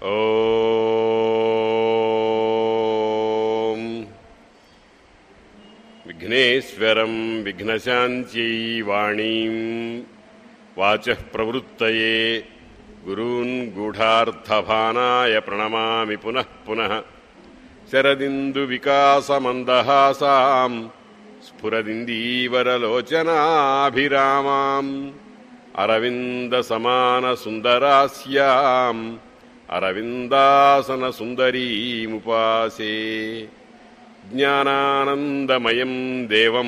ఓం విఘ్నేశ్వరం విఘ్నశాంత్యై వాణీం వాచః ప్రవృత్తయే గురూన్ గూఢార్థభానాయ ప్రణమామి పునః పునః శరదిందు వికాసమందహాసాం స్ఫురదిందీవరలోచనాభిరామాం అరవింద సమాన సుందరాస్యాం అరవిందాసన సుందరీముపాసే జ్ఞానానందమయం దేవం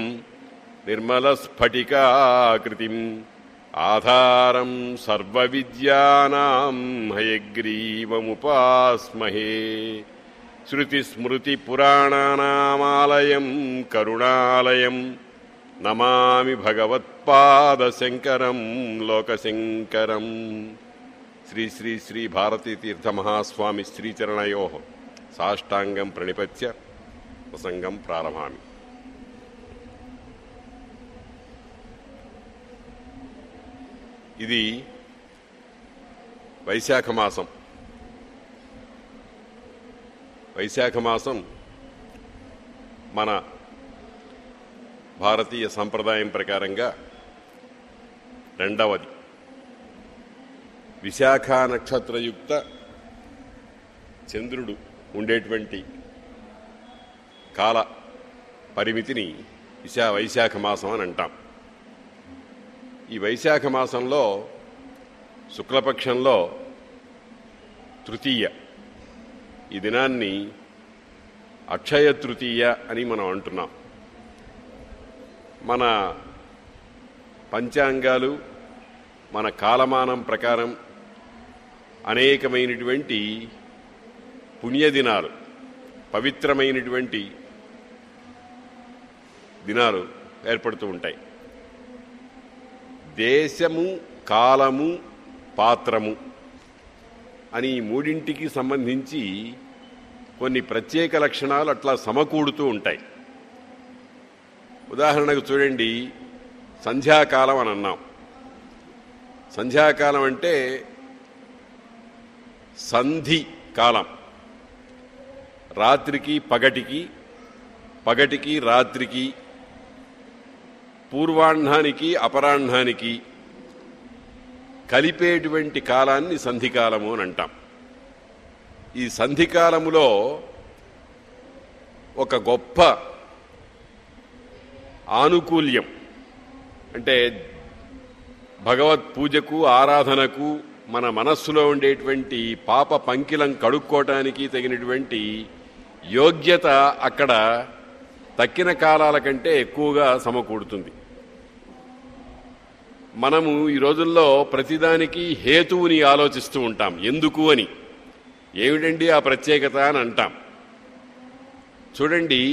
నిర్మలస్ఫటికాకృతిం ఆధారం సర్వవిద్యానాం హయగ్రీవముపాస్మహే శృతిస్మృతిపురాణానామాలయం కరుణాలయం నమామి భగవత్పాదశంకరం లోకశంకరం శ్రీ శ్రీ శ్రీ భారతీ తీర్థ మహాస్వామి శ్రీచరణయో సాష్టాంగం ప్రణిపత్య ప్రసంగం ప్రారంభామి ఇది వైశాఖ మాసం వైశాఖ మాసం మన భారతీయ సంప్రదాయం ప్రకారంగా రెండవది విశాఖ నక్షత్రయుక్త చంద్రుడు ఉండేటువంటి కాల పరిమితిని విశా వైశాఖ మాసం అని అంటాం ఈ వైశాఖ మాసంలో శుక్లపక్షంలో తృతీయ ఈ దినాన్ని అక్షయ తృతీయ అని మనం అంటున్నాం మన పంచాంగాలు మన కాలమానం ప్రకారం అనేకమైనటువంటి పుణ్యదినాలు పవిత్రమైనటువంటి దినాలు ఏర్పడుతూ ఉంటాయి దేశము కాలము పాత్రము అని ఈ మూడింటికి సంబంధించి కొన్ని ప్రత్యేక లక్షణాలు అట్లా సమకూడుతూ ఉంటాయి ఉదాహరణకు చూడండి సంధ్యాకాలం అని అన్నాం సంధ్యాకాలం అంటే సంధి కాలం రాత్రికి పగటికి పగటికి రాత్రికి పూర్వాహ్నానికి అపరాహ్నానికి కలిపేటువంటి కాలాన్ని సంధికాలము అని అంటాం ఈ సంధికాలములో ఒక గొప్ప ఆనుకూల్యం అంటే భగవత్ పూజకు ఆరాధనకు మన మనస్సులో ఉండేటువంటి పాప పంకిలం కడుక్కోవటానికి తగినటువంటి యోగ్యత అక్కడ తక్కిన కాలాల కంటే ఎక్కువగా సమకూడుతుంది మనము ఈ రోజుల్లో ప్రతిదానికి హేతువుని ఆలోచిస్తూ ఉంటాం ఎందుకు అని ఏమిటండి ఆ ప్రత్యేకత అని అంటాం చూడండి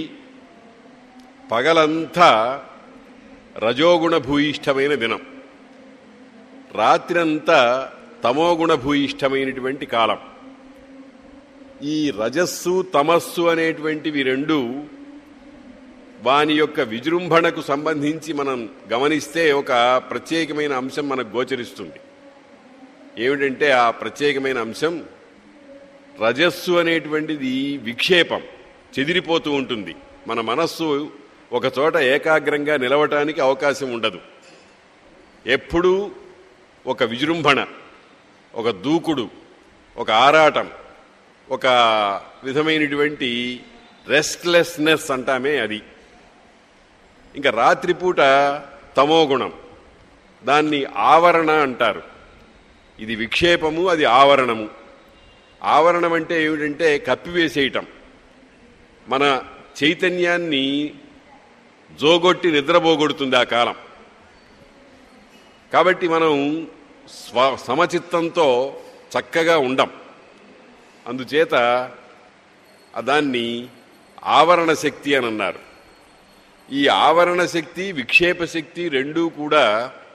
పగలంతా రజోగుణ భూయిష్టమైన దినం రాత్రంతా తమోగుణ భూయిష్టమైనటువంటి కాలం ఈ రజస్సు తమస్సు అనేటువంటివి రెండు వాని యొక్క విజృంభణకు సంబంధించి మనం గమనిస్తే ఒక ప్రత్యేకమైన అంశం మనకు గోచరిస్తుంది ఏమిటంటే ఆ ప్రత్యేకమైన అంశం రజస్సు అనేటువంటిది విక్షేపం చెదిరిపోతూ ఉంటుంది మన మనస్సు ఒక చోట ఏకాగ్రంగా నిలవటానికి అవకాశం ఉండదు ఎప్పుడూ ఒక విజృంభణ ఒక దూకుడు ఒక ఆరాటం ఒక విధమైనటువంటి రెస్ట్లెస్నెస్ అంటామే అది ఇంకా రాత్రిపూట తమోగుణం దాన్ని ఆవరణ అంటారు ఇది విక్షేపము అది ఆవరణము ఆవరణం అంటే ఏమిటంటే కప్పివేసేయటం మన చైతన్యాన్ని జోగొట్టి నిద్రపోగొడుతుంది ఆ కాలం కాబట్టి మనం స్వ సమచిత్తంతో చక్కగా ఉండం అందుచేత దాన్ని ఆవరణ శక్తి అని అన్నారు ఈ ఆవరణ శక్తి విక్షేప శక్తి రెండూ కూడా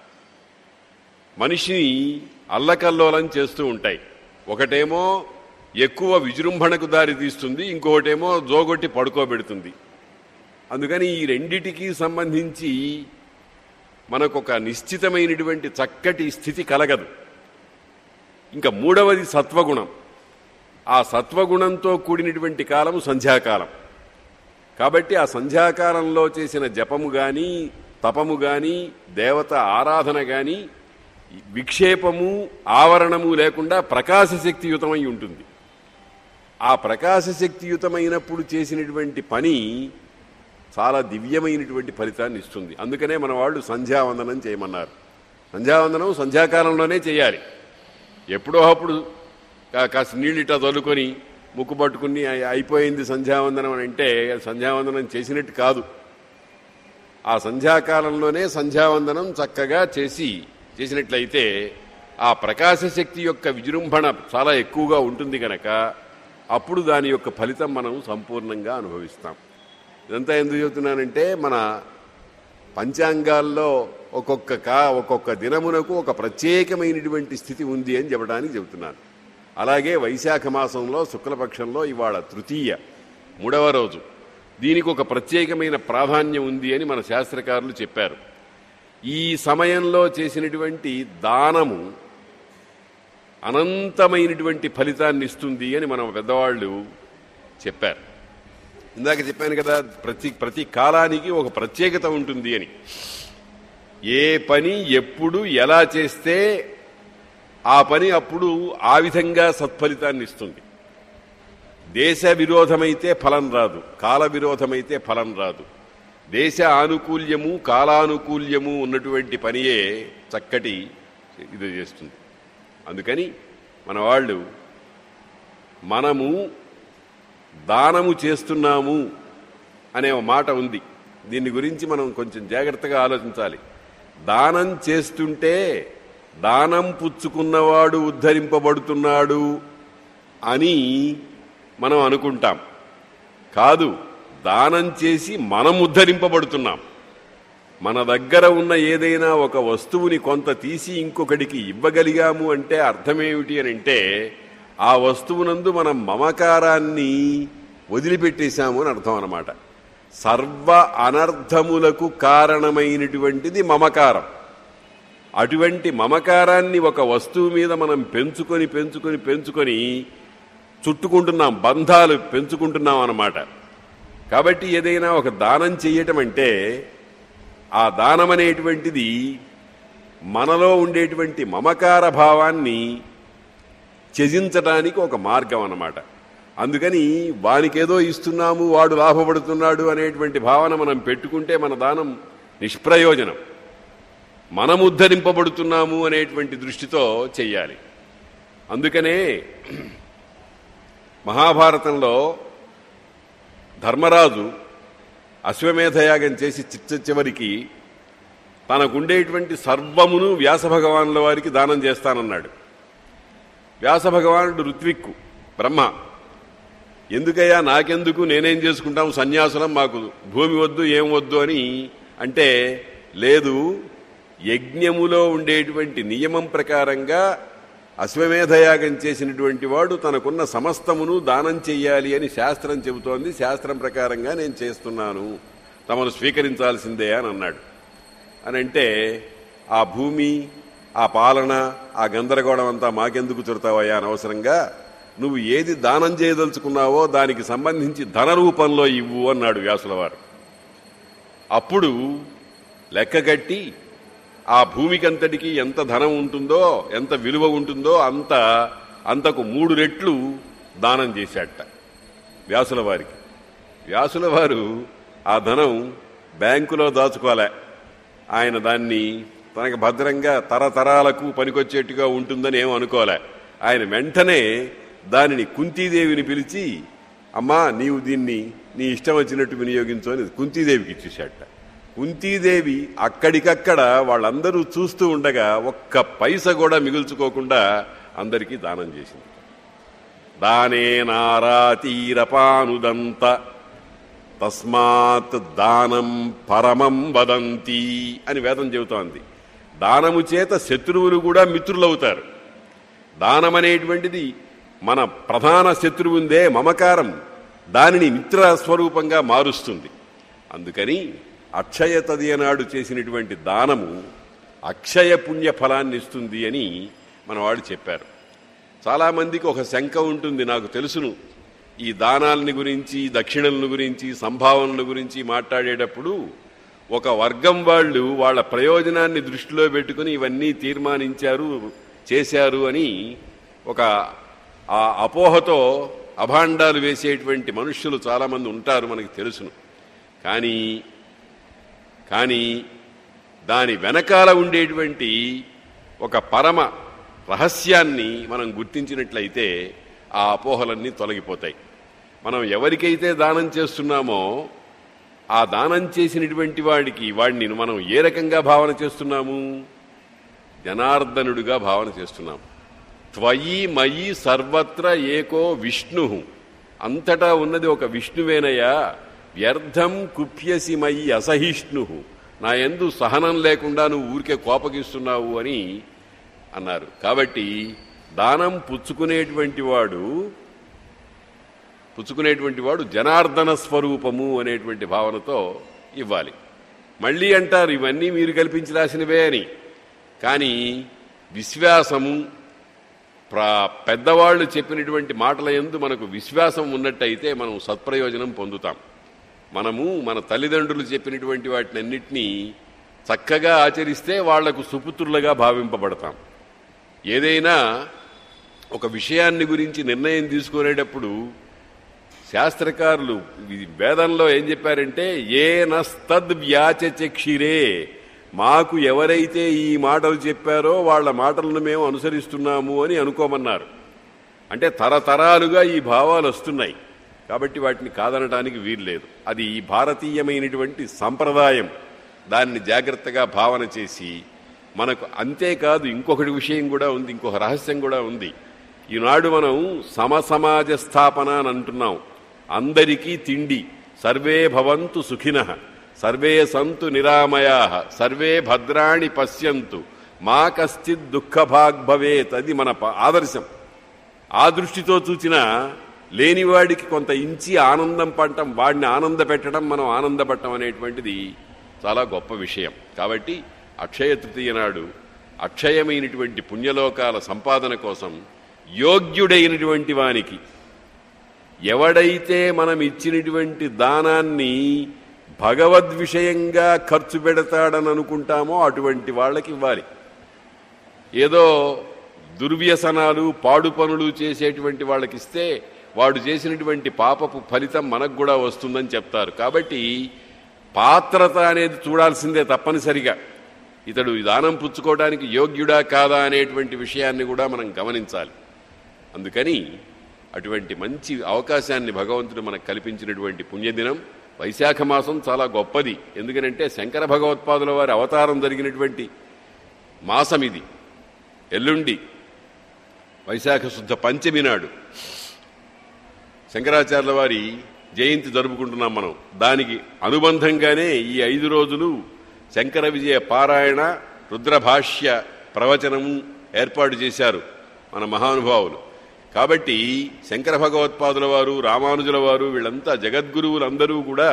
మనిషిని అల్లకల్లోలం చేస్తూ ఉంటాయి ఒకటేమో ఎక్కువ విజృంభణకు దారి తీస్తుంది ఇంకొకటేమో జోగొట్టి పడుకోబెడుతుంది అందుకని ఈ రెండిటికి సంబంధించి మనకొక నిశ్చితమైనటువంటి చక్కటి స్థితి కలగదు ఇంకా మూడవది సత్వగుణం ఆ సత్వగుణంతో కూడినటువంటి కాలము సంధ్యాకాలం కాబట్టి ఆ సంధ్యాకాలంలో చేసిన జపము గాని తపము గాని దేవత ఆరాధన గాని విక్షేపము ఆవరణము లేకుండా ప్రకాశశక్తియుతమై ఉంటుంది ఆ ప్రకాశశక్తియుతమైనప్పుడు చేసినటువంటి పని చాలా దివ్యమైనటువంటి ఫలితాన్ని ఇస్తుంది అందుకనే మన వాళ్ళు సంధ్యావందనం చేయమన్నారు సంధ్యావందనం సంధ్యాకాలంలోనే చేయాలి ఎప్పుడో అప్పుడు కా- కాస్త నీళ్ళు ఇట్టా చల్లుకొని ముక్కు పట్టుకుని అయి- అయిపోయింది సంధ్యావందనం అని అంటే సంధ్యావందనం చేసినట్టు కాదు ఆ సంధ్యాకాలంలోనే సంధ్యావందనం చక్కగా చేసి చేసినట్లయితే ఆ ప్రకాశశక్తి యొక్క విజృంభణ చాలా ఎక్కువగా ఉంటుంది గనక అప్పుడు దాని యొక్క ఫలితం మనం సంపూర్ణంగా అనుభవిస్తాం ఇదంతా ఎందుకు చెబుతున్నానంటే మన పంచాంగాల్లో ఒక్కొక్క కా ఒక్కొక్క దినమునకు ఒక ప్రత్యేకమైనటువంటి స్థితి ఉంది అని చెప్పడానికి చెబుతున్నాను అలాగే వైశాఖ మాసంలో శుక్లపక్షంలో ఇవాళ తృతీయ మూడవ రోజు దీనికి ఒక ప్రత్యేకమైన ప్రాధాన్యం ఉంది అని మన శాస్త్రకారులు చెప్పారు ఈ సమయంలో చేసినటువంటి దానము అనంతమైనటువంటి ఫలితాన్ని ఇస్తుంది అని మన పెద్దవాళ్ళు చెప్పారు ఇందాక చెప్పాను కదా ప్రతి ప్రతి కాలానికి ఒక ప్రత్యేకత ఉంటుంది అని ఏ పని ఎప్పుడు ఎలా చేస్తే ఆ పని అప్పుడు ఆ విధంగా సత్ఫలితాన్ని ఇస్తుంది దేశ విరోధమైతే ఫలం రాదు కాల విరోధమైతే ఫలం రాదు దేశ ఆనుకూల్యము కాలానుకూల్యము ఉన్నటువంటి పనియే చక్కటి ఇది చేస్తుంది అందుకని మన వాళ్ళు మనము దానము చేస్తున్నాము అనే ఒక మాట ఉంది దీని గురించి మనం కొంచెం జాగ్రత్తగా ఆలోచించాలి దానం చేస్తుంటే దానం పుచ్చుకున్నవాడు ఉద్ధరింపబడుతున్నాడు అని మనం అనుకుంటాం కాదు దానం చేసి మనం ఉద్ధరింపబడుతున్నాం మన దగ్గర ఉన్న ఏదైనా ఒక వస్తువుని కొంత తీసి ఇంకొకడికి ఇవ్వగలిగాము అంటే అర్థమేమిటి అని అంటే ఆ వస్తువునందు మనం మమకారాన్ని వదిలిపెట్టేశాము అని అర్థం అన్నమాట సర్వ అనర్థములకు కారణమైనటువంటిది మమకారం అటువంటి మమకారాన్ని ఒక వస్తువు మీద మనం పెంచుకొని పెంచుకొని పెంచుకొని చుట్టుకుంటున్నాం బంధాలు పెంచుకుంటున్నాం అన్నమాట కాబట్టి ఏదైనా ఒక దానం చేయటం అంటే ఆ దానం అనేటువంటిది మనలో ఉండేటువంటి మమకార భావాన్ని త్యజించడానికి ఒక మార్గం అన్నమాట అందుకని వానికేదో ఇస్తున్నాము వాడు లాభపడుతున్నాడు అనేటువంటి భావన మనం పెట్టుకుంటే మన దానం నిష్ప్రయోజనం మనం ఉద్ధరింపబడుతున్నాము అనేటువంటి దృష్టితో చెయ్యాలి అందుకనే మహాభారతంలో ధర్మరాజు అశ్వమేధయాగం చేసి చిట్ట చివరికి తనకుండేటువంటి సర్వమును వ్యాస భగవానుల వారికి దానం చేస్తానన్నాడు వ్యాస భగవానుడు ఋత్విక్కు బ్రహ్మ ఎందుకయ్యా నాకెందుకు నేనేం చేసుకుంటాం సన్యాసులం మాకు భూమి వద్దు ఏం వద్దు అని అంటే లేదు యజ్ఞములో ఉండేటువంటి నియమం ప్రకారంగా అశ్వమేధయాగం చేసినటువంటి వాడు తనకున్న సమస్తమును దానం చెయ్యాలి అని శాస్త్రం చెబుతోంది శాస్త్రం ప్రకారంగా నేను చేస్తున్నాను తమను స్వీకరించాల్సిందే అని అన్నాడు అని అంటే ఆ భూమి ఆ పాలన ఆ గందరగోళం అంతా మాకెందుకు చుడతావయ్యా అనవసరంగా నువ్వు ఏది దానం చేయదలుచుకున్నావో దానికి సంబంధించి ధన రూపంలో ఇవ్వు అన్నాడు వ్యాసుల వారు అప్పుడు లెక్కగట్టి ఆ భూమికంతటికి ఎంత ధనం ఉంటుందో ఎంత విలువ ఉంటుందో అంత అంతకు మూడు రెట్లు దానం చేశాట వ్యాసుల వారికి వ్యాసుల వారు ఆ ధనం బ్యాంకులో దాచుకోలే ఆయన దాన్ని తనకు భద్రంగా తరతరాలకు పనికొచ్చేట్టుగా ఉంటుందని ఏం అనుకోలే ఆయన వెంటనే దానిని కుంతీదేవిని పిలిచి అమ్మా నీవు దీన్ని నీ ఇష్టం వచ్చినట్టు వినియోగించు అని కుంతీదేవికి ఇచ్చేశాట కుంతీదేవి అక్కడికక్కడ వాళ్ళందరూ చూస్తూ ఉండగా ఒక్క పైస కూడా మిగుల్చుకోకుండా అందరికీ దానం చేసింది దానే నారాతీరపానుదంత తస్మాత్ దానం పరమం వదంతి అని వేదం చెబుతోంది దానము చేత శత్రువులు కూడా మిత్రులవుతారు దానం అనేటువంటిది మన ప్రధాన శత్రువుందే మమకారం దానిని మిత్ర స్వరూపంగా మారుస్తుంది అందుకని అక్షయ తదియనాడు చేసినటువంటి దానము అక్షయ పుణ్య ఫలాన్ని ఇస్తుంది అని మన వాళ్ళు చెప్పారు చాలామందికి ఒక శంక ఉంటుంది నాకు తెలుసును ఈ దానాలని గురించి దక్షిణలను గురించి సంభావనల గురించి మాట్లాడేటప్పుడు ఒక వర్గం వాళ్ళు వాళ్ళ ప్రయోజనాన్ని దృష్టిలో పెట్టుకుని ఇవన్నీ తీర్మానించారు చేశారు అని ఒక ఆ అపోహతో అభాండాలు వేసేటువంటి మనుష్యులు చాలామంది ఉంటారు మనకి తెలుసును కానీ కానీ దాని వెనకాల ఉండేటువంటి ఒక పరమ రహస్యాన్ని మనం గుర్తించినట్లయితే ఆ అపోహలన్నీ తొలగిపోతాయి మనం ఎవరికైతే దానం చేస్తున్నామో ఆ దానం చేసినటువంటి వాడికి వాడిని మనం ఏ రకంగా భావన చేస్తున్నాము జనార్దనుడిగా భావన చేస్తున్నాం త్వయి మయి సర్వత్ర ఏకో విష్ణు అంతటా ఉన్నది ఒక విష్ణువేనయ్యా వ్యర్థం కుప్యసి మయి అసహిష్ణు నా ఎందు సహనం లేకుండా నువ్వు ఊరికే కోపగిస్తున్నావు అని అన్నారు కాబట్టి దానం పుచ్చుకునేటువంటి వాడు పుచ్చుకునేటువంటి వాడు జనార్దన స్వరూపము అనేటువంటి భావనతో ఇవ్వాలి మళ్ళీ అంటారు ఇవన్నీ మీరు కల్పించి రాసినవే అని కానీ విశ్వాసము ప్రా పెద్దవాళ్ళు చెప్పినటువంటి మాటల ఎందు మనకు విశ్వాసం ఉన్నట్టయితే మనం సత్ప్రయోజనం పొందుతాం మనము మన తల్లిదండ్రులు చెప్పినటువంటి వాటిని అన్నిటినీ చక్కగా ఆచరిస్తే వాళ్లకు సుపుత్రులుగా భావింపబడతాం ఏదైనా ఒక విషయాన్ని గురించి నిర్ణయం తీసుకునేటప్పుడు శాస్త్రకారులు ఇది వేదంలో ఏం చెప్పారంటే ఏ నస్తద్ వ్యాచచక్షిరే మాకు ఎవరైతే ఈ మాటలు చెప్పారో వాళ్ళ మాటలను మేము అనుసరిస్తున్నాము అని అనుకోమన్నారు అంటే తరతరాలుగా ఈ భావాలు వస్తున్నాయి కాబట్టి వాటిని కాదనడానికి వీల్లేదు అది ఈ భారతీయమైనటువంటి సంప్రదాయం దాన్ని జాగ్రత్తగా భావన చేసి మనకు అంతేకాదు ఇంకొకటి విషయం కూడా ఉంది ఇంకొక రహస్యం కూడా ఉంది ఈనాడు మనం సమసమాజ స్థాపన అని అంటున్నాం అందరికీ తిండి సర్వే భవంతు సుఖిన సర్వే సంతు నిరామయా సర్వే భద్రాణి పశ్యంతు మా కశ్చిత్ దుఃఖభాగ్ భవేత్ అది మన ప- ఆదర్శం ఆ దృష్టితో చూచిన లేనివాడికి కొంత ఇంచి ఆనందం పడటం వాడిని ఆనంద పెట్టడం మనం ఆనందపడటం అనేటువంటిది చాలా గొప్ప విషయం కాబట్టి అక్షయ తృతీయ నాడు అక్షయమైనటువంటి పుణ్యలోకాల సంపాదన కోసం యోగ్యుడైనటువంటి వానికి ఎవడైతే మనం ఇచ్చినటువంటి దానాన్ని భగవద్విషయంగా ఖర్చు పెడతాడని అనుకుంటామో అటువంటి వాళ్ళకి ఇవ్వాలి ఏదో దుర్వ్యసనాలు పాడు పనులు చేసేటువంటి వాళ్ళకి ఇస్తే వాడు చేసినటువంటి పాపపు ఫలితం మనకు కూడా వస్తుందని చెప్తారు కాబట్టి పాత్రత అనేది చూడాల్సిందే తప్పనిసరిగా ఇతడు ఈ దానం పుచ్చుకోవడానికి యోగ్యుడా కాదా అనేటువంటి విషయాన్ని కూడా మనం గమనించాలి అందుకని అటువంటి మంచి అవకాశాన్ని భగవంతుడు మనకు కల్పించినటువంటి పుణ్యదినం వైశాఖ మాసం చాలా గొప్పది ఎందుకనంటే శంకర భగవత్పాదుల వారి అవతారం జరిగినటువంటి మాసం ఇది ఎల్లుండి వైశాఖ శుద్ధ పంచమి నాడు శంకరాచార్యుల వారి జయంతి జరుపుకుంటున్నాం మనం దానికి అనుబంధంగానే ఈ ఐదు రోజులు శంకర విజయ పారాయణ రుద్రభాష్య ప్రవచనము ఏర్పాటు చేశారు మన మహానుభావులు కాబట్టి శంకర భగవత్పాదుల వారు రామానుజుల వారు వీళ్ళంతా జగద్గురువులందరూ కూడా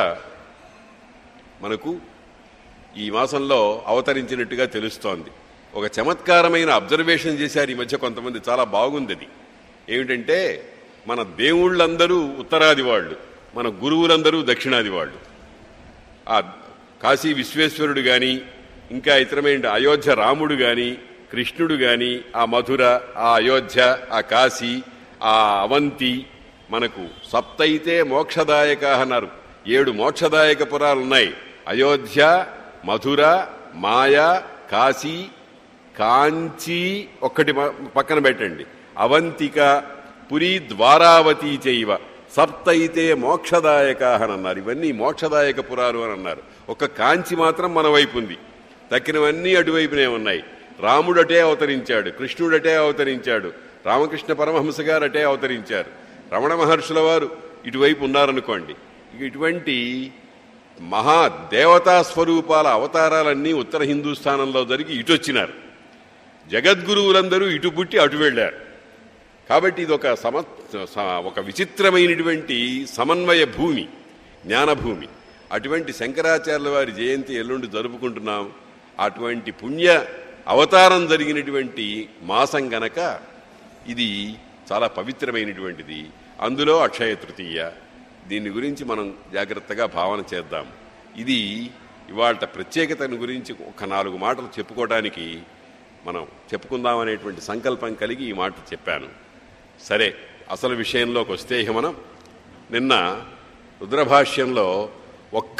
మనకు ఈ మాసంలో అవతరించినట్టుగా తెలుస్తోంది ఒక చమత్కారమైన అబ్జర్వేషన్ చేశారు ఈ మధ్య కొంతమంది చాలా బాగుంది అది ఏమిటంటే మన దేవుళ్ళందరూ ఉత్తరాది వాళ్ళు మన గురువులందరూ దక్షిణాది వాళ్ళు ఆ కాశీ విశ్వేశ్వరుడు గాని ఇంకా ఇతరమైన అయోధ్య రాముడు గాని కృష్ణుడు గాని ఆ మధుర ఆ అయోధ్య ఆ కాశీ ఆ అవంతి మనకు సప్తైతే మోక్షదాయక అన్నారు ఏడు మోక్షదాయక పురాలు ఉన్నాయి అయోధ్య మధుర మాయ కాశీ కాంచీ ఒక్కటి మ- పక్కన పెట్టండి అవంతిక పురి ద్వారావతి చైవ సప్తైతే మోక్షదాయక అని అన్నారు ఇవన్నీ మోక్షదాయక పురాలు అని అన్నారు ఒక కాంచి మాత్రం మన వైపు ఉంది తక్కినవన్నీ అటువైపునే ఉన్నాయి రాముడు అటే అవతరించాడు కృష్ణుడు అటే అవతరించాడు రామకృష్ణ పరమహంస గారు అటే అవతరించారు రమణ మహర్షుల వారు ఇటువైపు ఉన్నారనుకోండి ఇక ఇటువంటి మహా దేవతా స్వరూపాల అవతారాలన్నీ ఉత్తర హిందూస్థానంలో జరిగి ఇటొచ్చినారు జగద్గురువులందరూ ఇటు పుట్టి అటు వెళ్ళారు కాబట్టి ఇది ఒక సమ స- ఒక విచిత్రమైనటువంటి సమన్వయ భూమి జ్ఞానభూమి అటువంటి శంకరాచార్యుల వారి జయంతి ఎల్లుండి జరుపుకుంటున్నాం అటువంటి పుణ్య అవతారం జరిగినటువంటి మాసం గనక ఇది చాలా పవిత్రమైనటువంటిది అందులో అక్షయ తృతీయ దీని గురించి మనం జాగ్రత్తగా భావన చేద్దాం ఇది ఇవాళ ప్రత్యేకతను గురించి ఒక నాలుగు మాటలు చెప్పుకోవడానికి మనం చెప్పుకుందాం అనేటువంటి సంకల్పం కలిగి ఈ మాట చెప్పాను సరే అసలు విషయంలోకి వస్తే ఇక మనం నిన్న రుద్రభాష్యంలో ఒక్క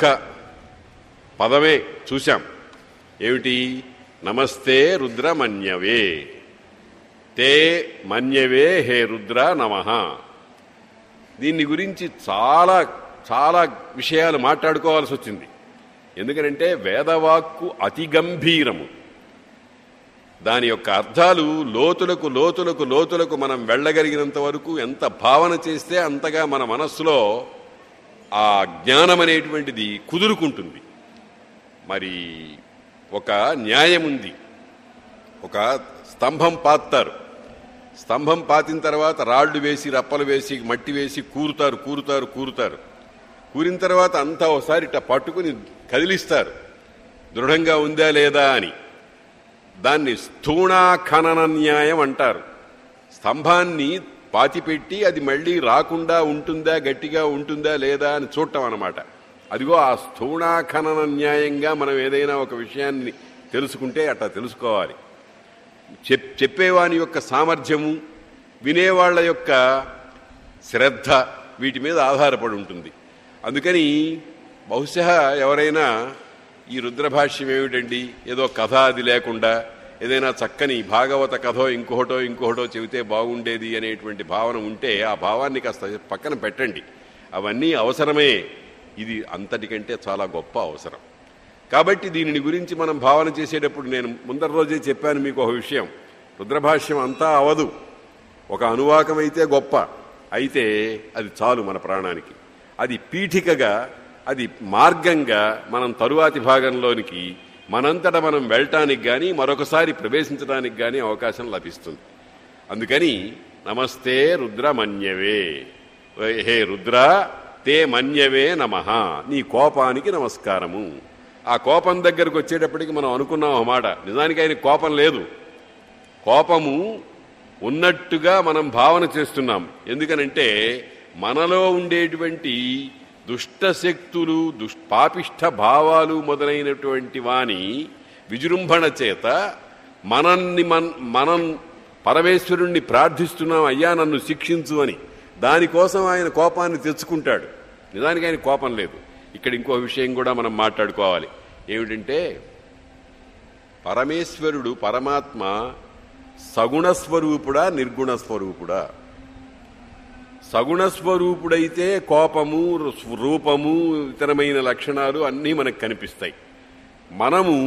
పదమే చూశాం ఏమిటి నమస్తే రుద్రమన్యవే తే మన్యవే హే రుద్ర నమ దీన్ని గురించి చాలా చాలా విషయాలు మాట్లాడుకోవాల్సి వచ్చింది ఎందుకనంటే వేదవాక్కు అతి గంభీరము దాని యొక్క అర్థాలు లోతులకు లోతులకు లోతులకు మనం వెళ్ళగలిగినంత వరకు ఎంత భావన చేస్తే అంతగా మన మనస్సులో ఆ జ్ఞానం అనేటువంటిది కుదురుకుంటుంది మరి ఒక న్యాయం ఉంది ఒక స్తంభం పాతారు స్తంభం పాతిన తర్వాత రాళ్లు వేసి రప్పలు వేసి మట్టి వేసి కూరుతారు కూరుతారు కూరుతారు కూరిన తర్వాత అంతా ఒకసారి ఇట్లా పట్టుకుని కదిలిస్తారు దృఢంగా ఉందా లేదా అని దాన్ని స్థూణా ఖనన న్యాయం అంటారు స్తంభాన్ని పాతిపెట్టి అది మళ్ళీ రాకుండా ఉంటుందా గట్టిగా ఉంటుందా లేదా అని చూడటం అన్నమాట అదిగో ఆ స్థూణా ఖనన న్యాయంగా మనం ఏదైనా ఒక విషయాన్ని తెలుసుకుంటే అట్లా తెలుసుకోవాలి చెప్ చెప్పేవాని యొక్క సామర్థ్యము వినేవాళ్ల యొక్క శ్రద్ధ వీటి మీద ఆధారపడి ఉంటుంది అందుకని బహుశా ఎవరైనా ఈ రుద్రభాష్యం ఏమిటండి ఏదో కథ అది లేకుండా ఏదైనా చక్కని భాగవత కథో ఇంకొకటో ఇంకొకటో చెబితే బాగుండేది అనేటువంటి భావన ఉంటే ఆ భావాన్ని కాస్త పక్కన పెట్టండి అవన్నీ అవసరమే ఇది అంతటికంటే చాలా గొప్ప అవసరం కాబట్టి దీనిని గురించి మనం భావన చేసేటప్పుడు నేను ముందర రోజే చెప్పాను మీకు ఒక విషయం రుద్రభాష్యం అంతా అవదు ఒక అనువాకం అయితే గొప్ప అయితే అది చాలు మన ప్రాణానికి అది పీఠికగా అది మార్గంగా మనం తరువాతి భాగంలోనికి మనంతట మనం వెళ్ళటానికి కానీ మరొకసారి ప్రవేశించడానికి కానీ అవకాశం లభిస్తుంది అందుకని నమస్తే రుద్రమన్యవే హే రుద్ర తే మన్యవే నమ నీ కోపానికి నమస్కారము ఆ కోపం దగ్గరకు వచ్చేటప్పటికి మనం అనుకున్నాం ఒక మాట నిజానికి ఆయన కోపం లేదు కోపము ఉన్నట్టుగా మనం భావన చేస్తున్నాం ఎందుకనంటే మనలో ఉండేటువంటి దుష్ట శక్తులు దుష్ పాపిష్ట భావాలు మొదలైనటువంటి వాని విజృంభణ చేత మనల్ని మన్ మనం పరమేశ్వరుణ్ణి ప్రార్థిస్తున్నాం అయ్యా నన్ను శిక్షించు అని దానికోసం ఆయన కోపాన్ని తెచ్చుకుంటాడు నిజానికి ఆయన కోపం లేదు ఇక్కడ ఇంకో విషయం కూడా మనం మాట్లాడుకోవాలి ఏమిటంటే పరమేశ్వరుడు పరమాత్మ సగుణ స్వరూపుడా నిర్గుణ స్వరూపుడా సగుణ స్వరూపుడైతే కోపము రూపము ఇతరమైన లక్షణాలు అన్నీ మనకు కనిపిస్తాయి మనము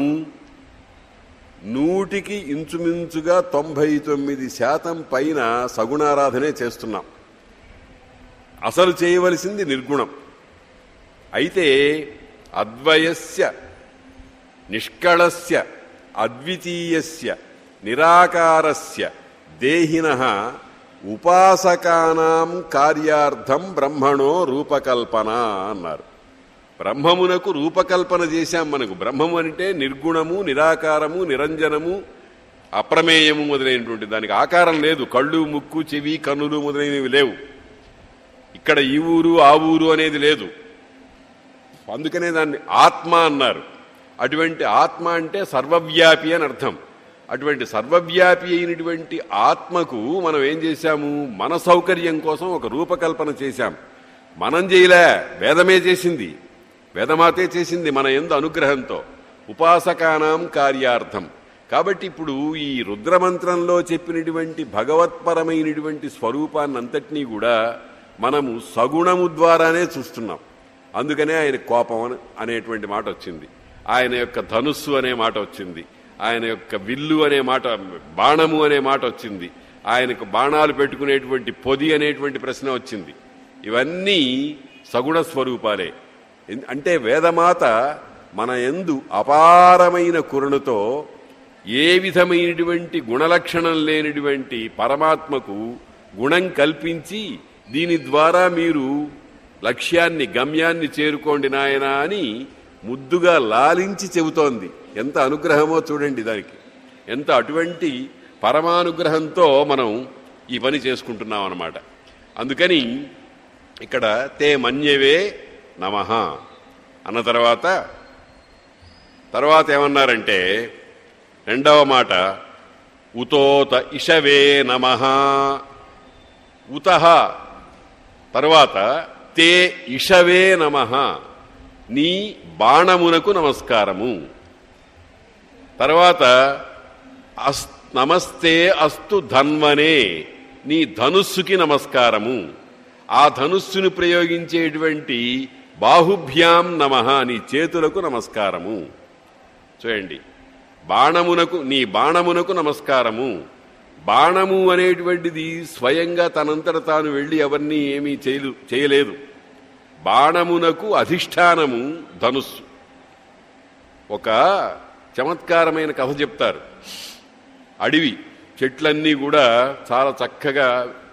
నూటికి ఇంచుమించుగా తొంభై తొమ్మిది శాతం పైన సగుణారాధనే చేస్తున్నాం అసలు చేయవలసింది నిర్గుణం అయితే అద్వయస్య నిష్కళస్య అద్వితీయస్య నిరాకారస్య దేహిన ఉపాసకానాం కార్యార్థం బ్రహ్మణో రూపకల్పన అన్నారు బ్రహ్మమునకు రూపకల్పన చేశాం మనకు బ్రహ్మము అంటే నిర్గుణము నిరాకారము నిరంజనము అప్రమేయము మొదలైనటువంటి దానికి ఆకారం లేదు కళ్ళు ముక్కు చెవి కన్నులు మొదలైనవి లేవు ఇక్కడ ఈ ఊరు ఆ ఊరు అనేది లేదు అందుకనే దాన్ని ఆత్మ అన్నారు అటువంటి ఆత్మ అంటే సర్వవ్యాపి అని అర్థం అటువంటి సర్వవ్యాపి అయినటువంటి ఆత్మకు మనం ఏం చేశాము మన సౌకర్యం కోసం ఒక రూపకల్పన చేశాం మనం చేయలే వేదమే చేసింది వేదమాతే చేసింది మన ఎందు అనుగ్రహంతో ఉపాసకానాం కార్యార్థం కాబట్టి ఇప్పుడు ఈ రుద్రమంత్రంలో చెప్పినటువంటి భగవత్పరమైనటువంటి స్వరూపాన్నంతటినీ కూడా మనము సగుణము ద్వారానే చూస్తున్నాం అందుకనే ఆయన కోపం అని- అనేటువంటి మాట వచ్చింది ఆయన యొక్క ధనుస్సు అనే మాట వచ్చింది ఆయన యొక్క విల్లు అనే మాట బాణము అనే మాట వచ్చింది ఆయనకు బాణాలు పెట్టుకునేటువంటి పొది అనేటువంటి ప్రశ్న వచ్చింది ఇవన్నీ సగుణ స్వరూపాలే ఎన్- అంటే వేదమాత మన ఎందు అపారమైన కురుణతో ఏ విధమైనటువంటి గుణలక్షణం లేనిటువంటి పరమాత్మకు గుణం కల్పించి దీని ద్వారా మీరు లక్ష్యాన్ని గమ్యాన్ని చేరుకోండి నాయనా అని ముద్దుగా లాలించి చెబుతోంది ఎంత అనుగ్రహమో చూడండి దానికి ఎంత అటువంటి పరమానుగ్రహంతో మనం ఈ పని చేసుకుంటున్నాం అన్నమాట అందుకని ఇక్కడ తే మన్యవే నమ అన్న తర్వాత తర్వాత ఏమన్నారంటే రెండవ మాట ఉతోత ఇషవే నమ ఉత తర్వాత తే ఇషవే నమ నీ బాణమునకు నమస్కారము తర్వాత అస్ నమస్తే అస్తు ధన్వనే నీ ధనుస్సుకి నమస్కారము ఆ ధనుస్సును ప్రయోగించేటువంటి బాహుభ్యాం నమ నీ చేతులకు నమస్కారము చూడండి బాణమునకు నీ బాణమునకు నమస్కారము బాణము అనేటువంటిది స్వయంగా తనంతట తాను వెళ్ళి ఎవరిని ఏమీ చేయలు చేయలేదు బాణమునకు అధిష్టానము ధనుస్సు ఒక చమత్కారమైన కథ చెప్తారు అడవి చెట్లన్నీ కూడా చాలా చక్కగా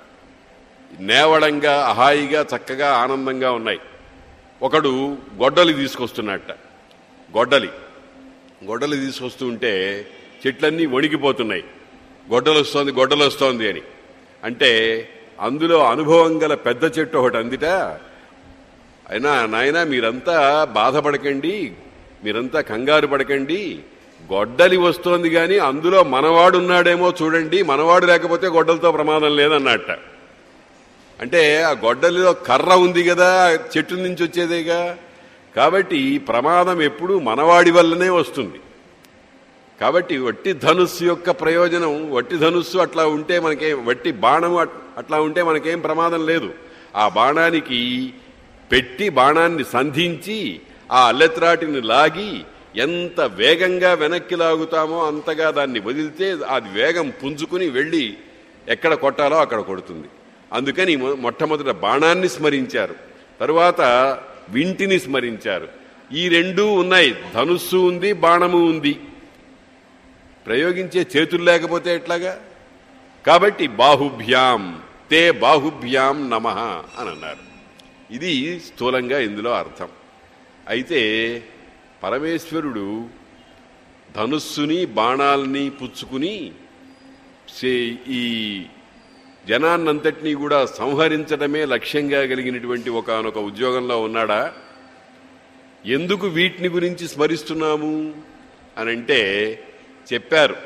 నేవడంగా హాయిగా చక్కగా ఆనందంగా ఉన్నాయి ఒకడు గొడ్డలి తీసుకొస్తున్నట్ట గొడ్డలి గొడ్డలి తీసుకొస్తూ ఉంటే చెట్లన్నీ వణికిపోతున్నాయి గొడ్డలు వస్తోంది గొడ్డలు వస్తోంది అని అంటే అందులో అనుభవం గల పెద్ద చెట్టు ఒకటి అందిట అయినా నాయన మీరంతా బాధపడకండి మీరంతా కంగారు పడకండి గొడ్డలి వస్తోంది కానీ అందులో మనవాడున్నాడేమో చూడండి మనవాడు లేకపోతే గొడ్డలతో ప్రమాదం లేదన్నట్ట అంటే ఆ గొడ్డలిలో కర్ర ఉంది కదా చెట్టు నుంచి వచ్చేదేగా కాబట్టి ఈ ప్రమాదం ఎప్పుడూ మనవాడి వల్లనే వస్తుంది కాబట్టి వట్టి ధనుస్సు యొక్క ప్రయోజనం వట్టి ధనుస్సు అట్లా ఉంటే మనకేం వట్టి బాణం అట్- అట్లా ఉంటే మనకేం ప్రమాదం లేదు ఆ బాణానికి పెట్టి బాణాన్ని సంధించి ఆ అల్లెత్రాటిని లాగి ఎంత వేగంగా వెనక్కి లాగుతామో అంతగా దాన్ని వదిలితే అది వేగం పుంజుకుని వెళ్ళి ఎక్కడ కొట్టాలో అక్కడ కొడుతుంది అందుకని మొ- మొట్టమొదట బాణాన్ని స్మరించారు తరువాత వింటిని స్మరించారు ఈ రెండూ ఉన్నాయి ధనుస్సు ఉంది బాణము ఉంది ప్రయోగించే చేతులు లేకపోతే ఎట్లాగా కాబట్టి బాహుభ్యాం తే బాహుభ్యాం నమ అని అన్నారు ఇది స్థూలంగా ఇందులో అర్థం అయితే పరమేశ్వరుడు ధనుస్సుని బాణాలని పుచ్చుకుని సే- ఈ జనాన్నంతటినీ కూడా సంహరించడమే లక్ష్యంగా కలిగినటువంటి ఒకనొక ఉద్యోగంలో ఉన్నాడా ఎందుకు వీటిని గురించి స్మరిస్తున్నాము అని అంటే చెప్పారు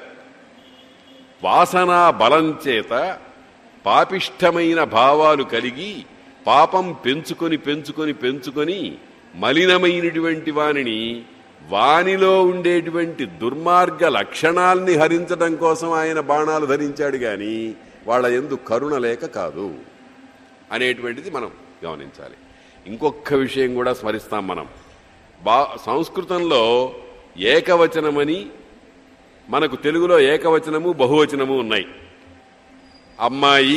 వాసనా బలం చేత పాపిష్టమైన భావాలు కలిగి పాపం పెంచుకొని పెంచుకొని పెంచుకొని మలినమైనటువంటి వానిని వానిలో ఉండేటువంటి దుర్మార్గ లక్షణాల్ని హరించడం కోసం ఆయన బాణాలు ధరించాడు గాని వాళ్ళ ఎందు కరుణ లేక కాదు అనేటువంటిది మనం గమనించాలి ఇంకొక విషయం కూడా స్మరిస్తాం మనం బా సంస్కృతంలో ఏకవచనమని మనకు తెలుగులో ఏకవచనము బహువచనము ఉన్నాయి అమ్మాయి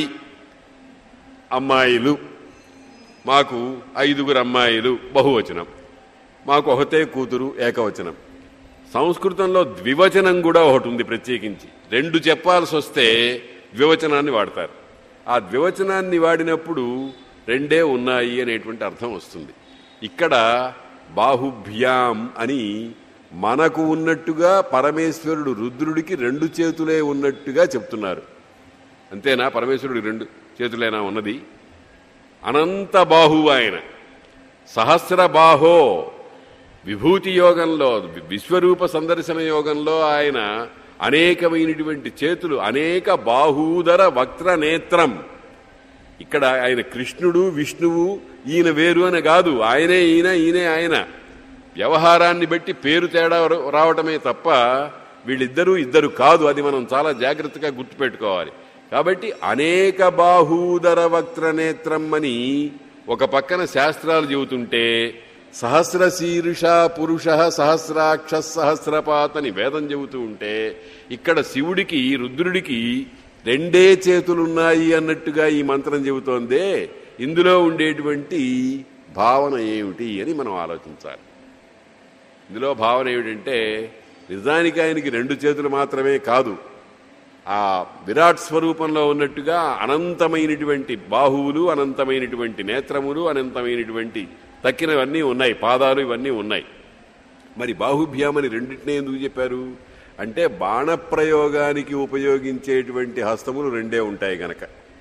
అమ్మాయిలు మాకు ఐదుగురు అమ్మాయిలు బహువచనం మాకు ఒకతే కూతురు ఏకవచనం సంస్కృతంలో ద్వివచనం కూడా ఒకటి ఉంది ప్రత్యేకించి రెండు చెప్పాల్సి వస్తే ద్వివచనాన్ని వాడతారు ఆ ద్వివచనాన్ని వాడినప్పుడు రెండే ఉన్నాయి అనేటువంటి అర్థం వస్తుంది ఇక్కడ బాహుభ్యాం అని మనకు ఉన్నట్టుగా పరమేశ్వరుడు రుద్రుడికి రెండు చేతులే ఉన్నట్టుగా చెప్తున్నారు అంతేనా పరమేశ్వరుడికి రెండు చేతులేనా ఉన్నది అనంత బాహువు ఆయన సహస్ర బాహో విభూతి యోగంలో విశ్వరూప సందర్శన యోగంలో ఆయన అనేకమైనటువంటి చేతులు అనేక బాహూదర వక్ర నేత్రం ఇక్కడ ఆయన కృష్ణుడు విష్ణువు ఈయన వేరు అని కాదు ఆయనే ఈయన ఈయనే ఆయన వ్యవహారాన్ని బట్టి పేరు తేడా ర- రావటమే తప్ప వీళ్ళిద్దరూ ఇద్దరు కాదు అది మనం చాలా జాగ్రత్తగా గుర్తుపెట్టుకోవాలి కాబట్టి అనేక బాహూదర వక్ర నేత్రం అని ఒక పక్కన శాస్త్రాలు చెబుతుంటే సహస్ర శీర్ష పురుష సహస్రాక్ష సహస్రపాత్ అని వేదం చెబుతూ ఉంటే ఇక్కడ శివుడికి రుద్రుడికి రెండే చేతులున్నాయి అన్నట్టుగా ఈ మంత్రం చెబుతోందే ఇందులో ఉండేటువంటి భావన ఏమిటి అని మనం ఆలోచించాలి ఇందులో భావన ఏమిటంటే నిజానికి ఆయనకి రెండు చేతులు మాత్రమే కాదు ఆ విరాట్ స్వరూపంలో ఉన్నట్టుగా అనంతమైనటువంటి బాహువులు అనంతమైనటువంటి నేత్రములు అనంతమైనటువంటి తక్కినవన్నీ ఉన్నాయి పాదాలు ఇవన్నీ ఉన్నాయి మరి బాహుభ్యామని రెండింటినే ఎందుకు చెప్పారు అంటే బాణప్రయోగానికి ఉపయోగించేటువంటి హస్తములు రెండే ఉంటాయి గనక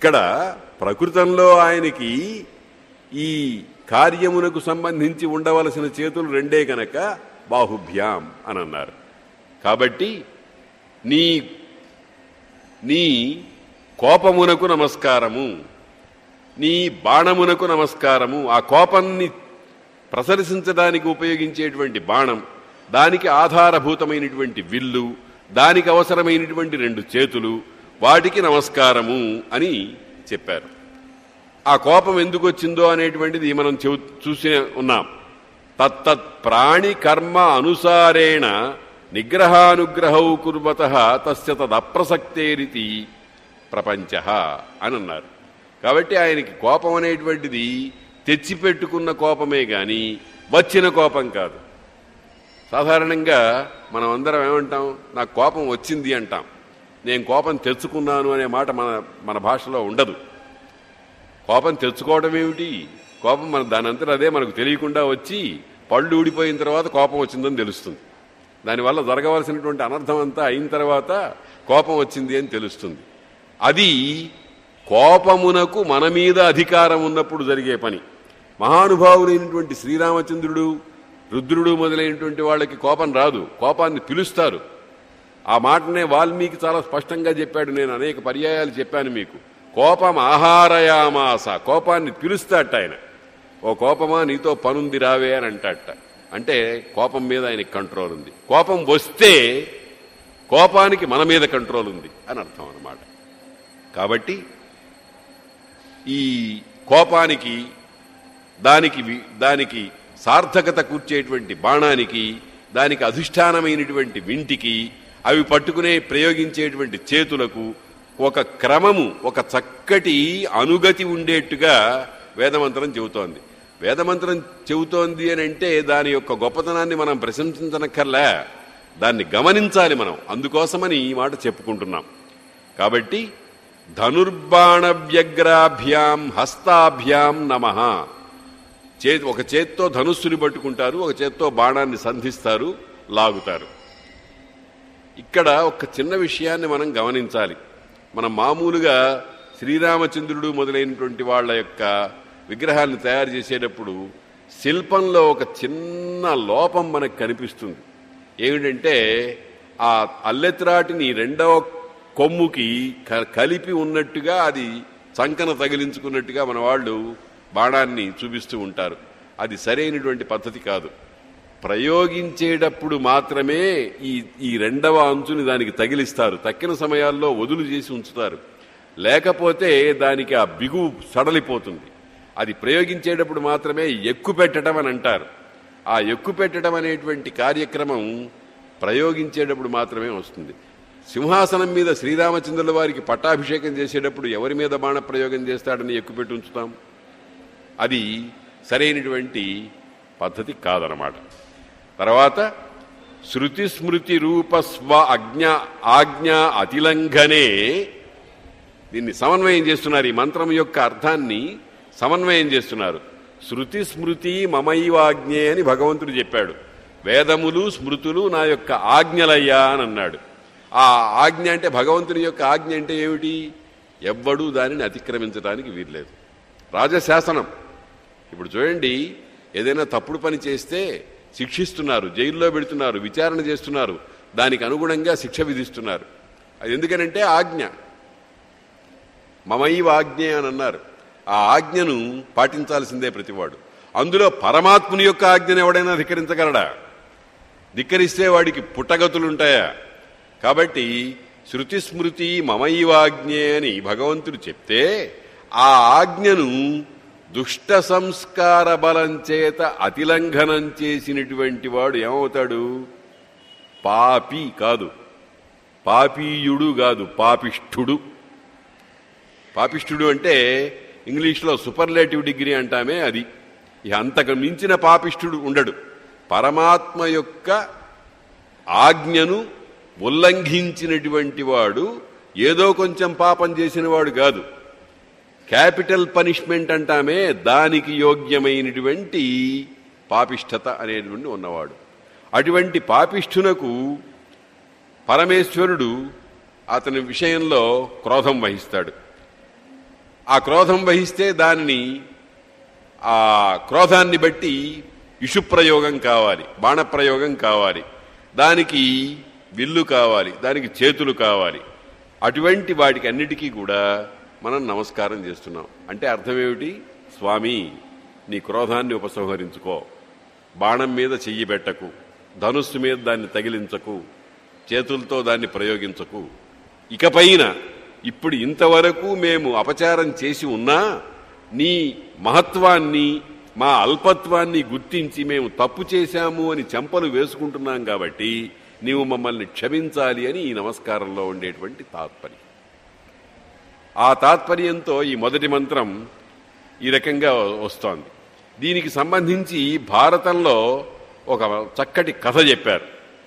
ఇక్కడ ప్రకృతంలో ఆయనకి ఈ కార్యమునకు సంబంధించి ఉండవలసిన చేతులు రెండే కనుక బాహుభ్యాం అని అన్నారు కాబట్టి నీ నీ కోపమునకు నమస్కారము నీ బాణమునకు నమస్కారము ఆ కోపాన్ని ప్రసరిసించడానికి ఉపయోగించేటువంటి బాణం దానికి ఆధారభూతమైనటువంటి విల్లు దానికి అవసరమైనటువంటి రెండు చేతులు వాటికి నమస్కారము అని చెప్పారు ఆ కోపం ఎందుకు వచ్చిందో అనేటువంటిది మనం చెవు చూసి ఉన్నాం తత్తత్ ప్రాణి కర్మ అనుసారేణ నిగ్రహానుగ్రహౌ కుర్వత తస్య తదప్రసక్తేరితి ప్రపంచ అని అన్నారు కాబట్టి ఆయనకి కోపం అనేటువంటిది తెచ్చిపెట్టుకున్న కోపమే గాని వచ్చిన కోపం కాదు సాధారణంగా మనం అందరం ఏమంటాం నాకు కోపం వచ్చింది అంటాం నేను కోపం తెచ్చుకున్నాను అనే మాట మన మన భాషలో ఉండదు కోపం తెచ్చుకోవడం ఏమిటి కోపం మన దాని అంతటా అదే మనకు తెలియకుండా వచ్చి పళ్ళు ఊడిపోయిన తర్వాత కోపం వచ్చిందని తెలుస్తుంది దానివల్ల జరగవలసినటువంటి అనర్థం అంతా అయిన తర్వాత కోపం వచ్చింది అని తెలుస్తుంది అది కోపమునకు మన మీద అధికారం ఉన్నప్పుడు జరిగే పని మహానుభావులైనటువంటి శ్రీరామచంద్రుడు రుద్రుడు మొదలైనటువంటి వాళ్ళకి కోపం రాదు కోపాన్ని పిలుస్తారు ఆ మాటనే వాల్మీకి చాలా స్పష్టంగా చెప్పాడు నేను అనేక పర్యాయాలు చెప్పాను మీకు కోపం ఆహారయామాస కోపాన్ని పిలుస్తాట ఆయన ఓ కోపమా నీతో పనుంది రావే అని అంటాట అంటే కోపం మీద ఆయనకి కంట్రోల్ ఉంది కోపం వస్తే కోపానికి మన మీద కంట్రోల్ ఉంది అని అర్థం అన్నమాట కాబట్టి ఈ కోపానికి దానికి వి- దానికి సార్థకత కూర్చేటువంటి బాణానికి దానికి అధిష్టానమైనటువంటి వింటికి అవి పట్టుకునే ప్రయోగించేటువంటి చేతులకు ఒక క్రమము ఒక చక్కటి అనుగతి ఉండేట్టుగా వేదమంత్రం చెబుతోంది వేదమంత్రం చెబుతోంది అని అంటే దాని యొక్క గొప్పతనాన్ని మనం ప్రశంసించనక్కర్లే దాన్ని గమనించాలి మనం అందుకోసమని ఈ మాట చెప్పుకుంటున్నాం కాబట్టి ధనుర్బాణ వ్యగ్రాభ్యాం హస్తాభ్యాం నమః చేతి ఒక చేత్తో ధనుస్సుని పట్టుకుంటారు ఒక చేత్తో బాణాన్ని సంధిస్తారు లాగుతారు ఇక్కడ ఒక చిన్న విషయాన్ని మనం గమనించాలి మనం మామూలుగా శ్రీరామచంద్రుడు మొదలైనటువంటి వాళ్ళ యొక్క విగ్రహాన్ని తయారు చేసేటప్పుడు శిల్పంలో ఒక చిన్న లోపం మనకు కనిపిస్తుంది ఏమిటంటే ఆ అల్లెత్రాటిని రెండవ కొమ్ముకి క- కలిపి ఉన్నట్టుగా అది చంకన తగిలించుకున్నట్టుగా మన వాళ్ళు బాణాన్ని చూపిస్తూ ఉంటారు అది సరైనటువంటి పద్ధతి కాదు ప్రయోగించేటప్పుడు మాత్రమే ఈ ఈ రెండవ అంచుని దానికి తగిలిస్తారు తక్కిన సమయాల్లో వదులు చేసి ఉంచుతారు లేకపోతే దానికి ఆ బిగువు సడలిపోతుంది అది ప్రయోగించేటప్పుడు మాత్రమే ఎక్కు పెట్టడం అని అంటారు ఆ ఎక్కు పెట్టడం అనేటువంటి కార్యక్రమం ప్రయోగించేటప్పుడు మాత్రమే వస్తుంది సింహాసనం మీద శ్రీరామచంద్రుల వారికి పట్టాభిషేకం చేసేటప్పుడు ఎవరి మీద బాణ ప్రయోగం చేస్తాడని ఎక్కుపెట్టి ఉంచుతాం అది సరైనటువంటి పద్ధతి కాదనమాట తర్వాత శృతి స్మృతి రూప స్వ అజ్ఞ ఆజ్ఞ అతిలంఘనే దీన్ని సమన్వయం చేస్తున్నారు ఈ మంత్రం యొక్క అర్థాన్ని సమన్వయం చేస్తున్నారు శృతి స్మృతి మమైవాజ్ఞే అని భగవంతుడు చెప్పాడు వేదములు స్మృతులు నా యొక్క ఆజ్ఞలయ్యా అని అన్నాడు ఆ ఆజ్ఞ అంటే భగవంతుని యొక్క ఆజ్ఞ అంటే ఏమిటి ఎవ్వడూ దానిని అతిక్రమించడానికి వీల్లేదు రాజశాసనం ఇప్పుడు చూడండి ఏదైనా తప్పుడు పని చేస్తే శిక్షిస్తున్నారు జైల్లో పెడుతున్నారు విచారణ చేస్తున్నారు దానికి అనుగుణంగా శిక్ష విధిస్తున్నారు అది ఎందుకనంటే ఆజ్ఞ మమైవ ఆజ్ఞ అని అన్నారు ఆ ఆజ్ఞను పాటించాల్సిందే ప్రతివాడు అందులో పరమాత్ముని యొక్క ఆజ్ఞను ఎవడైనా ధిక్కరించగలడా ధిక్కరిస్తే వాడికి పుట్టగతులుంటాయా కాబట్టి శృతి స్మృతి మమైవాజ్ఞే అని భగవంతుడు చెప్తే ఆ ఆజ్ఞను దుష్ట సంస్కార బలం చేత అతిలంఘనం చేసినటువంటి వాడు ఏమవుతాడు పాపి కాదు పాపీయుడు కాదు పాపిష్ఠుడు పాపిష్ఠుడు అంటే ఇంగ్లీష్లో సూపర్లేటివ్ డిగ్రీ అంటామే అది ఇక అంతకు మించిన పాపిష్ఠుడు ఉండడు పరమాత్మ యొక్క ఆజ్ఞను ఉల్లంఘించినటువంటి వాడు ఏదో కొంచెం పాపం చేసిన వాడు కాదు క్యాపిటల్ పనిష్మెంట్ అంటామే దానికి యోగ్యమైనటువంటి పాపిష్ఠత అనేటువంటి ఉన్నవాడు అటువంటి పాపిష్ఠునకు పరమేశ్వరుడు అతని విషయంలో క్రోధం వహిస్తాడు ఆ క్రోధం వహిస్తే దానిని ఆ క్రోధాన్ని బట్టి ఇషుప్రయోగం కావాలి బాణప్రయోగం కావాలి దానికి విల్లు కావాలి దానికి చేతులు కావాలి అటువంటి వాటికి అన్నిటికీ కూడా మనం నమస్కారం చేస్తున్నాం అంటే అర్థం ఏమిటి స్వామి నీ క్రోధాన్ని ఉపసంహరించుకో బాణం మీద చెయ్యి పెట్టకు ధనుస్సు మీద దాన్ని తగిలించకు చేతులతో దాన్ని ప్రయోగించకు ఇకపైన ఇప్పుడు ఇంతవరకు మేము అపచారం చేసి ఉన్నా నీ మహత్వాన్ని మా అల్పత్వాన్ని గుర్తించి మేము తప్పు చేశాము అని చెంపలు వేసుకుంటున్నాం కాబట్టి నీవు మమ్మల్ని క్షమించాలి అని ఈ నమస్కారంలో ఉండేటువంటి తాత్పర్యం ఆ తాత్పర్యంతో ఈ మొదటి మంత్రం ఈ రకంగా వస్తోంది దీనికి సంబంధించి భారతంలో ఒక చక్కటి కథ చెప్పారు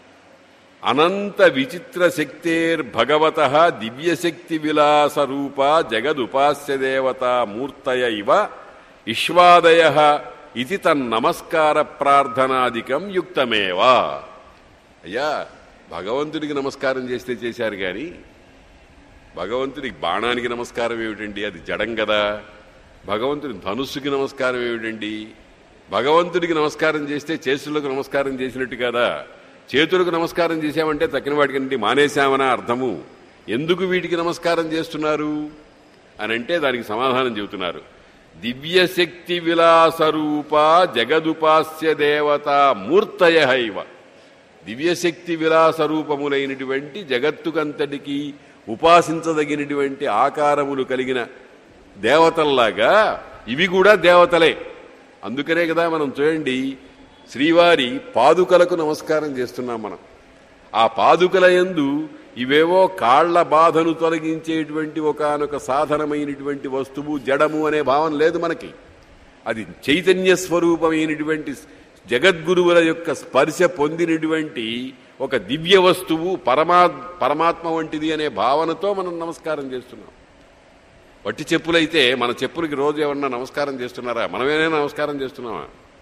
అనంత విచిత్ర శక్తేర్భగవత దివ్యశక్తి విలాస రూప జగదుపాస్య దేవత మూర్తయ ఇవ ఇష్వాదయ ఇది తన్నమస్కార ప్రార్థనాదికం యుక్తమేవా అయ్యా భగవంతుడికి నమస్కారం చేస్తే చేశారు కానీ భగవంతుడికి బాణానికి నమస్కారం ఏమిటండి అది జడం కదా భగవంతుడి ధనుస్సుకి నమస్కారం ఏమిటండి భగవంతుడికి నమస్కారం చేస్తే చేతులకు నమస్కారం చేసినట్టు కదా చేతులకు నమస్కారం చేశామంటే తక్కిన వాటికంటే మానేశామనా అర్థము ఎందుకు వీటికి నమస్కారం చేస్తున్నారు అని అంటే దానికి సమాధానం చెబుతున్నారు దివ్యశక్తి విలాసరూప జగదుపాస్య దేవత మూర్తయ హైవ దివ్యశక్తి విలాస రూపములైనటువంటి జగత్తుకంతటికి ఉపాసించదగినటువంటి ఆకారములు కలిగిన దేవతల్లాగా ఇవి కూడా దేవతలే అందుకనే కదా మనం చూడండి శ్రీవారి పాదుకలకు నమస్కారం చేస్తున్నాం మనం ఆ పాదుకల యందు ఇవేవో కాళ్ల బాధను తొలగించేటువంటి ఒకనొక సాధనమైనటువంటి వస్తువు జడము అనే భావం లేదు మనకి అది చైతన్య స్వరూపమైనటువంటి జగద్గురువుల యొక్క స్పర్శ పొందినటువంటి ఒక దివ్య వస్తువు పరమా పరమాత్మ వంటిది అనే భావనతో మనం నమస్కారం చేస్తున్నాం వట్టి చెప్పులైతే మన చెప్పులకి రోజు ఎవరన్నా నమస్కారం చేస్తున్నారా మనమేనా నమస్కారం చేస్తున్నామా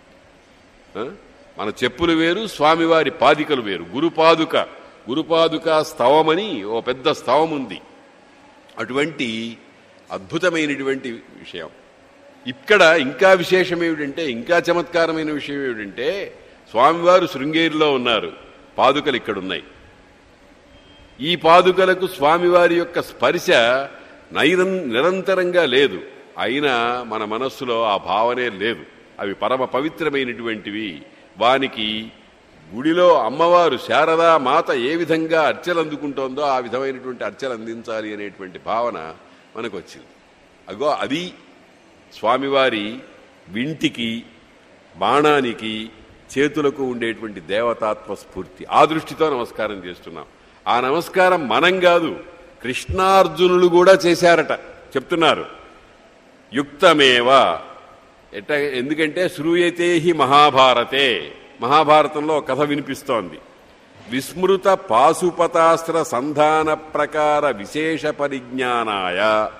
ఆ? మన చెప్పులు వేరు స్వామివారి పాదికలు వేరు గురుపాదుక గురుపాదుక స్తవమని ఓ పెద్ద స్తవం ఉంది అటువంటి అద్భుతమైనటువంటి విషయం ఇక్కడ ఇంకా విశేషం ఏమిటంటే ఇంకా చమత్కారమైన విషయం ఏమిటంటే స్వామివారు శృంగేరిలో ఉన్నారు పాదుకలు ఇక్కడున్నాయి ఈ పాదుకలకు స్వామివారి యొక్క స్పర్శ నైరం నిరంతరంగా లేదు అయినా మన మనస్సులో ఆ భావనే లేదు అవి పరమ పవిత్రమైనటువంటివి వానికి గుడిలో అమ్మవారు శారదా మాత ఏ విధంగా అర్చలు అందుకుంటోందో ఆ విధమైనటువంటి అర్చలు అందించాలి అనేటువంటి భావన మనకు వచ్చింది అగో అది స్వామివారి వింటికి బాణానికి చేతులకు ఉండేటువంటి దేవతాత్మ స్ఫూర్తి ఆ దృష్టితో నమస్కారం చేస్తున్నాం ఆ నమస్కారం మనం కాదు కృష్ణార్జునులు కూడా చేశారట చెప్తున్నారు యుక్తమేవ ఎట్ట ఎందుకంటే శ్రూయతే హి మహాభారతే మహాభారతంలో ఒక కథ వినిపిస్తోంది విస్మృత పాశుపతాస్త్ర సంధాన ప్రకార విశేష పరిజ్ఞానాయ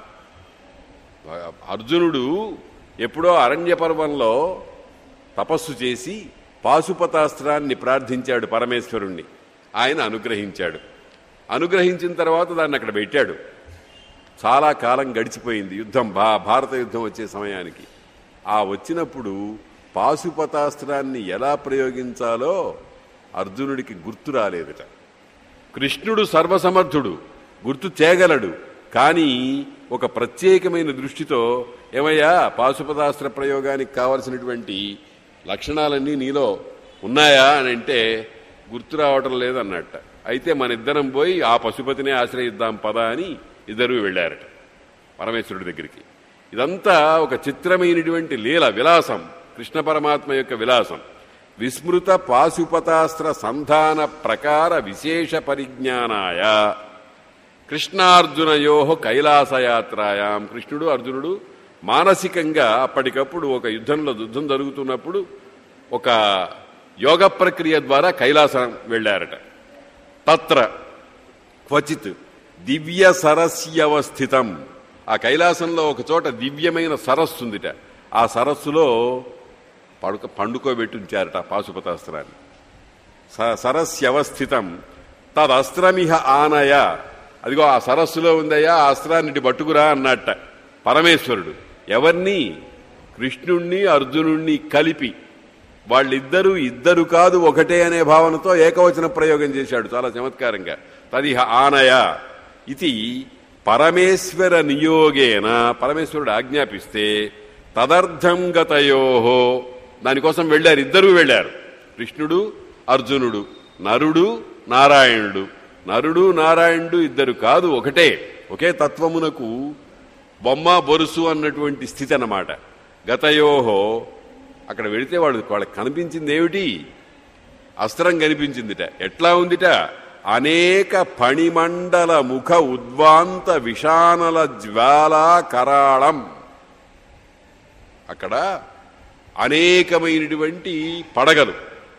అర్జునుడు ఎప్పుడో అరణ్య పర్వంలో తపస్సు చేసి పాశుపతాస్త్రాన్ని ప్రార్థించాడు పరమేశ్వరుణ్ణి ఆయన అనుగ్రహించాడు అనుగ్రహించిన తర్వాత దాన్ని అక్కడ పెట్టాడు చాలా కాలం గడిచిపోయింది యుద్ధం భా భారత యుద్ధం వచ్చే సమయానికి ఆ వచ్చినప్పుడు పాశుపతాస్త్రాన్ని ఎలా ప్రయోగించాలో అర్జునుడికి గుర్తు రాలేదట కృష్ణుడు సర్వసమర్థుడు గుర్తు చేయగలడు కానీ ఒక ప్రత్యేకమైన దృష్టితో ఏమయ్యా పాశుపతాస్త్ర ప్రయోగానికి కావలసినటువంటి లక్షణాలన్నీ నీలో ఉన్నాయా అని అంటే గుర్తు రావటం లేదన్నట్ట అయితే మన ఇద్దరం పోయి ఆ పశుపతినే ఆశ్రయిద్దాం పదా అని ఇద్దరు వెళ్ళారట పరమేశ్వరుడి దగ్గరికి ఇదంతా ఒక చిత్రమైనటువంటి లీల విలాసం కృష్ణ పరమాత్మ యొక్క విలాసం విస్మృత పాశుపతాస్త్ర సంధాన ప్రకార విశేష పరిజ్ఞానాయ కృష్ణార్జునయో కైలాసయాత్రాయాం కృష్ణుడు అర్జునుడు మానసికంగా అప్పటికప్పుడు ఒక యుద్ధంలో యుద్ధం జరుగుతున్నప్పుడు ఒక యోగ ప్రక్రియ ద్వారా కైలాసం వెళ్ళారట తత్ర క్వచిత్ దివ్య సరస్యవస్థితం ఆ కైలాసంలో ఒక చోట దివ్యమైన సరస్సు ఉందిట ఆ సరస్సులో పడుక పండుకోబెట్టి ఉంచారట పాశుపతాస్త్రాన్ని స- సరస్యవస్థితం తదస్త్రమిహ ఆనయ అదిగో ఆ సరస్సులో ఉందయ్యా ఆ అస్త్రాన్ని ఇటు పట్టుకురా అన్నట్ట పరమేశ్వరుడు ఎవరిని కృష్ణుణ్ణి అర్జునుణ్ణి కలిపి వాళ్ళిద్దరూ ఇద్దరు కాదు ఒకటే అనే భావనతో ఏకవచన ప్రయోగం చేశాడు చాలా చమత్కారంగా తదిహ ఆనయ ఇది పరమేశ్వర నియోగేన పరమేశ్వరుడు ఆజ్ఞాపిస్తే తదర్థం గతయోహో దానికోసం వెళ్ళారు ఇద్దరూ వెళ్ళారు కృష్ణుడు అర్జునుడు నరుడు నారాయణుడు నరుడు నారాయణుడు ఇద్దరు కాదు ఒకటే ఒకే తత్వమునకు బొమ్మ బొరుసు అన్నటువంటి స్థితి అన్నమాట గతయోహో అక్కడ వెళితే వాడు వాళ్ళకి కనిపించింది ఏమిటి అస్త్రం కనిపించిందిట ఎట్లా ఉందిట అనేక పణిమండల ముఖ ఉద్వాంత విషానల జ్వాలా కరాళం అక్కడ అనేకమైనటువంటి పడగలు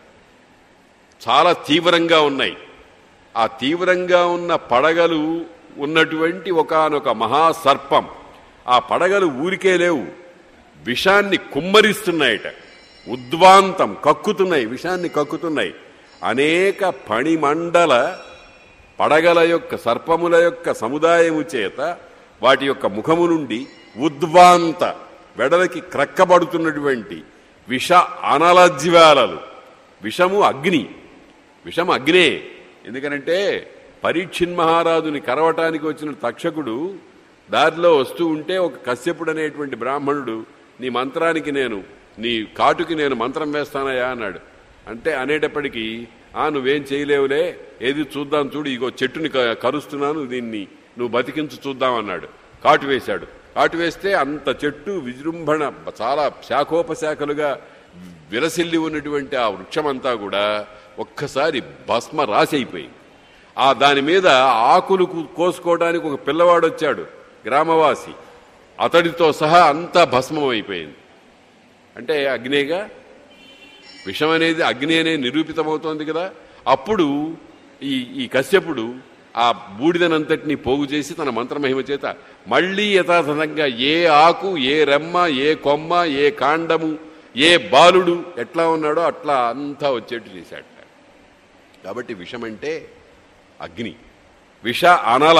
చాలా తీవ్రంగా ఉన్నాయి ఆ తీవ్రంగా ఉన్న పడగలు ఉన్నటువంటి ఒకానొక మహాసర్పం ఆ పడగలు ఊరికే లేవు విషాన్ని కుమ్మరిస్తున్నాయట ఉద్వాంతం కక్కుతున్నాయి విషాన్ని కక్కుతున్నాయి అనేక పణిమండల పడగల యొక్క సర్పముల యొక్క సముదాయము చేత వాటి యొక్క ముఖము నుండి ఉద్వాంత వెడలకి క్రక్కబడుతున్నటువంటి విష అనలజ్వాలలు విషము అగ్ని విషం అగ్నే ఎందుకనంటే పరీక్షిన్ మహారాజుని కరవటానికి వచ్చిన తక్షకుడు దారిలో వస్తూ ఉంటే ఒక కశ్యపుడు అనేటువంటి బ్రాహ్మణుడు నీ మంత్రానికి నేను నీ కాటుకి నేను మంత్రం వేస్తానయా అన్నాడు అంటే అనేటప్పటికీ ఆ నువ్వేం చేయలేవులే ఏది చూద్దాం చూడు ఇగో చెట్టుని క- కరుస్తున్నాను దీన్ని నువ్వు బతికించు చూద్దాం అన్నాడు కాటు వేశాడు కాటు వేస్తే అంత చెట్టు విజృంభణ చాలా శాఖోపశాఖలుగా విలసిల్లి ఉన్నటువంటి ఆ వృక్షమంతా కూడా ఒక్కసారి భస్మ రాసి అయిపోయింది ఆ దాని మీద ఆకులు కు- కోసుకోవడానికి ఒక పిల్లవాడు వచ్చాడు గ్రామవాసి అతడితో సహా అంతా భస్మం అయిపోయింది అంటే అగ్నేగా విషం అనేది అగ్ని అనే నిరూపితమవుతోంది కదా అప్పుడు ఈ ఈ కశ్యపుడు ఆ బూడిదనంతటినీ పోగు చేసి తన మంత్రమహిమ చేత మళ్ళీ యథాతథంగా ఏ ఆకు ఏ రెమ్మ ఏ కొమ్మ ఏ కాండము ఏ బాలుడు ఎట్లా ఉన్నాడో అట్లా అంతా వచ్చేట్టు చేశాడు కాబట్టి విషమంటే అగ్ని విష అనల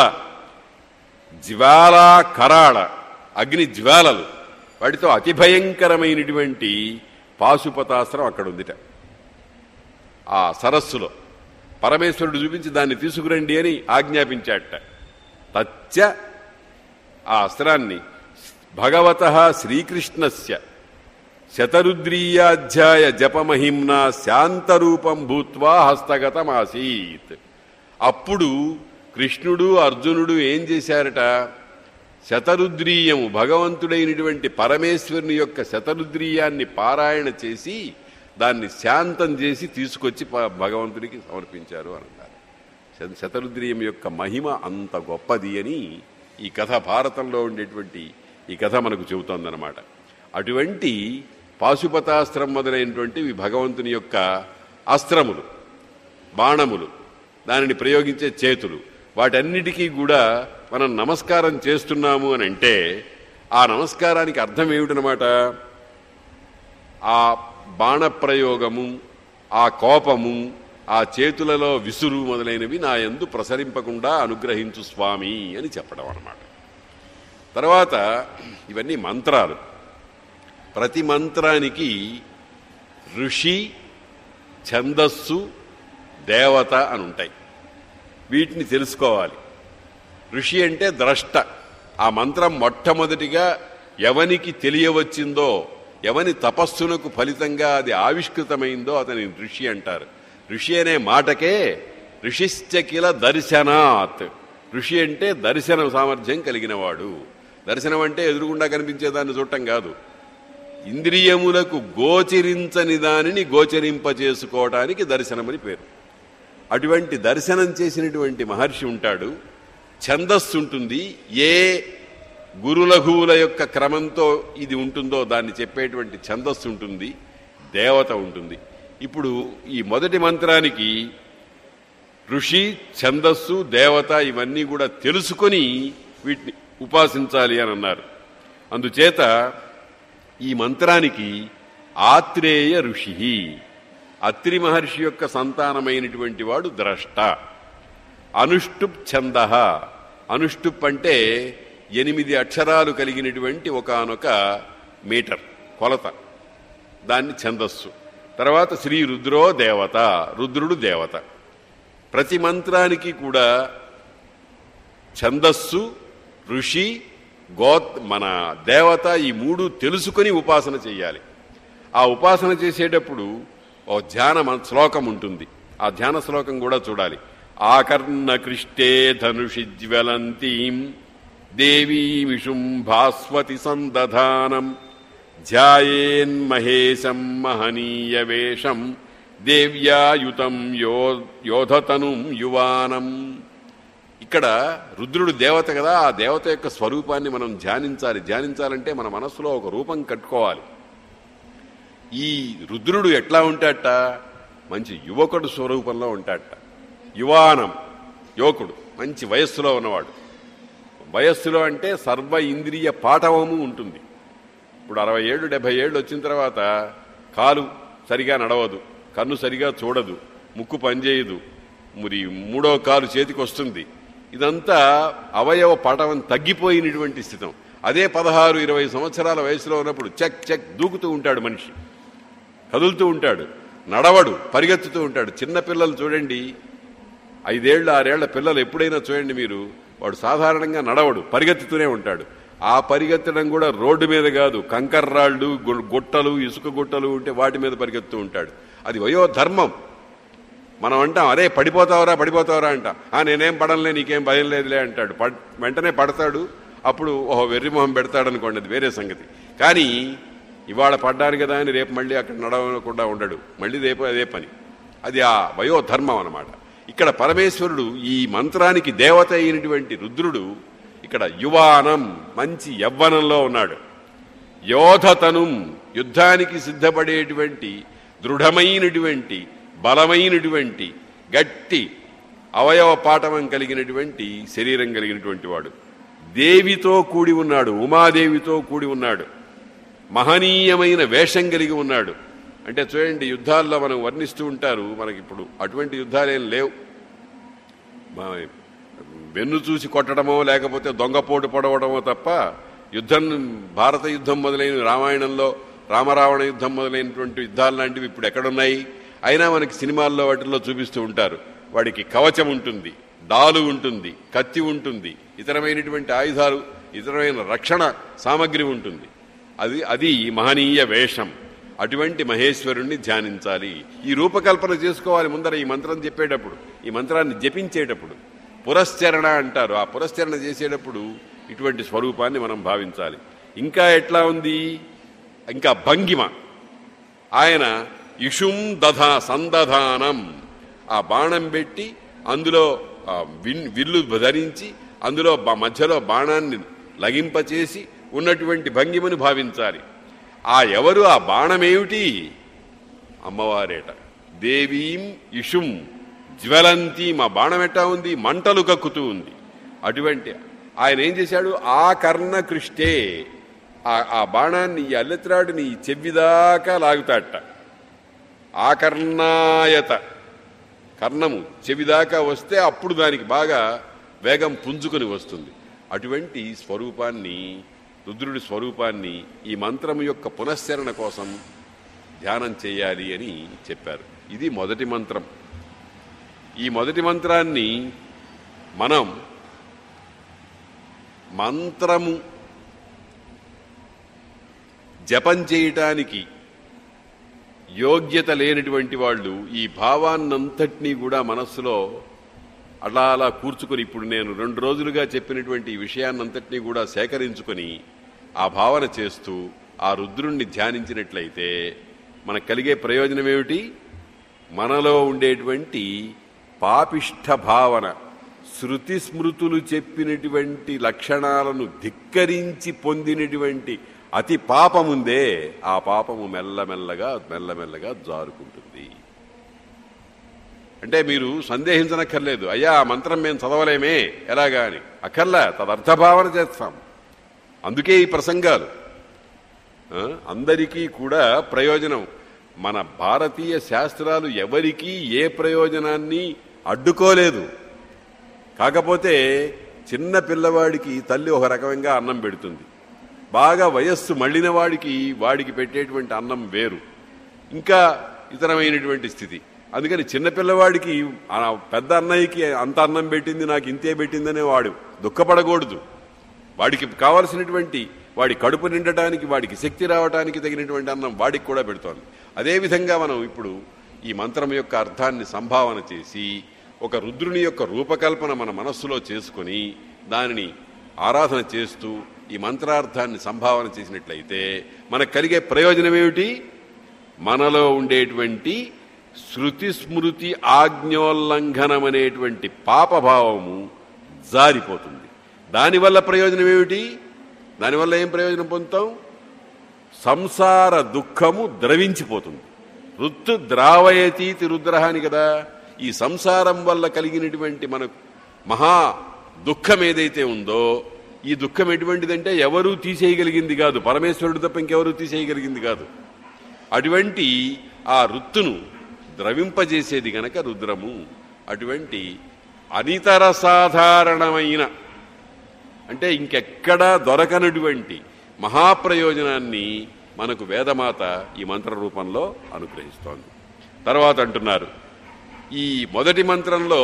జ్వాల కరాళ అగ్ని జ్వాలలు వాటితో అతి భయంకరమైనటువంటి పాశుపతాస్త్రం అక్కడ ఉందిట ఆ సరస్సులో పరమేశ్వరుడు చూపించి దాన్ని తీసుకురండి అని ఆజ్ఞాపించాట తచ్చ ఆ అస్త్రాన్ని భగవత శ్రీకృష్ణస్య శతరుద్రీయాధ్యాయ జపమహిమ్నా శాంతరూపం భూత్వా హస్తగతమాసీత్ అప్పుడు కృష్ణుడు అర్జునుడు ఏం చేశారట శతరుద్రీయము భగవంతుడైనటువంటి పరమేశ్వరుని యొక్క శతరుద్రీయాన్ని పారాయణ చేసి దాన్ని శాంతం చేసి తీసుకొచ్చి ప- భగవంతుడికి సమర్పించారు అని అన్నారు శత- శతరుద్రీయం యొక్క మహిమ అంత గొప్పది అని ఈ కథ భారతంలో ఉండేటువంటి ఈ కథ మనకు చెబుతోందనమాట అటువంటి పాశుపతాస్త్రం మొదలైనటువంటివి భగవంతుని యొక్క అస్త్రములు బాణములు దానిని ప్రయోగించే చేతులు వాటన్నిటికీ కూడా మనం నమస్కారం చేస్తున్నాము అని అంటే ఆ నమస్కారానికి అర్థం ఏమిటనమాట ఆ బాణప్రయోగము ఆ కోపము ఆ చేతులలో విసురు మొదలైనవి నా యందు ప్రసరింపకుండా అనుగ్రహించు స్వామి అని చెప్పడం అన్నమాట తర్వాత ఇవన్నీ మంత్రాలు ప్రతి మంత్రానికి ఋషి ఛందస్సు దేవత అని ఉంటాయి వీటిని తెలుసుకోవాలి ఋషి అంటే ద్రష్ట ఆ మంత్రం మొట్టమొదటిగా ఎవనికి తెలియవచ్చిందో ఎవని తపస్సునకు ఫలితంగా అది ఆవిష్కృతమైందో అతని ఋషి అంటారు ఋషి అనే మాటకే ఋషిశ్చకిల దర్శనాత్ ఋషి అంటే దర్శన సామర్థ్యం కలిగినవాడు దర్శనం అంటే ఎదురుగుండా కనిపించేదాన్ని చూడటం కాదు ఇంద్రియములకు గోచరించని దానిని గోచరింపచేసుకోవటానికి దర్శనమని పేరు అటువంటి దర్శనం చేసినటువంటి మహర్షి ఉంటాడు ఛందస్సు ఉంటుంది ఏ గురులఘువుల యొక్క క్రమంతో ఇది ఉంటుందో దాన్ని చెప్పేటువంటి ఛందస్సు ఉంటుంది దేవత ఉంటుంది ఇప్పుడు ఈ మొదటి మంత్రానికి ఋషి ఛందస్సు దేవత ఇవన్నీ కూడా తెలుసుకొని వీటిని ఉపాసించాలి అని అన్నారు అందుచేత ఈ మంత్రానికి ఆత్రేయ ఋషి అత్రి మహర్షి యొక్క సంతానమైనటువంటి వాడు ద్రష్ట అనుష్టుప్ ఛంద అనుష్టుప్ అంటే ఎనిమిది అక్షరాలు కలిగినటువంటి ఒకానొక మీటర్ కొలత దాన్ని ఛందస్సు తర్వాత శ్రీ రుద్రో దేవత రుద్రుడు దేవత ప్రతి మంత్రానికి కూడా ఛందస్సు ఋషి గో మన దేవత ఈ మూడు తెలుసుకొని ఉపాసన చేయాలి ఆ ఉపాసన చేసేటప్పుడు ఓ ధ్యాన మం- శ్లోకం ఉంటుంది ఆ ధ్యాన శ్లోకం కూడా చూడాలి ఆకర్ణ కృష్టే ధనుషి జ్వలంతీం దేవీమిషుం భాస్వతి సందధానం ధ్యాయేన్మహేశం మహనీయ వేషం దేవ్యాయుతం యో యోధతనుం యువానం ఇక్కడ రుద్రుడు దేవత కదా ఆ దేవత యొక్క స్వరూపాన్ని మనం ధ్యానించాలి ధ్యానించాలంటే మన మనస్సులో ఒక రూపం కట్టుకోవాలి ఈ రుద్రుడు ఎట్లా ఉంటాడట మంచి యువకుడు స్వరూపంలో ఉంటాడట యువానం యువకుడు మంచి వయస్సులో ఉన్నవాడు వయస్సులో అంటే సర్వ ఇంద్రియ పాఠవము ఉంటుంది ఇప్పుడు అరవై ఏళ్ళు డెబ్బై ఏళ్ళు వచ్చిన తర్వాత కాలు సరిగా నడవదు కన్ను సరిగా చూడదు ముక్కు పనిచేయదు మరి మూడో కాలు చేతికి వస్తుంది ఇదంతా అవయవ పటవం తగ్గిపోయినటువంటి స్థితం అదే పదహారు ఇరవై సంవత్సరాల వయసులో ఉన్నప్పుడు చెక్ చెక్ దూకుతూ ఉంటాడు మనిషి కదులుతూ ఉంటాడు నడవడు పరిగెత్తుతూ ఉంటాడు చిన్న పిల్లలు చూడండి ఐదేళ్ల ఆరేళ్ల పిల్లలు ఎప్పుడైనా చూడండి మీరు వాడు సాధారణంగా నడవడు పరిగెత్తుతూనే ఉంటాడు ఆ పరిగెత్తడం కూడా రోడ్డు మీద కాదు కంకర్రాళ్ళు గు- గుట్టలు ఇసుక గుట్టలు ఉంటే వాటి మీద పరిగెత్తుతూ ఉంటాడు అది వయో ధర్మం మనం అంటాం అరే పడిపోతావరా పడిపోతావరా అంట ఆ నేనేం పడనులే నీకేం భయం లేదులే అంటాడు పడ్- వెంటనే పడతాడు అప్పుడు ఓహో వెర్రి మొహం పెడతాడు అనుకోండి అది వేరే సంగతి కానీ ఇవాళ పడ్డాను కదా అని రేపు మళ్ళీ అక్కడ నడవకుండా ఉండడు మళ్ళీ రేపు అదే పని అది ఆ వయో ధర్మం అన్నమాట ఇక్కడ పరమేశ్వరుడు ఈ మంత్రానికి దేవత అయినటువంటి రుద్రుడు ఇక్కడ యువానం మంచి యవ్వనంలో ఉన్నాడు యోధతనుం యుద్ధానికి సిద్ధపడేటువంటి దృఢమైనటువంటి బలమైనటువంటి గట్టి అవయవ పాఠవం కలిగినటువంటి శరీరం కలిగినటువంటి వాడు దేవితో కూడి ఉన్నాడు ఉమాదేవితో కూడి ఉన్నాడు మహనీయమైన వేషం కలిగి ఉన్నాడు అంటే చూడండి యుద్ధాల్లో మనం వర్ణిస్తూ ఉంటారు మనకి ఇప్పుడు అటువంటి యుద్ధాలేం లేవు మా వెన్ను చూసి కొట్టడమో లేకపోతే దొంగపోటు పొడవడమో తప్ప యుద్ధం భారత యుద్ధం మొదలైన రామాయణంలో రామరావణ యుద్ధం మొదలైనటువంటి యుద్ధాలు లాంటివి ఇప్పుడు ఎక్కడున్నాయి అయినా మనకి సినిమాల్లో వాటిల్లో చూపిస్తూ ఉంటారు వాడికి కవచం ఉంటుంది డాలు ఉంటుంది కత్తి ఉంటుంది ఇతరమైనటువంటి ఆయుధాలు ఇతరమైన రక్షణ సామగ్రి ఉంటుంది అది అది మహనీయ వేషం అటువంటి మహేశ్వరుణ్ణి ధ్యానించాలి ఈ రూపకల్పన చేసుకోవాలి ముందర ఈ మంత్రం చెప్పేటప్పుడు ఈ మంత్రాన్ని జపించేటప్పుడు పురశ్చరణ అంటారు ఆ పురశ్చరణ చేసేటప్పుడు ఇటువంటి స్వరూపాన్ని మనం భావించాలి ఇంకా ఎట్లా ఉంది ఇంకా భంగిమ ఆయన ఇషుం దధా సందధానం ఆ బాణం పెట్టి అందులో ఆ విన్- విల్లు ధరించి అందులో బ- మధ్యలో బాణాన్ని లగింపచేసి ఉన్నటువంటి భంగిమను భావించాలి ఆ ఎవరు ఆ బాణమేమిటి అమ్మవారేట దేవీం ఇషుం జ్వలంతి మా బాణం ఎట్టా ఉంది మంటలు కక్కుతూ ఉంది అటువంటి ఆయన ఏం చేశాడు ఆ కర్ణ కృష్టే ఆ- ఆ బాణాన్ని ఈ అల్లెత్రాడుని ఈ చెవిదాకా లాగుతాడట ఆకర్ణాయత కర్ణము చెవిదాకా వస్తే అప్పుడు దానికి బాగా వేగం పుంజుకొని వస్తుంది అటువంటి స్వరూపాన్ని రుద్రుడి స్వరూపాన్ని ఈ మంత్రం యొక్క పునశ్చరణ కోసం ధ్యానం చేయాలి అని చెప్పారు ఇది మొదటి మంత్రం ఈ మొదటి మంత్రాన్ని మనం మంత్రము జపం చేయటానికి యోగ్యత లేనటువంటి వాళ్ళు ఈ భావాన్నంతటినీ కూడా మనస్సులో అలా అలా కూర్చుకొని ఇప్పుడు నేను రెండు రోజులుగా చెప్పినటువంటి ఈ విషయాన్నంతటినీ కూడా సేకరించుకొని ఆ భావన చేస్తూ ఆ రుద్రుణ్ణి ధ్యానించినట్లయితే మనకు కలిగే ప్రయోజనం ఏమిటి మనలో ఉండేటువంటి పాపిష్ట భావన శృతి స్మృతులు చెప్పినటువంటి లక్షణాలను ధిక్కరించి పొందినటువంటి అతి పాపముందే ఆ పాపము మెల్లమెల్లగా మెల్లమెల్లగా జారుకుంటుంది అంటే మీరు సందేహించనక్కర్లేదు అయ్యా ఆ మంత్రం మేము చదవలేమే ఎలాగా అని అక్కర్లా తదర్థభావన చేస్తాం అందుకే ఈ ప్రసంగాలు ఆ, అందరికీ కూడా ప్రయోజనం మన భారతీయ శాస్త్రాలు ఎవరికీ ఏ ప్రయోజనాన్ని అడ్డుకోలేదు కాకపోతే చిన్న పిల్లవాడికి తల్లి ఒక రకంగా అన్నం పెడుతుంది బాగా వయస్సు మళ్ళిన వాడికి వాడికి పెట్టేటువంటి అన్నం వేరు ఇంకా ఇతరమైనటువంటి స్థితి అందుకని చిన్నపిల్లవాడికి ఆ పెద్ద అన్నయ్యకి అంత అన్నం పెట్టింది నాకు ఇంతే పెట్టిందనే వాడు దుఃఖపడకూడదు వాడికి కావలసినటువంటి వాడి కడుపు నిండటానికి వాడికి శక్తి రావడానికి తగినటువంటి అన్నం వాడికి కూడా పెడుతోంది అదేవిధంగా మనం ఇప్పుడు ఈ మంత్రం యొక్క అర్థాన్ని సంభావన చేసి ఒక రుద్రుని యొక్క రూపకల్పన మన మనస్సులో చేసుకొని దానిని ఆరాధన చేస్తూ ఈ మంత్రార్థాన్ని సంభావన చేసినట్లయితే మనకు కలిగే ప్రయోజనం ఏమిటి మనలో ఉండేటువంటి శృతి స్మృతి ఆజ్ఞోల్లంఘనం అనేటువంటి పాపభావము జారిపోతుంది దానివల్ల ప్రయోజనం ఏమిటి దానివల్ల ఏం ప్రయోజనం పొందుతాం సంసార దుఃఖము ద్రవించిపోతుంది రుత్తు ద్రావయతీతి రుద్రహాని కదా ఈ సంసారం వల్ల కలిగినటువంటి మన మహా దుఃఖం ఏదైతే ఉందో ఈ దుఃఖం ఎటువంటిదంటే ఎవరూ తీసేయగలిగింది కాదు పరమేశ్వరుడు తప్ప ఇంకెవరూ తీసేయగలిగింది కాదు అటువంటి ఆ రుత్తును ద్రవింపజేసేది గనక రుద్రము అటువంటి అనితర సాధారణమైన అంటే ఇంకెక్కడా దొరకనటువంటి మహాప్రయోజనాన్ని మనకు వేదమాత ఈ మంత్ర రూపంలో అనుగ్రహిస్తోంది తర్వాత అంటున్నారు ఈ మొదటి మంత్రంలో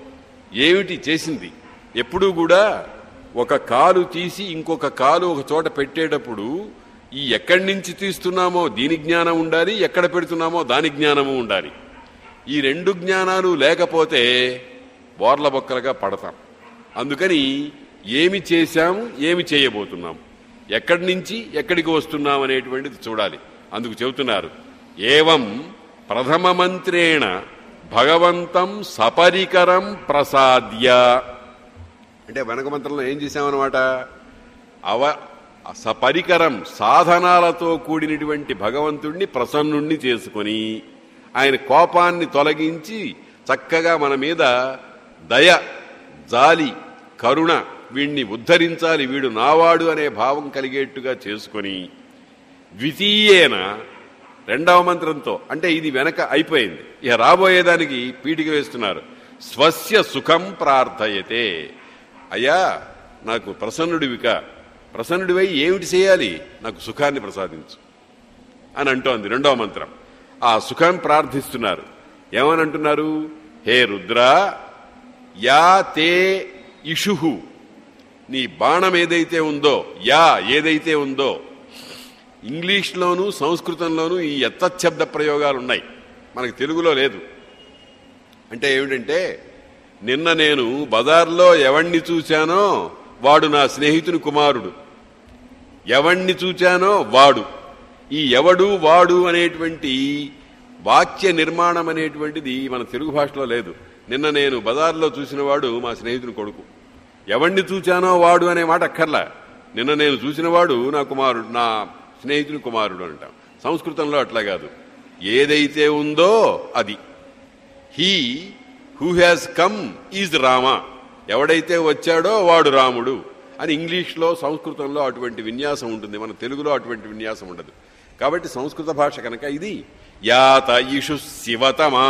ఏమిటి చేసింది ఎప్పుడూ కూడా ఒక కాలు తీసి ఇంకొక కాలు ఒక చోట పెట్టేటప్పుడు ఈ ఎక్కడి నుంచి తీస్తున్నామో దీని జ్ఞానం ఉండాలి ఎక్కడ పెడుతున్నామో దాని జ్ఞానము ఉండాలి ఈ రెండు జ్ఞానాలు లేకపోతే బోర్ల బొక్కలుగా పడతాం అందుకని ఏమి చేశాము ఏమి చేయబోతున్నాం ఎక్కడి నుంచి ఎక్కడికి వస్తున్నాం అనేటువంటిది చూడాలి అందుకు చెబుతున్నారు ఏవం ప్రథమ మంత్రేణ భగవంతం సపరికరం ప్రసాద్య అంటే వెనక మంత్రంలో ఏం చేశామన్నమాట అవ సపరికరం సాధనాలతో కూడినటువంటి భగవంతుణ్ణి ప్రసన్నుణ్ణి చేసుకొని ఆయన కోపాన్ని తొలగించి చక్కగా మన మీద దయ జాలి కరుణ వీణ్ణి ఉద్ధరించాలి వీడు నావాడు అనే భావం కలిగేట్టుగా చేసుకొని ద్వితీయేన రెండవ మంత్రంతో అంటే ఇది వెనక అయిపోయింది ఇక రాబోయేదానికి పీటిక వేస్తున్నారు స్వస్య సుఖం ప్రార్థయతే అయ్యా నాకు ప్రసన్నుడివిక ప్రసన్నుడివై ఏమిటి చేయాలి నాకు సుఖాన్ని ప్రసాదించు అని అంటోంది రెండవ మంత్రం ఆ సుఖం ప్రార్థిస్తున్నారు ఏమని అంటున్నారు హే రుద్ర యా తే ఇషుహు నీ బాణం ఏదైతే ఉందో యా ఏదైతే ఉందో ఇంగ్లీష్లోను సంస్కృతంలోనూ ఈ ఎత్తశబ్ద ప్రయోగాలు ఉన్నాయి మనకు తెలుగులో లేదు అంటే ఏమిటంటే నిన్న నేను బజార్లో ఎవణ్ణి చూశానో వాడు నా స్నేహితుని కుమారుడు ఎవణ్ణి చూచానో వాడు ఈ ఎవడు వాడు అనేటువంటి వాక్య నిర్మాణం అనేటువంటిది మన తెలుగు భాషలో లేదు నిన్న నేను బజార్లో చూసిన వాడు మా స్నేహితుని కొడుకు ఎవణ్ణి చూచానో వాడు అనే మాట అక్కర్లా నిన్న నేను చూసిన వాడు నా కుమారుడు నా స్నేహితుని కుమారుడు అంటాం సంస్కృతంలో అట్లా కాదు ఏదైతే ఉందో అది he who has come is Rama ఎవడైతే వచ్చాడో వాడు రాముడు అని ఇంగ్లీష్లో సంస్కృతంలో అటువంటి విన్యాసం ఉంటుంది మన తెలుగులో అటువంటి విన్యాసం ఉండదు కాబట్టి సంస్కృత భాష కనుక ఇది యాత ఇషు శివతమా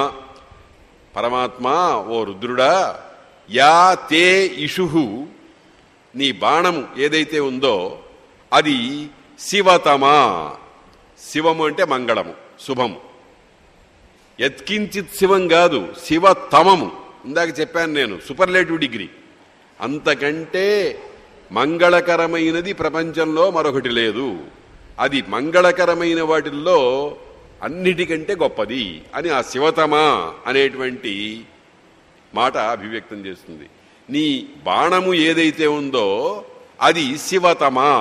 పరమాత్మ ఓ రుద్రుడా యా తే ఇషు నీ బాణము ఏదైతే ఉందో అది శివతమా శివము అంటే మంగళము శుభము ఎత్కించిత్ శివం కాదు శివతమము ఇందాక చెప్పాను నేను సూపర్లేటివ్ డిగ్రీ అంతకంటే మంగళకరమైనది ప్రపంచంలో మరొకటి లేదు అది మంగళకరమైన వాటిల్లో అన్నిటికంటే గొప్పది అని ఆ శివతమా అనేటువంటి మాట అభివ్యక్తం చేస్తుంది నీ బాణము ఏదైతే ఉందో అది శివతమా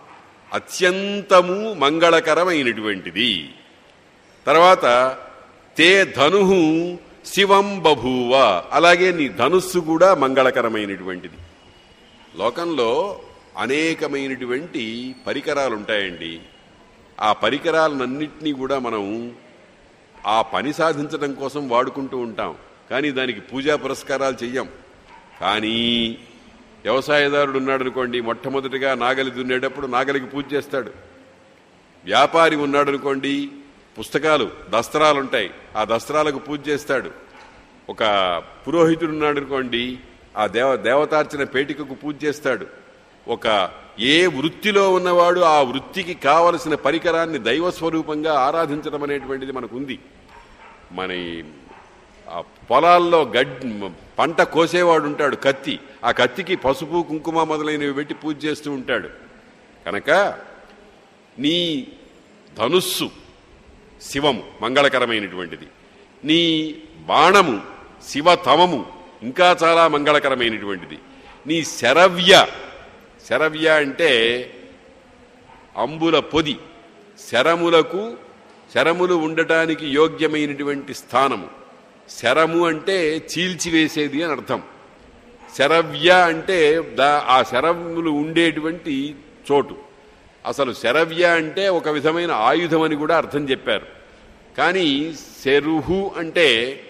అత్యంతము మంగళకరమైనటువంటిది తర్వాత తే ధను శివం బభూవ అలాగే నీ ధనుస్సు కూడా మంగళకరమైనటువంటిది లోకంలో అనేకమైనటువంటి పరికరాలు ఉంటాయండి ఆ పరికరాలన్నింటినీ కూడా మనం ఆ పని సాధించడం కోసం వాడుకుంటూ ఉంటాం కానీ దానికి పూజా పురస్కారాలు చెయ్యం కానీ వ్యవసాయదారుడు ఉన్నాడు అనుకోండి మొట్టమొదటిగా నాగలి దున్నేటప్పుడు నాగలికి పూజ చేస్తాడు వ్యాపారి ఉన్నాడు అనుకోండి పుస్తకాలు దస్త్రాలు ఉంటాయి ఆ దస్త్రాలకు పూజ చేస్తాడు ఒక పురోహితుడు ఉన్నాడు అనుకోండి ఆ దేవ దేవతార్చన పేటికకు పూజ చేస్తాడు ఒక ఏ వృత్తిలో ఉన్నవాడు ఆ వృత్తికి కావలసిన పరికరాన్ని దైవ స్వరూపంగా ఆరాధించడం అనేటువంటిది మనకు ఉంది మన ఈ ఆ పొలాల్లో గడ్ పంట కోసేవాడు ఉంటాడు కత్తి ఆ కత్తికి పసుపు కుంకుమ మొదలైనవి పెట్టి పూజ చేస్తూ ఉంటాడు కనుక నీ ధనుస్సు శివము మంగళకరమైనటువంటిది నీ బాణము శివతమము ఇంకా చాలా మంగళకరమైనటువంటిది నీ శరవ్య శరవ్య అంటే అంబుల పొది శరములకు శరములు ఉండటానికి యోగ్యమైనటువంటి స్థానము శరము అంటే చీల్చివేసేది అని అర్థం శరవ్య అంటే దా ఆ శరములు ఉండేటువంటి చోటు అసలు శరవ్య అంటే ఒక విధమైన ఆయుధం అని కూడా అర్థం చెప్పారు కానీ శరుహు అంటే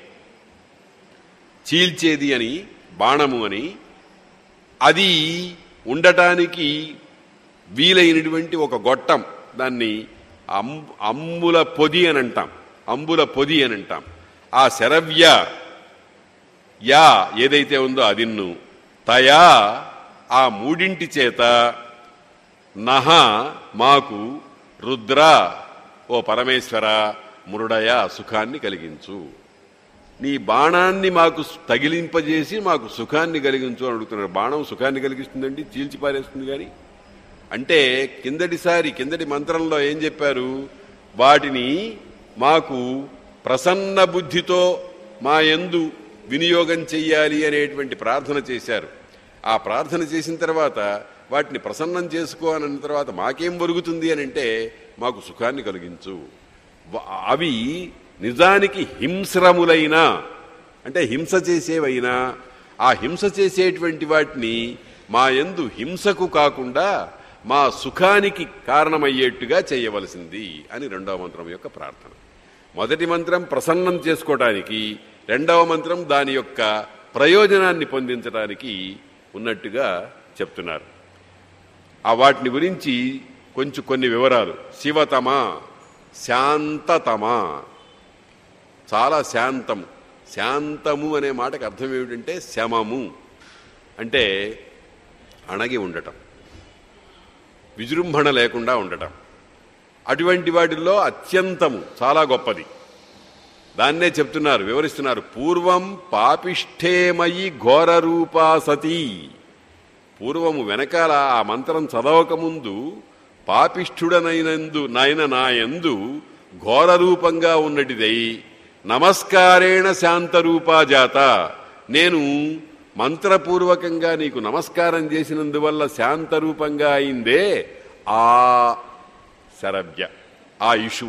చీల్చేది అని బాణము అని అది ఉండటానికి వీలైనటువంటి ఒక గొట్టం దాన్ని అం అంబుల పొది అని అంటాం అంబుల పొది అని అంటాం ఆ శరవ్య యా ఏదైతే ఉందో అదిన్ను తయా ఆ మూడింటి చేత నహ మాకు రుద్ర ఓ పరమేశ్వర మురుడయ సుఖాన్ని కలిగించు నీ బాణాన్ని మాకు తగిలింపజేసి మాకు సుఖాన్ని కలిగించు అని అడుగుతున్నారు బాణం సుఖాన్ని కలిగిస్తుందండి చీల్చి పారేస్తుంది కానీ అంటే కిందటిసారి కిందటి మంత్రంలో ఏం చెప్పారు వాటిని మాకు ప్రసన్న బుద్ధితో మా యందు వినియోగం చెయ్యాలి అనేటువంటి ప్రార్థన చేశారు ఆ ప్రార్థన చేసిన తర్వాత వాటిని ప్రసన్నం చేసుకో అని అన్న తర్వాత మాకేం ఒరుగుతుంది అని అంటే మాకు సుఖాన్ని కలిగించు వ- అవి నిజానికి హింస్రములైన అంటే హింస చేసేవైనా ఆ హింస చేసేటువంటి వాటిని మా యందు హింసకు కాకుండా మా సుఖానికి కారణమయ్యేట్టుగా చేయవలసింది అని రెండవ మంత్రం యొక్క ప్రార్థన మొదటి మంత్రం ప్రసన్నం చేసుకోవటానికి రెండవ మంత్రం దాని యొక్క ప్రయోజనాన్ని పొందించడానికి ఉన్నట్టుగా చెప్తున్నారు ఆ వాటిని గురించి కొంచెం కొన్ని వివరాలు శివతమ శాంతతమ చాలా శాంతము శాంతము అనే మాటకు అర్థం ఏమిటంటే శమము అంటే అణగి ఉండటం విజృంభణ లేకుండా ఉండటం అటువంటి వాటిల్లో అత్యంతము చాలా గొప్పది దాన్నే చెప్తున్నారు వివరిస్తున్నారు పూర్వం పాపిష్ఠేమయి ఘోరరూపా సతీ పూర్వము వెనకాల ఆ మంత్రం చదవకముందు పాపిష్ఠుడనైనందు నాయన నాయందు ఘోర రూపంగా ఉన్నటిదై నమస్కారేణ శాంతరూపా జాత నేను మంత్రపూర్వకంగా నీకు నమస్కారం చేసినందువల్ల శాంతరూపంగా అయిందే ఆ శరభ్య ఆ ఇషు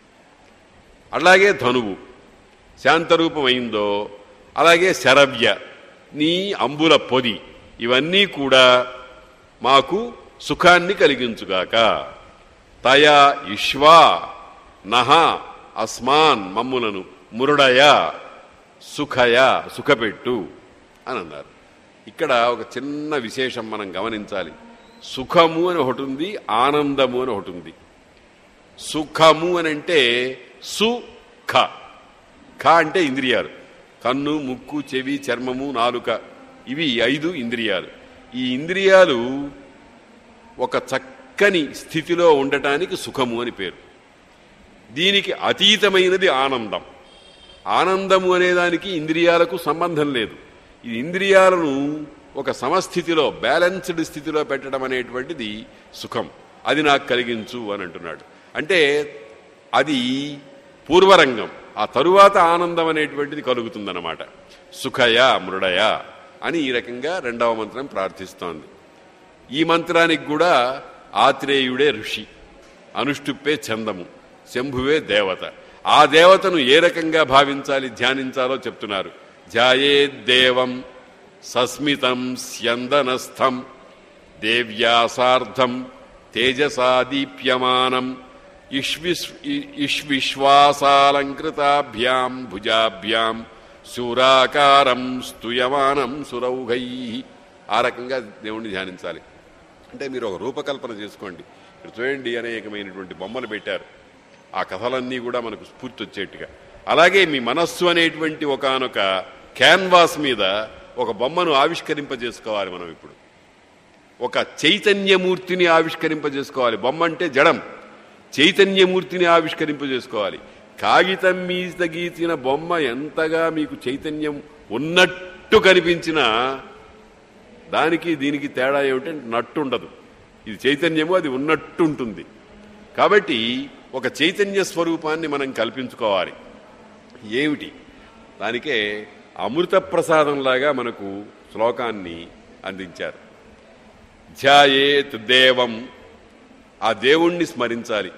అలాగే ధనువు శాంతరూపమైందో అలాగే శరవ్య నీ అంబుల పొది ఇవన్నీ కూడా మాకు సుఖాన్ని కలిగించుగాక తయా ఇష్వా నహ అస్మాన్ మమ్ములను మురుడయ సుఖయ సుఖపెట్టు అని అన్నారు ఇక్కడ ఒక చిన్న విశేషం మనం గమనించాలి సుఖము అని ఒకటి ఉంది ఆనందము అని ఒకటి ఉంది సుఖము అని అంటే సుఖ ఖ అంటే ఇంద్రియాలు కన్ను ముక్కు చెవి చర్మము నాలుక ఇవి ఐదు ఇంద్రియాలు ఈ ఇంద్రియాలు ఒక చక్కని స్థితిలో ఉండటానికి సుఖము అని పేరు దీనికి అతీతమైనది ఆనందం ఆనందము అనేదానికి ఇంద్రియాలకు సంబంధం లేదు ఈ ఇంద్రియాలను ఒక సమస్థితిలో బ్యాలెన్స్డ్ స్థితిలో పెట్టడం అనేటువంటిది సుఖం అది నాకు కలిగించు అని అంటున్నాడు అంటే అది పూర్వరంగం ఆ తరువాత ఆనందం అనేటువంటిది కలుగుతుందన్నమాట సుఖయ మృడయ అని ఈ రకంగా రెండవ మంత్రం ప్రార్థిస్తోంది ఈ మంత్రానికి కూడా ఆత్రేయుడే ఋషి అనుష్టుప్పే చందము శంభువే దేవత ఆ దేవతను ఏ రకంగా భావించాలి ధ్యానించాలో చెప్తున్నారు ధ్యాయేద్దేవం సస్మితం స్యందనస్థం దేవ్యాసార్థం తేజసాదీప్యమానం ఇష్విస్ ఇష్విశ్వాసాలంకృతాభ్యాం భుజాభ్యాం శూరాకారం స్తూయమానం సురౌఘై ఆ రకంగా దేవుణ్ణి ధ్యానించాలి అంటే మీరు ఒక రూపకల్పన చేసుకోండి ఇక్కడ చూడండి అనేకమైనటువంటి బొమ్మలు పెట్టారు ఆ కథలన్నీ కూడా మనకు స్ఫూర్తి వచ్చేట్టుగా అలాగే మీ మనస్సు అనేటువంటి ఒకానొక క్యాన్వాస్ మీద ఒక బొమ్మను ఆవిష్కరింపజేసుకోవాలి మనం ఇప్పుడు ఒక చైతన్యమూర్తిని ఆవిష్కరింపజేసుకోవాలి బొమ్మ అంటే జడం చైతన్యమూర్తిని ఆవిష్కరింపజేసుకోవాలి కాగితం మీద గీసిన బొమ్మ ఎంతగా మీకు చైతన్యం ఉన్నట్టు కనిపించినా దానికి దీనికి తేడా ఏమిటంటే నట్టు ఉండదు ఇది చైతన్యము అది ఉన్నట్టు ఉంటుంది కాబట్టి ఒక చైతన్య స్వరూపాన్ని మనం కల్పించుకోవాలి ఏమిటి దానికే అమృత ప్రసాదంలాగా మనకు శ్లోకాన్ని అందించారు ధ్యాయేత్ దేవం ఆ దేవుణ్ణి స్మరించాలి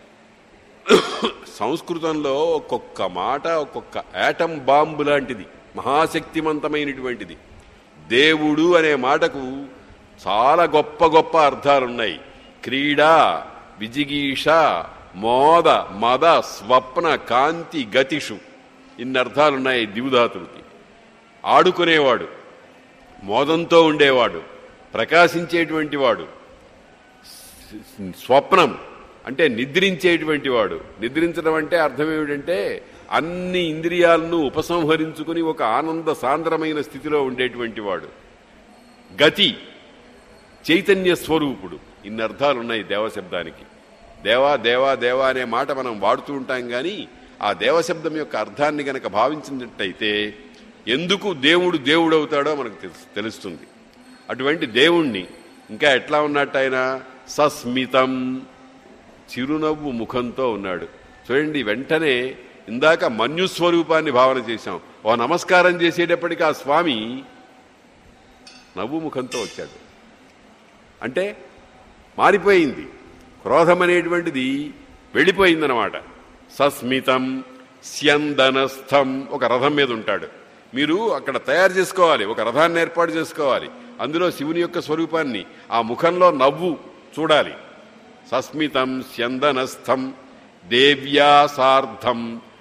సంస్కృతంలో ఒక్కొక్క మాట ఒక్కొక్క యాటం బాంబు లాంటిది మహాశక్తివంతమైనటువంటిది దేవుడు అనే మాటకు చాలా గొప్ప గొప్ప అర్థాలున్నాయి క్రీడ విజిగీష మోద మద స్వప్న కాంతి గతిషు ఇన్ని అర్థాలున్నాయి దివుధాతులకి ఆడుకునేవాడు మోదంతో ఉండేవాడు ప్రకాశించేటువంటి వాడు స్వప్నం అంటే నిద్రించేటువంటి వాడు నిద్రించడం అంటే అర్థం ఏమిటంటే అన్ని ఇంద్రియాలను ఉపసంహరించుకుని ఒక ఆనంద సాంద్రమైన స్థితిలో ఉండేటువంటి వాడు గతి చైతన్య స్వరూపుడు ఇన్ని అర్థాలున్నాయి దేవశబ్దానికి దేవా దేవా దేవా అనే మాట మనం వాడుతూ ఉంటాం కానీ ఆ దేవశబ్దం యొక్క అర్థాన్ని గనక భావించినట్టయితే ఎందుకు దేవుడు దేవుడు అవుతాడో మనకు తెలుసు- తెలుస్తుంది అటువంటి దేవుణ్ణి ఇంకా ఎట్లా ఉన్నట్టు ఆయన సస్మితం చిరునవ్వు ముఖంతో ఉన్నాడు చూడండి వెంటనే ఇందాక మన్యు స్వరూపాన్ని భావన చేశాం ఓ నమస్కారం చేసేటప్పటికి ఆ స్వామి నవ్వు ముఖంతో వచ్చాడు అంటే మారిపోయింది క్రోధం అనేటువంటిది వెళ్ళిపోయిందనమాట సస్మితం స్యందనస్థం ఒక రథం మీద ఉంటాడు మీరు అక్కడ తయారు చేసుకోవాలి ఒక రథాన్ని ఏర్పాటు చేసుకోవాలి అందులో శివుని యొక్క స్వరూపాన్ని ఆ ముఖంలో నవ్వు చూడాలి సస్మితం స్యందనస్థం దేవ్యా సార్ధం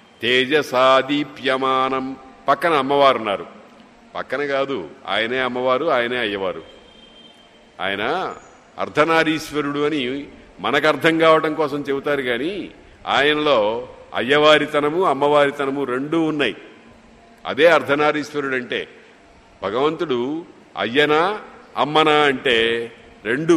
తేజసాదీప్యమానం పక్కన అమ్మవారు ఉన్నారు పక్కన కాదు ఆయనే అమ్మవారు ఆయనే అయ్యవారు ఆయన అర్ధనారీశ్వరుడు అని మనకు అర్థం కావటం కోసం చెబుతారు కానీ ఆయనలో అయ్యవారితనము అమ్మవారితనము రెండూ ఉన్నాయి అదే అర్ధనారీశ్వరుడు అంటే భగవంతుడు అయ్యనా అమ్మనా అంటే రెండు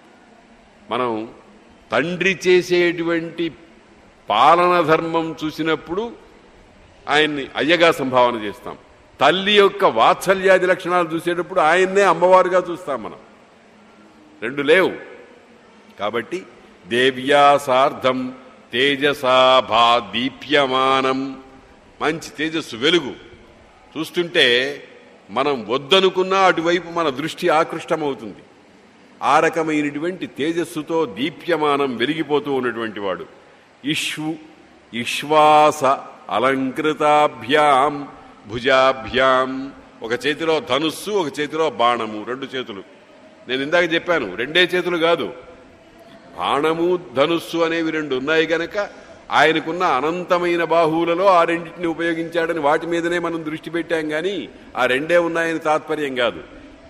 మనం తండ్రి చేసేటువంటి పాలన ధర్మం చూసినప్పుడు ఆయన్ని అయ్యగా సంభావన చేస్తాం తల్లి యొక్క వాత్సల్యాది లక్షణాలు చూసేటప్పుడు ఆయన్నే అమ్మవారుగా చూస్తాం మనం రెండు లేవు కాబట్టి దేవ్యా సార్ధం తేజసాభా దీప్యమానం మంచి తేజస్సు వెలుగు చూస్తుంటే మనం వద్దనుకున్నా అటువైపు మన దృష్టి ఆకృష్టమవుతుంది ఆ రకమైనటువంటి తేజస్సుతో దీప్యమానం వెలిగిపోతూ ఉన్నటువంటి వాడు ఇష్వు ఇశ్వాస అలంకృతాభ్యాం భుజాభ్యాం ఒక చేతిలో ధనుస్సు ఒక చేతిలో బాణము రెండు చేతులు నేను ఇందాక చెప్పాను రెండే చేతులు కాదు బాణము ధనుస్సు అనేవి రెండు ఉన్నాయి గనక ఆయనకున్న అనంతమైన బాహువులలో ఆ రెండింటిని ఉపయోగించాడని వాటి మీదనే మనం దృష్టి పెట్టాం గాని ఆ రెండే ఉన్నాయని తాత్పర్యం కాదు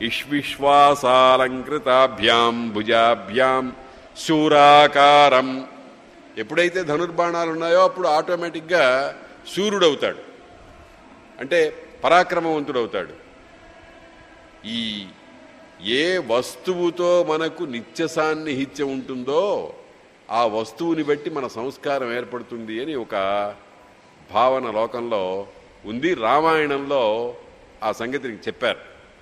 ఇష్విశ్వాసాలంకృతాభ్యాం భుజాభ్యాం శూరాకారం ఎప్పుడైతే ధనుర్బాణాలు ఉన్నాయో అప్పుడు ఆటోమేటిక్గా సూర్యుడవుతాడు అంటే పరాక్రమవంతుడవుతాడు ఈ ఏ వస్తువుతో మనకు నిత్య సాన్నిహిత్యం ఉంటుందో ఆ వస్తువుని బట్టి మన సంస్కారం ఏర్పడుతుంది అని ఒక భావన లోకంలో ఉంది రామాయణంలో ఆ సంగతిని చెప్పారు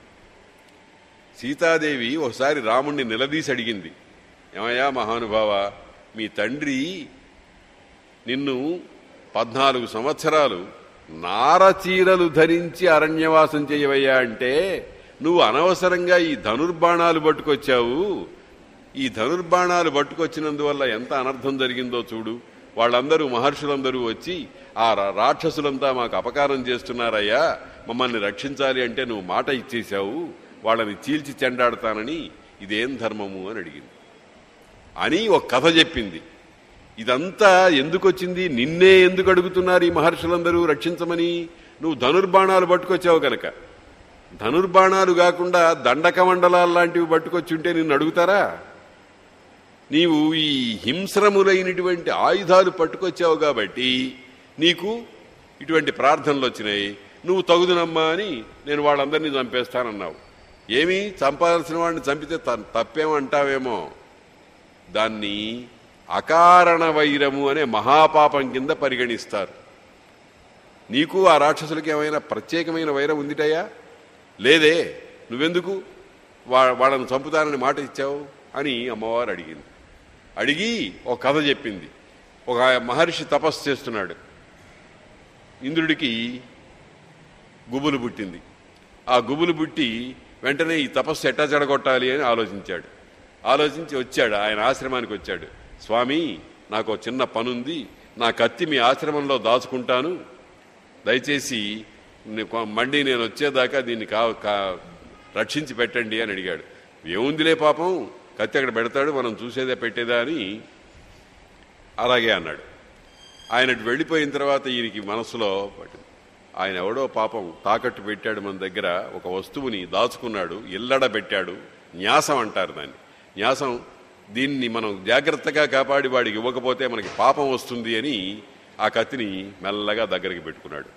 సీతాదేవి ఒకసారి రాముణ్ణి నిలదీసి అడిగింది ఏమయ్యా మహానుభావ మీ తండ్రి నిన్ను పద్నాలుగు సంవత్సరాలు నారచీరలు ధరించి అరణ్యవాసం చేయవయ్యా అంటే నువ్వు అనవసరంగా ఈ ధనుర్బాణాలు పట్టుకొచ్చావు ఈ ధనుర్బాణాలు పట్టుకొచ్చినందువల్ల ఎంత అనర్థం జరిగిందో చూడు వాళ్ళందరూ మహర్షులందరూ వచ్చి ఆ రా- రాక్షసులంతా మాకు అపకారం చేస్తున్నారయ్యా మమ్మల్ని రక్షించాలి అంటే నువ్వు మాట ఇచ్చేశావు వాళ్ళని చీల్చి చెండాడతానని ఇదేం ధర్మము అని అడిగింది అని ఒక కథ చెప్పింది ఇదంతా ఎందుకు వచ్చింది నిన్నే ఎందుకు అడుగుతున్నారు ఈ మహర్షులందరూ రక్షించమని నువ్వు ధనుర్బాణాలు పట్టుకొచ్చావు కనుక ధనుర్బాణాలు కాకుండా దండకమండలాలు లాంటివి పట్టుకొచ్చి ఉంటే నిన్ను అడుగుతారా నీవు ఈ హింస్రములైనటువంటి ఆయుధాలు పట్టుకొచ్చావు కాబట్టి నీకు ఇటువంటి ప్రార్థనలు వచ్చినాయి నువ్వు తగుదునమ్మా అని నేను వాళ్ళందరినీ చంపేస్తానన్నావు ఏమి చంపాల్సిన వాడిని చంపితే త- తప్పేమంటావేమో దాన్ని అకారణ వైరము అనే మహాపాపం కింద పరిగణిస్తారు నీకు ఆ రాక్షసులకి ఏమైనా ప్రత్యేకమైన వైరం ఉందిటయ్యా లేదే నువ్వెందుకు వా వాళ్ళని చంపుతానని మాట ఇచ్చావు అని అమ్మవారు అడిగింది అడిగి ఒక కథ చెప్పింది ఒక మహర్షి తపస్సు చేస్తున్నాడు ఇంద్రుడికి గుబులు పుట్టింది ఆ గుబులు పుట్టి వెంటనే ఈ తపస్సు ఎట్టా చెడగొట్టాలి అని ఆలోచించాడు ఆలోచించి వచ్చాడు ఆయన ఆశ్రమానికి వచ్చాడు స్వామి నాకు ఒక చిన్న పనుంది నా కత్తి మీ ఆశ్రమంలో దాచుకుంటాను దయచేసి ని- కొ- మళ్ళీ నేను వచ్చేదాకా దీన్ని కా కా- రక్షించి పెట్టండి అని అడిగాడు ఏముందిలే పాపం కత్తి అక్కడ పెడతాడు మనం చూసేదే పెట్టేదా అని అలాగే అన్నాడు ఆయన అటు వెళ్ళిపోయిన తర్వాత ఈయనకి మనసులో పట్టింది ఆయన ఎవడో పాపం తాకట్టు పెట్టాడు మన దగ్గర ఒక వస్తువుని దాచుకున్నాడు ఎల్లడ పెట్టాడు న్యాసం అంటారు దాన్ని న్యాసం దీన్ని మనం జాగ్రత్తగా కాపాడి వాడికి ఇవ్వకపోతే మనకి పాపం వస్తుంది అని ఆ కత్తిని మెల్లగా దగ్గరికి పెట్టుకున్నాడు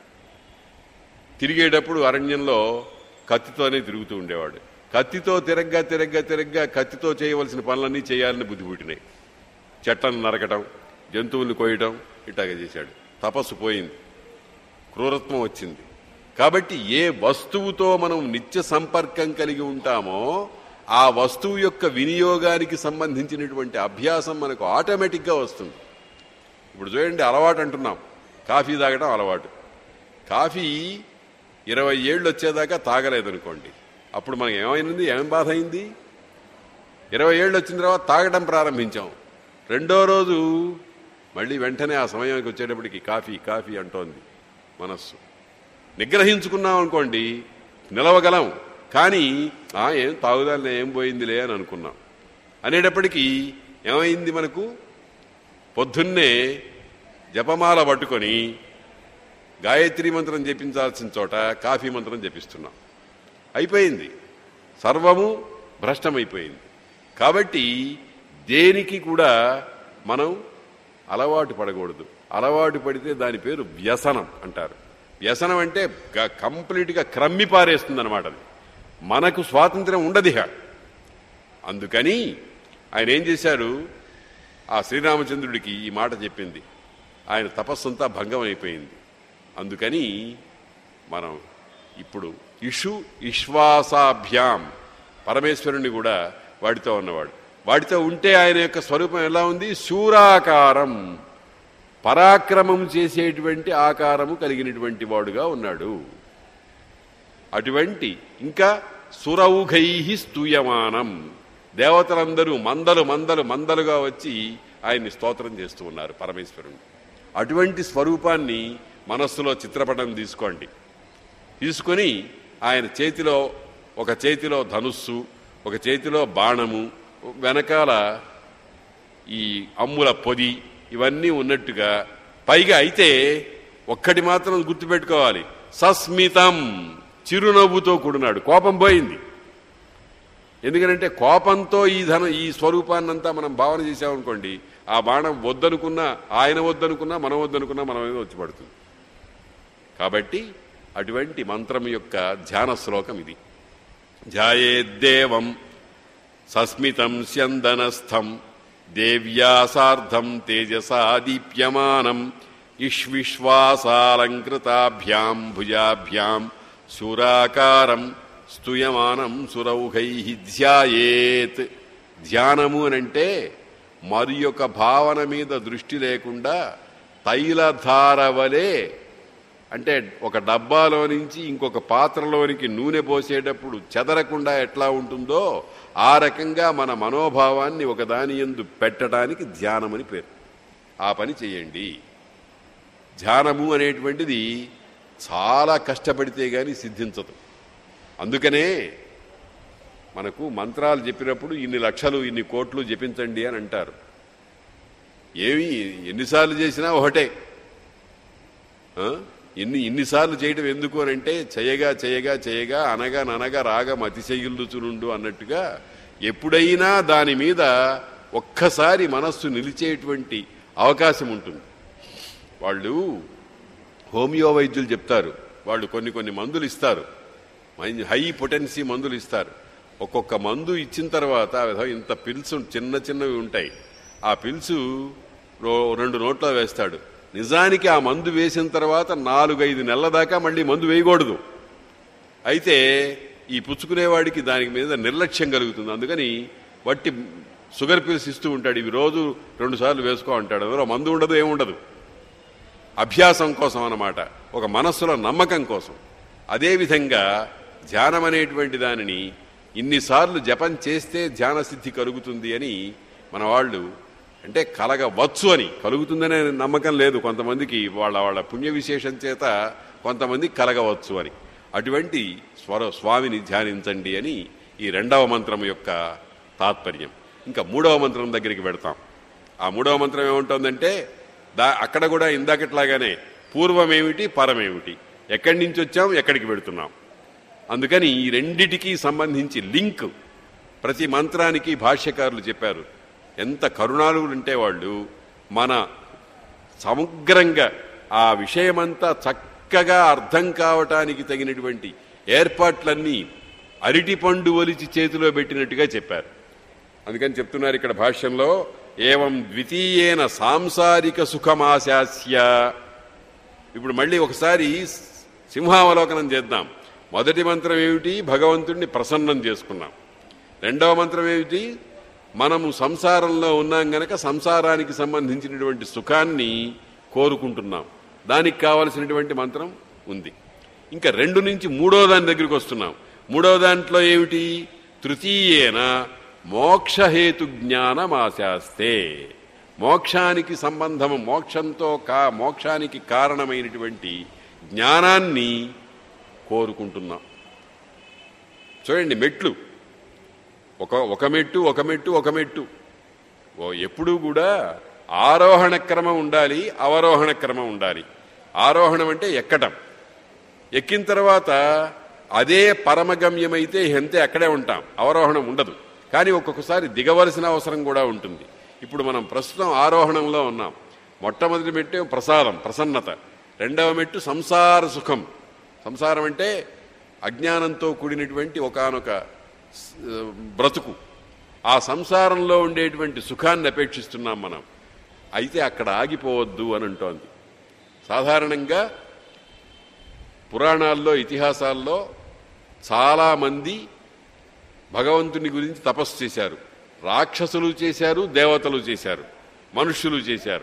తిరిగేటప్పుడు అరణ్యంలో కత్తితోనే తిరుగుతూ ఉండేవాడు కత్తితో తిరగ్గా తిరగ్గా తిరగ్గా కత్తితో చేయవలసిన పనులన్నీ చేయాలని బుద్ధి పుట్టినాయి చెట్లను నరకటం జంతువుల్ని కోయటం ఇట్లాగే చేశాడు తపస్సు పోయింది క్రూరత్వం వచ్చింది కాబట్టి ఏ వస్తువుతో మనం నిత్య సంపర్కం కలిగి ఉంటామో ఆ వస్తువు యొక్క వినియోగానికి సంబంధించినటువంటి అభ్యాసం మనకు ఆటోమేటిక్గా వస్తుంది ఇప్పుడు చూడండి అలవాటు అంటున్నాం కాఫీ తాగడం అలవాటు కాఫీ ఇరవై ఏళ్ళు వచ్చేదాకా తాగలేదనుకోండి అప్పుడు మనకి ఏమైంది ఏం బాధ అయింది ఇరవై ఏళ్ళు వచ్చిన తర్వాత తాగడం ప్రారంభించాం రెండో రోజు మళ్ళీ వెంటనే ఆ సమయానికి వచ్చేటప్పటికి కాఫీ కాఫీ అంటోంది మనస్సు నిగ్రహించుకున్నాం అనుకోండి నిలవగలం కానీ ఆ ఏం తాగుదాలే ఏం పోయిందిలే అని అనుకున్నాం అనేటప్పటికీ ఏమైంది మనకు పొద్దున్నే జపమాల పట్టుకొని గాయత్రి మంత్రం జపించాల్సిన చోట కాఫీ మంత్రం జపిస్తున్నాం అయిపోయింది సర్వము భ్రష్టమైపోయింది కాబట్టి దేనికి కూడా మనం అలవాటు పడకూడదు అలవాటు పడితే దాని పేరు వ్యసనం అంటారు వ్యసనం అంటే గ- కంప్లీట్గా క్రమ్మి పారేస్తుంది అనమాట అది మనకు స్వాతంత్రం ఉండదు ఇక అందుకని ఆయన ఏం చేశారు ఆ శ్రీరామచంద్రుడికి ఈ మాట చెప్పింది ఆయన తపస్సంతా భంగం అయిపోయింది అందుకని మనం ఇప్పుడు ఇషు ఇశ్వాసాభ్యాం పరమేశ్వరుని కూడా వాడితో ఉన్నవాడు వాడితో ఉంటే ఆయన యొక్క స్వరూపం ఎలా ఉంది శూరాకారం పరాక్రమం చేసేటువంటి ఆకారము కలిగినటువంటి వాడుగా ఉన్నాడు అటువంటి ఇంకా సురౌఘై స్తూయమానం దేవతలందరూ మందలు మందలు మందలుగా వచ్చి ఆయన్ని స్తోత్రం చేస్తూ ఉన్నారు పరమేశ్వరుని అటువంటి స్వరూపాన్ని మనస్సులో చిత్రపటం తీసుకోండి తీసుకొని ఆయన చేతిలో ఒక చేతిలో ధనుస్సు ఒక చేతిలో బాణము వెనకాల ఈ అమ్ముల పొది ఇవన్నీ ఉన్నట్టుగా పైగా అయితే ఒక్కటి మాత్రం గుర్తుపెట్టుకోవాలి సస్మితం చిరునవ్వుతో కూడినాడు కోపం పోయింది ఎందుకంటే కోపంతో ఈ ధన ఈ స్వరూపాన్నంతా మనం భావన చేసామనుకోండి ఆ బాణం వద్దనుకున్నా ఆయన వద్దనుకున్నా మనం వద్దనుకున్నా మన మీద వచ్చి పడుతుంది కాబట్టి అటువంటి మంత్రం యొక్క ధ్యాన శ్లోకం ఇది ధ్యాయేద్దేవం సస్మితం స్యందనస్థం దేవ్యాసార్ధం తేజసా దీప్యమానం ఇష్విశ్వాసాలంకృతాభ్యాం భుజాభ్యాం శూరాకారం స్తూయమానం సురౌఘై ధ్యాయేత్ ధ్యానము అనంటే మరి యొక్క భావన మీద దృష్టి లేకుండా తైలధార వలె అంటే ఒక డబ్బాలో నుంచి ఇంకొక పాత్రలోనికి నూనె పోసేటప్పుడు చెదరకుండా ఎట్లా ఉంటుందో ఆ రకంగా మన మనోభావాన్ని ఒక దాని ఎందు పెట్టడానికి ధ్యానమని పేరు ఆ పని చేయండి ధ్యానము అనేటువంటిది చాలా కష్టపడితే గాని సిద్ధించదు అందుకనే మనకు మంత్రాలు చెప్పినప్పుడు ఇన్ని లక్షలు ఇన్ని కోట్లు జపించండి అని అంటారు ఏమి ఎన్నిసార్లు చేసినా ఒకటే ఆ? ఎన్ని ఇన్నిసార్లు చేయటం ఎందుకు అని అంటే చేయగా చేయగా చేయగా అనగా ననగా రాగం అతిశయుల్లుచునుండు అన్నట్టుగా ఎప్పుడైనా దాని మీద ఒక్కసారి మనస్సు నిలిచేటువంటి అవకాశం ఉంటుంది వాళ్ళు హోమియో వైద్యులు చెప్తారు వాళ్ళు కొన్ని కొన్ని మందులు ఇస్తారు మంచి హై పొటెన్సీ మందులు ఇస్తారు ఒక్కొక్క మందు ఇచ్చిన తర్వాత ఏదో ఇంత పిల్స్ చిన్న చిన్నవి ఉంటాయి ఆ పిల్సు రో- రెండు నోట్లో వేస్తాడు నిజానికి ఆ మందు వేసిన తర్వాత నాలుగైదు నెలల దాకా మళ్ళీ మందు వేయకూడదు అయితే ఈ పుచ్చుకునేవాడికి దానికి మీద నిర్లక్ష్యం కలుగుతుంది అందుకని వట్టి షుగర్ పిల్స్ ఇస్తూ ఉంటాడు ఇవి రోజు రెండు సార్లు వేసుకో అంటాడు అందులో మందు ఉండదు ఏముండదు అభ్యాసం కోసం అన్నమాట ఒక మనస్సులో నమ్మకం కోసం అదేవిధంగా ధ్యానం అనేటువంటి దానిని ఇన్నిసార్లు జపం చేస్తే ధ్యాన సిద్ధి కలుగుతుంది అని మన వాళ్ళు అంటే కలగవచ్చు అని కలుగుతుందనే నమ్మకం లేదు కొంతమందికి వాళ్ళ వాళ్ళ పుణ్య విశేషం చేత కొంతమంది కలగవచ్చు అని అటువంటి స్వర స్వామిని ధ్యానించండి అని ఈ రెండవ మంత్రం యొక్క తాత్పర్యం ఇంకా మూడవ మంత్రం దగ్గరికి పెడతాం ఆ మూడవ మంత్రం ఏముంటుందంటే దా అక్కడ కూడా ఇందాకట్లాగానే పూర్వమేమిటి పరమేమిటి ఎక్కడి నుంచి వచ్చాం ఎక్కడికి పెడుతున్నాం అందుకని ఈ రెండిటికి సంబంధించి లింక్ ప్రతి మంత్రానికి భాష్యకారులు చెప్పారు ఎంత కరుణాలుగులు ఉంటే వాళ్ళు మన సమగ్రంగా ఆ విషయమంతా చక్కగా అర్థం కావటానికి తగినటువంటి ఏర్పాట్లన్నీ అరటి పండు ఒలిచి చేతిలో పెట్టినట్టుగా చెప్పారు అందుకని చెప్తున్నారు ఇక్కడ భాష్యంలో ఏవం ద్వితీయేన సాంసారిక సుఖమాశాస్య ఇప్పుడు మళ్ళీ ఒకసారి సింహావలోకనం చేద్దాం మొదటి మంత్రం ఏమిటి భగవంతుడిని ప్రసన్నం చేసుకున్నాం రెండవ మంత్రం ఏమిటి మనము సంసారంలో ఉన్నాం గనక సంసారానికి సంబంధించినటువంటి సుఖాన్ని కోరుకుంటున్నాం దానికి కావలసినటువంటి మంత్రం ఉంది ఇంకా రెండు నుంచి మూడో దాని దగ్గరికి వస్తున్నాం మూడో దాంట్లో ఏమిటి తృతీయేన మోక్షహేతు జ్ఞానమాశాస్తే మోక్షానికి సంబంధము మోక్షంతో కా మోక్షానికి కారణమైనటువంటి జ్ఞానాన్ని కోరుకుంటున్నాం చూడండి మెట్లు ఒక ఒక మెట్టు ఒక మెట్టు ఒక మెట్టు ఓ ఎప్పుడూ కూడా ఆరోహణ క్రమం ఉండాలి అవరోహణ క్రమం ఉండాలి ఆరోహణం అంటే ఎక్కటం ఎక్కిన తర్వాత అదే పరమగమ్యమైతే ఎంతే అక్కడే ఉంటాం అవరోహణం ఉండదు కానీ ఒక్కొక్కసారి దిగవలసిన అవసరం కూడా ఉంటుంది ఇప్పుడు మనం ప్రస్తుతం ఆరోహణంలో ఉన్నాం మొట్టమొదటి మెట్టు ప్రసాదం ప్రసన్నత రెండవ మెట్టు సంసార సుఖం సంసారం అంటే అజ్ఞానంతో కూడినటువంటి ఒకానొక బ్రతుకు ఆ సంసారంలో ఉండేటువంటి సుఖాన్ని అపేక్షిస్తున్నాం మనం అయితే అక్కడ ఆగిపోవద్దు అని అంటోంది సాధారణంగా పురాణాల్లో ఇతిహాసాల్లో చాలామంది భగవంతుని గురించి తపస్సు చేశారు రాక్షసులు చేశారు దేవతలు చేశారు మనుష్యులు చేశారు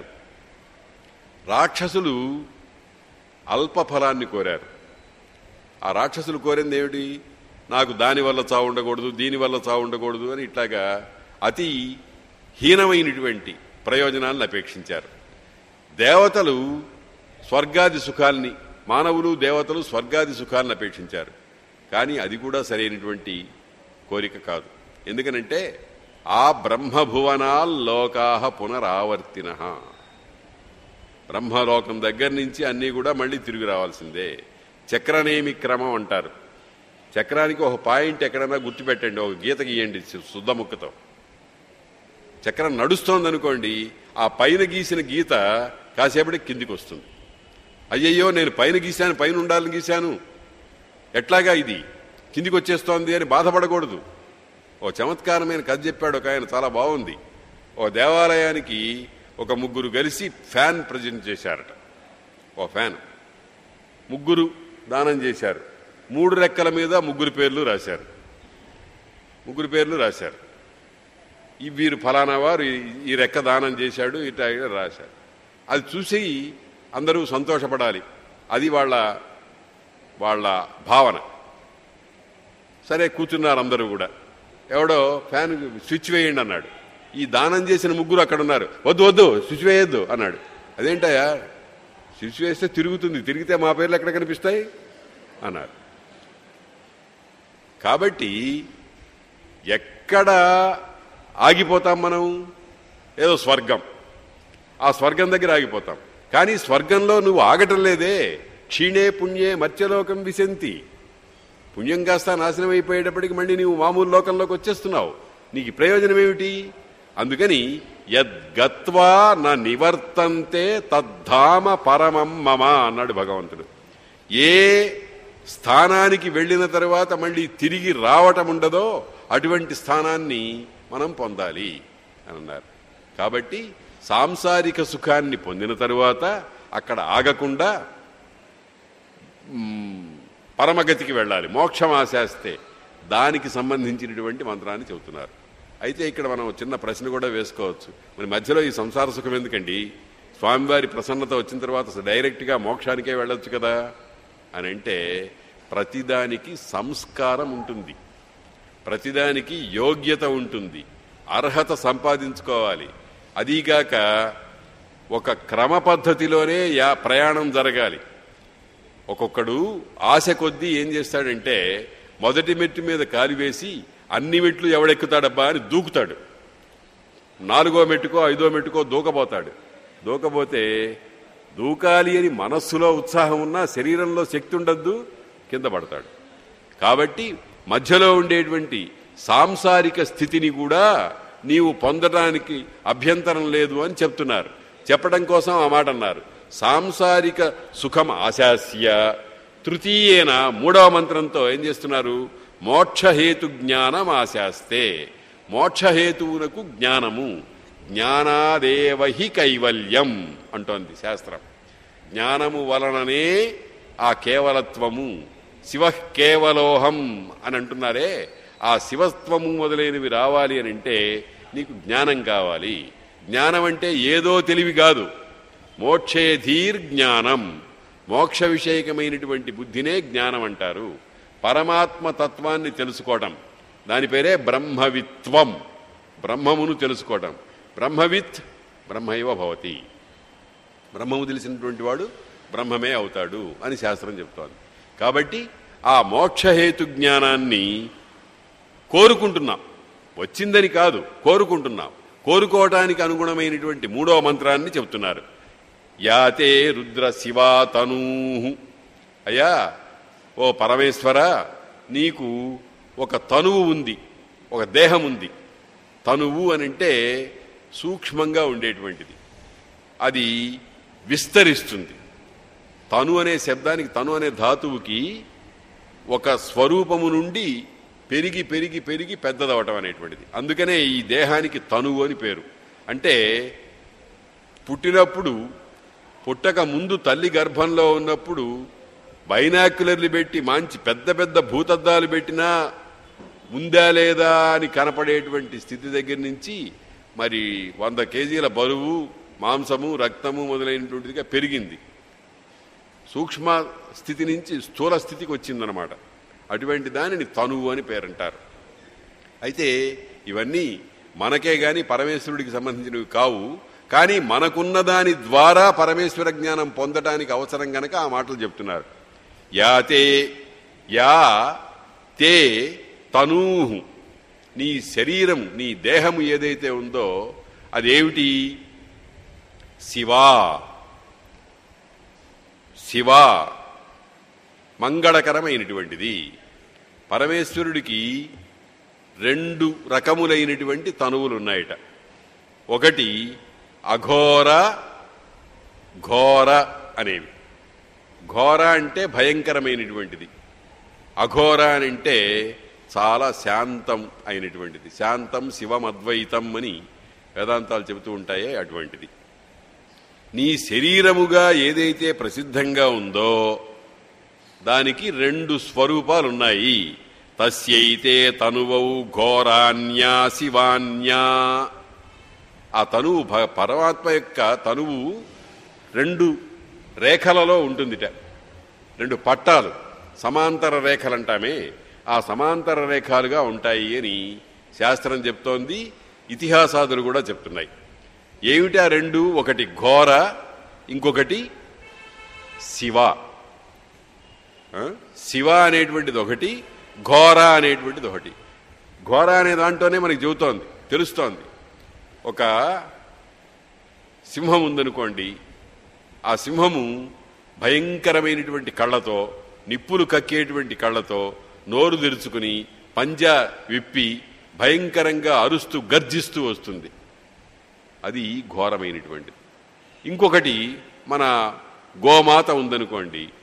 రాక్షసులు అల్ప ఫలాన్ని కోరారు ఆ రాక్షసులు కోరింది ఏమిటి నాకు దాని వల్ల చావు ఉండకూడదు దీని వల్ల చావు ఉండకూడదు అని ఇట్లాగా అతి హీనమైనటువంటి ప్రయోజనాలను అపేక్షించారు దేవతలు స్వర్గాది సుఖాల్ని మానవులు దేవతలు స్వర్గాది సుఖాలను అపేక్షించారు కానీ అది కూడా సరైనటువంటి కోరిక కాదు ఎందుకనంటే ఆ బ్రహ్మభువనాల్లోకాహ పునరావర్తిన బ్రహ్మలోకం దగ్గర నుంచి అన్నీ కూడా మళ్ళీ తిరిగి రావాల్సిందే చక్రనేమి క్రమం అంటారు చక్రానికి ఒక పాయింట్ ఎక్కడైనా గుర్తుపెట్టండి ఒక గీత గీయండి శుద్ధ ముక్కతో చక్రం నడుస్తోంది అనుకోండి ఆ పైన గీసిన గీత కాసేపటికి కిందికి వస్తుంది అయ్యయ్యో నేను పైన గీశాను పైన ఉండాలని గీశాను ఎట్లాగా ఇది కిందికి వచ్చేస్తోంది అని బాధపడకూడదు ఓ చమత్కారమైన కథ చెప్పాడు ఒక ఆయన చాలా బాగుంది ఓ దేవాలయానికి ఒక ముగ్గురు కలిసి ఫ్యాన్ ప్రజెంట్ చేశారట ఓ ఫ్యాన్ ముగ్గురు దానం చేశారు మూడు రెక్కల మీద ముగ్గురు పేర్లు రాశారు ముగ్గురు పేర్లు రాశారు ఈ వీరు ఫలానా వారు ఈ- ఈ రెక్క దానం చేశాడు ఇట్లా ఇట్లా రాశారు అది చూసి అందరూ సంతోషపడాలి అది వాళ్ళ వాళ్ళ భావన సరే కూర్చున్నారు అందరూ కూడా ఎవడో ఫ్యాన్ స్విచ్ వేయండి అన్నాడు ఈ దానం చేసిన ముగ్గురు అక్కడ ఉన్నారు వద్దు వద్దు స్విచ్ వేయొద్దు అన్నాడు అదేంటయ్యా స్విచ్ వేస్తే తిరుగుతుంది తిరిగితే మా పేర్లు ఎక్కడ కనిపిస్తాయి అన్నారు కాబట్టి ఎక్కడ ఆగిపోతాం మనం ఏదో స్వర్గం ఆ స్వర్గం దగ్గర ఆగిపోతాం కానీ స్వర్గంలో నువ్వు ఆగటం లేదే క్షీణే పుణ్యే మత్స్యలోకం విశంతి పుణ్యం కాస్త నాశనం అయిపోయేటప్పటికి మళ్ళీ నీవు మామూలు లోకంలోకి వచ్చేస్తున్నావు నీకు ప్రయోజనం ఏమిటి అందుకని యద్గత్వా నా నివర్తంతే తద్ధామ పరమం మమ అన్నాడు భగవంతుడు ఏ స్థానానికి వెళ్ళిన తర్వాత మళ్ళీ తిరిగి రావటం ఉండదో అటువంటి స్థానాన్ని మనం పొందాలి అని అన్నారు కాబట్టి సాంసారిక సుఖాన్ని పొందిన తరువాత అక్కడ ఆగకుండా మ్, పరమగతికి వెళ్ళాలి మోక్షం ఆశాస్తే దానికి సంబంధించినటువంటి మంత్రాన్ని చెబుతున్నారు అయితే ఇక్కడ మనం చిన్న ప్రశ్న కూడా వేసుకోవచ్చు మరి మధ్యలో ఈ సంసార సుఖం ఎందుకండి స్వామివారి ప్రసన్నత వచ్చిన తర్వాత అసలు డైరెక్ట్గా మోక్షానికే వెళ్ళొచ్చు కదా అని అంటే ప్రతిదానికి సంస్కారం ఉంటుంది ప్రతిదానికి యోగ్యత ఉంటుంది అర్హత సంపాదించుకోవాలి అదీగాక ఒక క్రమ పద్ధతిలోనే యా ప్రయాణం జరగాలి ఒక్కొక్కడు ఆశ కొద్దీ ఏం చేస్తాడంటే మొదటి మెట్టు మీద కాలు వేసి అన్ని మెట్లు ఎవడెక్కుతాడబ్బా అని దూకుతాడు నాలుగో మెట్టుకో ఐదో మెట్టుకో దూకబోతాడు దూకబోతే దూకాలి అని మనస్సులో ఉత్సాహం ఉన్నా శరీరంలో శక్తి ఉండద్దు కింద పడతాడు కాబట్టి మధ్యలో ఉండేటువంటి సాంసారిక స్థితిని కూడా నీవు పొందడానికి అభ్యంతరం లేదు అని చెప్తున్నారు చెప్పడం కోసం ఆ మాట అన్నారు సాంసారిక సుఖం ఆశాస్య తృతీయేన మూడవ మంత్రంతో ఏం చేస్తున్నారు మోక్షహేతు జ్ఞానం ఆశాస్తే మోక్షహేతువునకు జ్ఞానము జ్ఞానాదేవహి కైవల్యం అంటోంది శాస్త్రం జ్ఞానము వలననే ఆ కేవలత్వము శివ కేవలోహం అని అంటున్నారే ఆ శివత్వము మొదలైనవి రావాలి అని అంటే నీకు జ్ఞానం కావాలి జ్ఞానం అంటే ఏదో తెలివి కాదు మోక్షేధీర్ జ్ఞానం మోక్ష విషయకమైనటువంటి బుద్ధినే జ్ఞానం అంటారు పరమాత్మ తత్వాన్ని తెలుసుకోవటం దాని పేరే బ్రహ్మవిత్వం బ్రహ్మమును తెలుసుకోవటం బ్రహ్మవిత్ బ్రహ్మైవ భవతి బ్రహ్మము తెలిసినటువంటి వాడు బ్రహ్మమే అవుతాడు అని శాస్త్రం చెప్తోంది కాబట్టి ఆ మోక్షహేతు జ్ఞానాన్ని కోరుకుంటున్నాం వచ్చిందని కాదు కోరుకుంటున్నాం కోరుకోవటానికి అనుగుణమైనటువంటి మూడో మంత్రాన్ని చెబుతున్నారు యాతే రుద్ర శివా తనూ అయ్యా ఓ పరమేశ్వర నీకు ఒక తనువు ఉంది ఒక దేహం ఉంది తనువు అని అంటే సూక్ష్మంగా ఉండేటువంటిది అది విస్తరిస్తుంది తను అనే శబ్దానికి తను అనే ధాతువుకి ఒక స్వరూపము నుండి పెరిగి పెరిగి పెరిగి పెద్దదవటం అనేటువంటిది అందుకనే ఈ దేహానికి తనువు అని పేరు అంటే పుట్టినప్పుడు పుట్టక ముందు తల్లి గర్భంలో ఉన్నప్పుడు బైనాక్యులర్లు పెట్టి మంచి పెద్ద పెద్ద భూతద్దాలు పెట్టినా ఉందా లేదా అని కనపడేటువంటి స్థితి దగ్గర నుంచి మరి వంద కేజీల బరువు మాంసము రక్తము మొదలైనటువంటిదిగా పెరిగింది సూక్ష్మ స్థితి నుంచి స్థూల స్థితికి వచ్చిందనమాట అటువంటి దానిని తనువు అని పేరంటారు అయితే ఇవన్నీ మనకే గాని పరమేశ్వరుడికి సంబంధించినవి కావు కానీ మనకున్న దాని ద్వారా పరమేశ్వర జ్ఞానం పొందడానికి అవసరం గనక ఆ మాటలు చెప్తున్నారు యాతే యా తే తనూహు నీ శరీరం నీ దేహము ఏదైతే ఉందో అదేమిటి శివా శివ మంగళకరమైనటువంటిది పరమేశ్వరుడికి రెండు రకములైనటువంటి తనువులు ఉన్నాయట ఒకటి అఘోర ఘోర అనేవి ఘోర అంటే భయంకరమైనటువంటిది అఘోర అని అంటే చాలా శాంతం అయినటువంటిది శాంతం శివమద్వైతం అని వేదాంతాలు చెబుతూ ఉంటాయే అటువంటిది నీ శరీరముగా ఏదైతే ప్రసిద్ధంగా ఉందో దానికి రెండు స్వరూపాలున్నాయి తస్యైతే తనువౌ ఘోరాన్యా శివాన్యా ఆ తనువు భ- పరమాత్మ యొక్క తనువు రెండు రేఖలలో ఉంటుందిట రెండు పట్టాలు సమాంతర రేఖలు అంటామే ఆ సమాంతర రేఖలుగా ఉంటాయి అని శాస్త్రం చెప్తోంది ఇతిహాసాదులు కూడా చెప్తున్నాయి ఏమిటి ఆ రెండు ఒకటి ఘోర ఇంకొకటి శివ ఆ? శివ అనేటువంటిది ఒకటి ఘోర అనేటువంటిది ఒకటి ఘోర అనే దాంట్లోనే మనకి చెబుతోంది తెలుస్తోంది ఒక సింహం ఉందనుకోండి ఆ సింహము భయంకరమైనటువంటి కళ్ళతో నిప్పులు కక్కేటువంటి కళ్ళతో నోరు తెరుచుకుని పంజా విప్పి భయంకరంగా అరుస్తూ గర్జిస్తూ వస్తుంది అది ఘోరమైనటువంటిది ఇంకొకటి మన గోమాత ఉందనుకోండి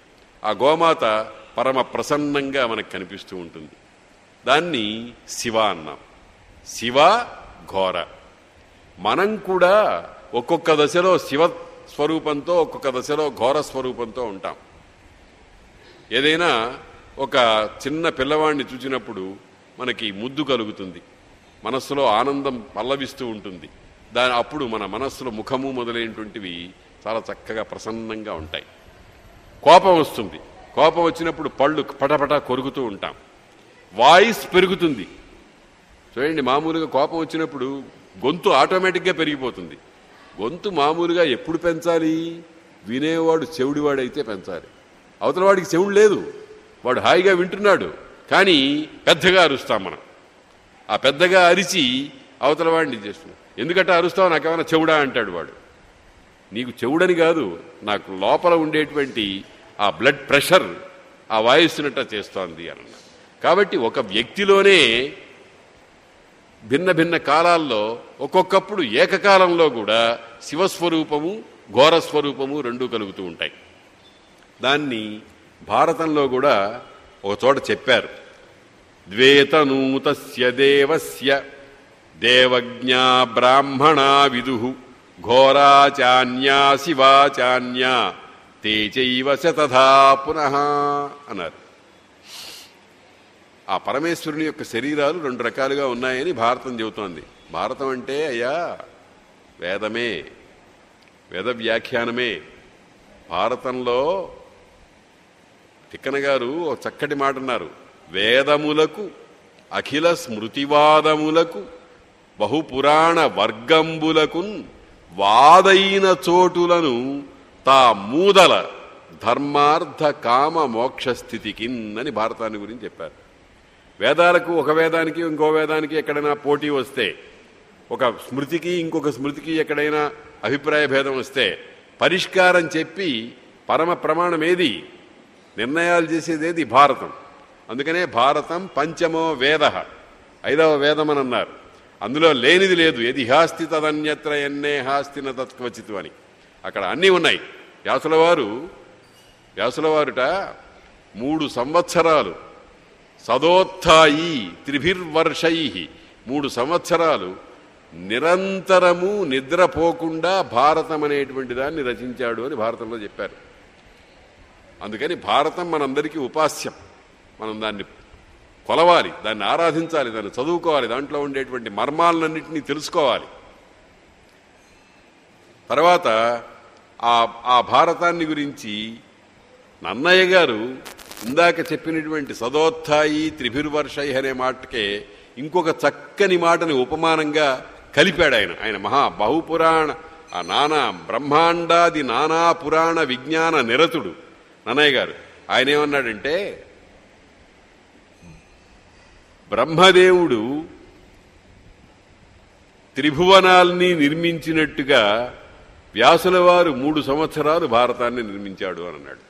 ఆ గోమాత పరమ ప్రసన్నంగా మనకు కనిపిస్తూ ఉంటుంది దాన్ని శివ అన్నాం శివ ఘోర మనం కూడా ఒక్కొక్క దశలో శివ స్వరూపంతో ఒక్కొక్క దశలో ఘోర స్వరూపంతో ఉంటాం ఏదైనా ఒక చిన్న పిల్లవాడిని చూసినప్పుడు మనకి ముద్దు కలుగుతుంది మనస్సులో ఆనందం పల్లవిస్తూ ఉంటుంది దాని అప్పుడు మన మనస్సులో ముఖము మొదలైనటువంటివి చాలా చక్కగా ప్రసన్నంగా ఉంటాయి కోపం వస్తుంది కోపం వచ్చినప్పుడు పళ్ళు పటపట కొరుకుతూ ఉంటాం వాయిస్ పెరుగుతుంది చూడండి మామూలుగా కోపం వచ్చినప్పుడు గొంతు ఆటోమేటిక్గా పెరిగిపోతుంది గొంతు మామూలుగా ఎప్పుడు పెంచాలి వినేవాడు చెవుడివాడైతే పెంచాలి అవతల వాడికి చెవుడు లేదు వాడు హాయిగా వింటున్నాడు కానీ పెద్దగా అరుస్తాం మనం ఆ పెద్దగా అరిచి అవతల వాడిని చేస్తున్నాం ఎందుకంటే అరుస్తావు నాకేమైనా చెవుడా అంటాడు వాడు నీకు చెవుడని కాదు నాకు లోపల ఉండేటువంటి ఆ బ్లడ్ ప్రెషర్ ఆ వాయిస్తున్నట్ట చేస్తోంది అన్న కాబట్టి ఒక వ్యక్తిలోనే భిన్న భిన్న కాలాల్లో ఒక్కొక్కప్పుడు ఏకకాలంలో కూడా శివస్వరూపము ఘోరస్వరూపము రెండూ కలుగుతూ ఉంటాయి దాన్ని భారతంలో కూడా ఒక చోట చెప్పారు ద్వేతనూతస్య దేవస్య దేవజ్ఞా బ్రాహ్మణా విదు ఘోరాచాన్యా శివాచాన్యా తే చైవ శతథా పునః అన్నారు ఆ పరమేశ్వరుని యొక్క శరీరాలు రెండు రకాలుగా ఉన్నాయని భారతం చెబుతోంది భారతం అంటే అయ్యా వేదమే వేద వ్యాఖ్యానమే భారతంలో తిక్కన గారు ఒక చక్కటి మాట అన్నారు వేదములకు అఖిల స్మృతివాదములకు బహుపురాణ వర్గంబులకు వాదైన చోటులను తా మూదల ధర్మార్థ కామ మోక్ష స్థితికిన్ అని భారతాన్ని గురించి చెప్పారు వేదాలకు ఒక వేదానికి ఇంకో వేదానికి ఎక్కడైనా పోటీ వస్తే ఒక స్మృతికి ఇంకొక స్మృతికి ఎక్కడైనా అభిప్రాయ భేదం వస్తే పరిష్కారం చెప్పి పరమ ప్రమాణం ఏది నిర్ణయాలు చేసేదేది భారతం అందుకనే భారతం పంచమో వేద ఐదవ వేదం అని అన్నారు అందులో లేనిది లేదు ఎది హాస్తి తదన్యత్ర ఎన్నే హాస్తిన తత్వచితు అని అక్కడ అన్నీ ఉన్నాయి వ్యాసుల వారు వ్యాసుల వారుట మూడు సంవత్సరాలు సదోత్థాయి త్రిభిర్వర్షై మూడు సంవత్సరాలు నిరంతరము నిద్రపోకుండా భారతం అనేటువంటి దాన్ని రచించాడు అని భారతంలో చెప్పారు అందుకని భారతం మనందరికీ ఉపాస్యం మనం దాన్ని కొలవాలి దాన్ని ఆరాధించాలి దాన్ని చదువుకోవాలి దాంట్లో ఉండేటువంటి మర్మాలన్నింటినీ తెలుసుకోవాలి తర్వాత ఆ ఆ భారతాన్ని గురించి నన్నయ్య గారు ఇందాక చెప్పినటువంటి సదోత్థాయి త్రిభిర్వర్షై అనే మాటకే ఇంకొక చక్కని మాటని ఉపమానంగా కలిపాడు ఆయన ఆయన మహా బహుపురాణ ఆ నానా బ్రహ్మాండాది నానా పురాణ విజ్ఞాన నిరతుడు నన్నయ్య గారు ఆయన ఏమన్నాడంటే బ్రహ్మదేవుడు త్రిభువనాల్ని నిర్మించినట్టుగా వ్యాసుల వారు మూడు సంవత్సరాలు భారతాన్ని నిర్మించాడు అని అన్నాడు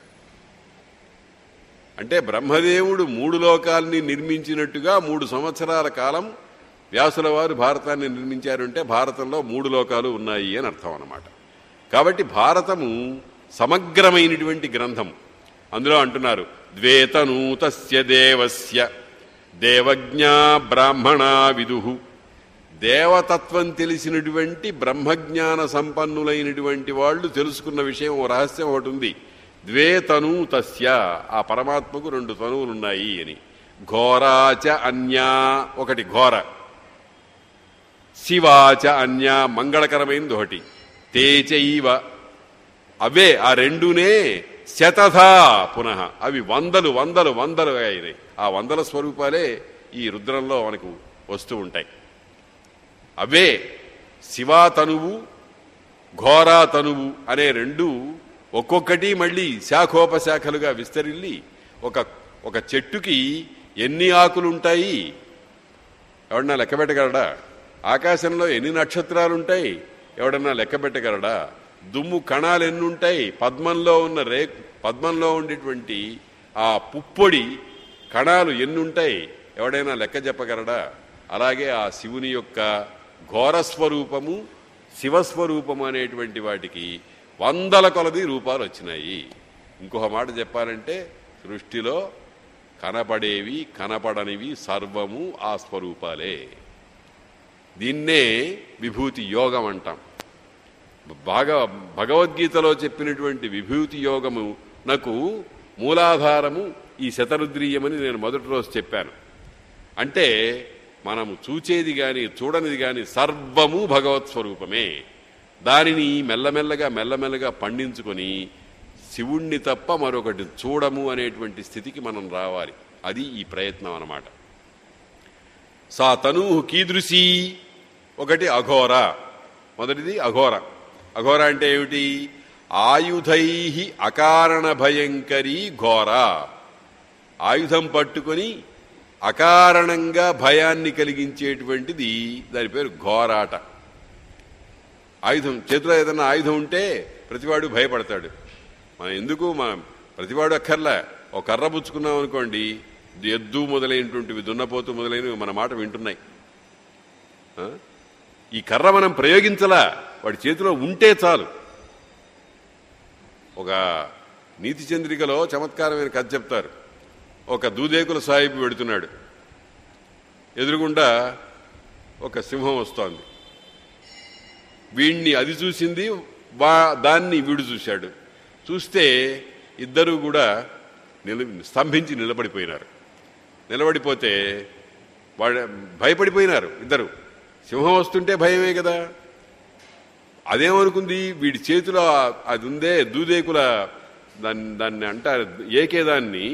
అంటే బ్రహ్మదేవుడు మూడు లోకాల్ని నిర్మించినట్టుగా మూడు సంవత్సరాల కాలం వ్యాసుల వారు భారతాన్ని నిర్మించారు అంటే భారతంలో మూడు లోకాలు ఉన్నాయి అని అర్థం అన్నమాట కాబట్టి భారతము సమగ్రమైనటువంటి గ్రంథం అందులో అంటున్నారు ద్వేతనూతస్య దేవస్య దేవజ్ఞా బ్రాహ్మణా విదుహు దేవతత్వం తెలిసినటువంటి బ్రహ్మజ్ఞాన సంపన్నులైనటువంటి వాళ్ళు తెలుసుకున్న విషయం ఓ రహస్యం ఒకటి ఉంది ద్వే తను తస్య ఆ పరమాత్మకు రెండు తనువులున్నాయి అని ఘోరాచ అన్యా ఒకటి ఘోర శివాచ అన్య మంగళకరమైనది ఒకటి తేచైవ అవే ఆ రెండునే శతథా పునః అవి వందలు వందలు వందలు అయినాయి ఆ వందల స్వరూపాలే ఈ రుద్రంలో మనకు వస్తూ ఉంటాయి అవే శివా తనువు ఘోరా తనువు అనే రెండు ఒక్కొక్కటి మళ్ళీ శాఖోపశాఖలుగా విస్తరిల్లి ఒక ఒక చెట్టుకి ఎన్ని ఆకులుంటాయి ఎవడన్నా లెక్క పెట్టగలడా ఆకాశంలో ఎన్ని నక్షత్రాలుంటాయి ఎవడన్నా లెక్క పెట్టగలడా దుమ్ము కణాలు ఎన్ని ఉంటాయి పద్మంలో ఉన్న రే పద్మంలో ఉండేటువంటి ఆ పుప్పొడి కణాలు ఎన్ని ఉంటాయి ఎవడైనా లెక్క చెప్పగలడా అలాగే ఆ శివుని యొక్క ఘోరస్వరూపము శివస్వరూపము అనేటువంటి వాటికి వందల కొలది రూపాలు వచ్చినాయి ఇంకొక మాట చెప్పాలంటే సృష్టిలో కనపడేవి కనపడనివి సర్వము ఆ స్వరూపాలే దీన్నే విభూతి యోగం అంటాం బాగా భగవద్గీతలో చెప్పినటువంటి విభూతి యోగము నాకు మూలాధారము ఈ శతరుద్రీయమని నేను మొదటి రోజు చెప్పాను అంటే మనము చూచేది గాని చూడనిది గాని సర్వము భగవత్ స్వరూపమే దానిని మెల్లమెల్లగా మెల్లమెల్లగా పండించుకొని శివుణ్ణి తప్ప మరొకటి చూడము అనేటువంటి స్థితికి మనం రావాలి అది ఈ ప్రయత్నం అన్నమాట సా తను కీదృశీ ఒకటి అఘోర మొదటిది అఘోర అఘోర అంటే ఏమిటి ఆయుధై అకారణ భయంకరీ ఘోర ఆయుధం పట్టుకొని అకారణంగా భయాన్ని కలిగించేటువంటిది దాని పేరు ఘోరాట ఆయుధం చేతిలో ఏదైనా ఆయుధం ఉంటే ప్రతివాడు భయపడతాడు మనం ఎందుకు మనం ప్రతివాడు అక్కర్లా ఒక కర్ర పుచ్చుకున్నాం అనుకోండి ఎద్దు మొదలైనటువంటివి దున్నపోతు మొదలైనవి మన మాట వింటున్నాయి ఆ? ఈ కర్ర మనం ప్రయోగించలా వాడి చేతిలో ఉంటే చాలు ఒక నీతి చంద్రికలో చమత్కారమైన కథ చెప్తారు ఒక దూదేకుల సాహిబు పెడుతున్నాడు ఎదురుగుండా ఒక సింహం వస్తోంది వీణ్ణి అది చూసింది వా దాన్ని వీడు చూశాడు చూస్తే ఇద్దరు కూడా నిల స్తంభించి నిలబడిపోయినారు నిలబడిపోతే వాడు భయపడిపోయినారు ఇద్దరు సింహం వస్తుంటే భయమే కదా అదేమనుకుంది వీడి చేతిలో ఆ- అది ఉందే దూదేకుల దాన్ని దాన్ని అంటారు ఏకేదాన్ని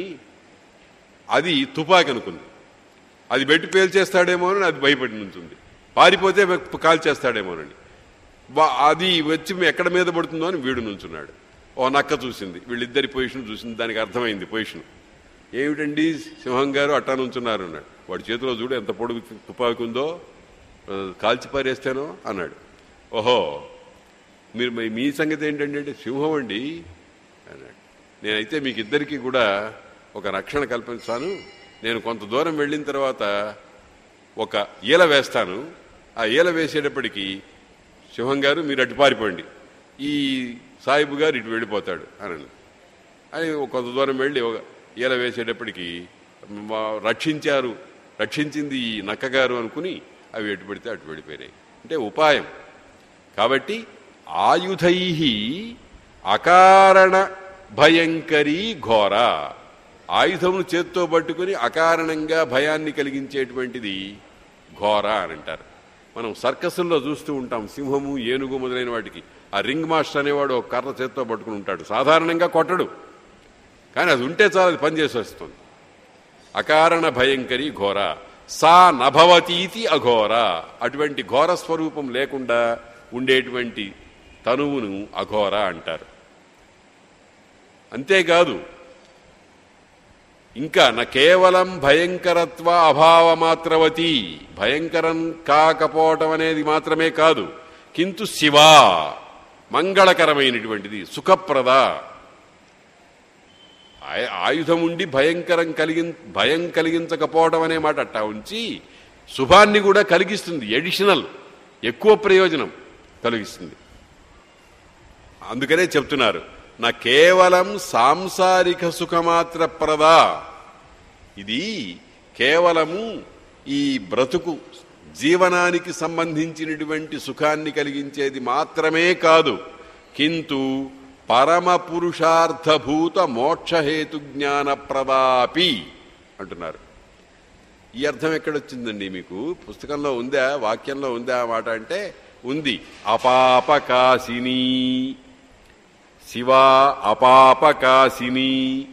అది తుపాకి అనుకుంది అది పెట్టి పేల్చేస్తాడేమోనని అది భయపడి నుంచుంది పారిపోతే కాల్చేస్తాడేమోనని వా- అది వచ్చి ఎక్కడ మీద పడుతుందో అని వీడు నుంచున్నాడు ఓ నక్క చూసింది వీళ్ళిద్దరి పొజిషన్ చూసింది దానికి అర్థమైంది పొజిషన్ ఏమిటండి సింహం గారు అట్టా నుంచున్నారు అన్నాడు వాడి చేతిలో చూడు ఎంత పొడుగు తుపాకి ఉందో ఆ, కాల్చి పారేస్తానో అన్నాడు ఓహో మీరు మీ- మీ సంగతి ఏంటండి అంటే సింహం అండి అన్నాడు నేనైతే మీకు ఇద్దరికీ కూడా ఒక రక్షణ కల్పిస్తాను నేను కొంత దూరం వెళ్ళిన తర్వాత ఒక ఈల వేస్తాను ఆ ఈల వేసేటప్పటికి సింహం గారు మీరు అటు పారిపోండి ఈ సాయిబు గారు ఇటు వెళ్ళిపోతాడు అని అని ఒక కొంత దూరం వెళ్ళి ఒక ఈల వేసేటప్పటికి మా- రక్షించారు రక్షించింది ఈ నక్కగారు అనుకుని అవి ఎటు పెడితే అటు వెళ్ళిపోయినాయి అంటే ఉపాయం కాబట్టి ఆయుధై అకారణ భయంకరీ ఘోర ఆయుధమును చేత్తో పట్టుకుని అకారణంగా భయాన్ని కలిగించేటువంటిది ఘోర అని అంటారు మనం సర్కసుల్లో చూస్తూ ఉంటాం సింహము ఏనుగు మొదలైన వాటికి ఆ రింగ్ మాస్టర్ అనేవాడు ఒక కర్ర చేత్తో పట్టుకుని ఉంటాడు సాధారణంగా కొట్టడు కానీ అది ఉంటే చాలా అది పనిచేసి వస్తుంది అకారణ భయంకరి ఘోర సా నభవతీతి అఘోర అటువంటి ఘోర స్వరూపం లేకుండా ఉండేటువంటి తనువును అఘోర అంటారు అంతేకాదు ఇంకా నా కేవలం భయంకరత్వ అభావమాత్రవతి భయంకరం కాకపోవటం అనేది మాత్రమే కాదు కింటు శివ మంగళకరమైనటువంటిది సుఖప్రద ఆయ- ఆయుధం ఉండి భయంకరం కలిగి భయం కలిగించకపోవడం అనే మాట అట్టా ఉంచి శుభాన్ని కూడా కలిగిస్తుంది ఎడిషనల్ ఎక్కువ ప్రయోజనం కలిగిస్తుంది అందుకనే చెప్తున్నారు నా కేవలం సాంసారిక సుఖమాత్ర ప్రదా ఇది కేవలము ఈ బ్రతుకు జీవనానికి సంబంధించినటువంటి సుఖాన్ని కలిగించేది మాత్రమే కాదు కింటు పరమ పురుషార్థభూత మోక్షహేతు జ్ఞాన ప్రదాపి అంటున్నారు ఈ అర్థం ఎక్కడొచ్చిందండి మీకు పుస్తకంలో ఉందా వాక్యంలో ఉందా ఆ మాట అంటే ఉంది అపాపకాశిని శివ అపాపకాశిని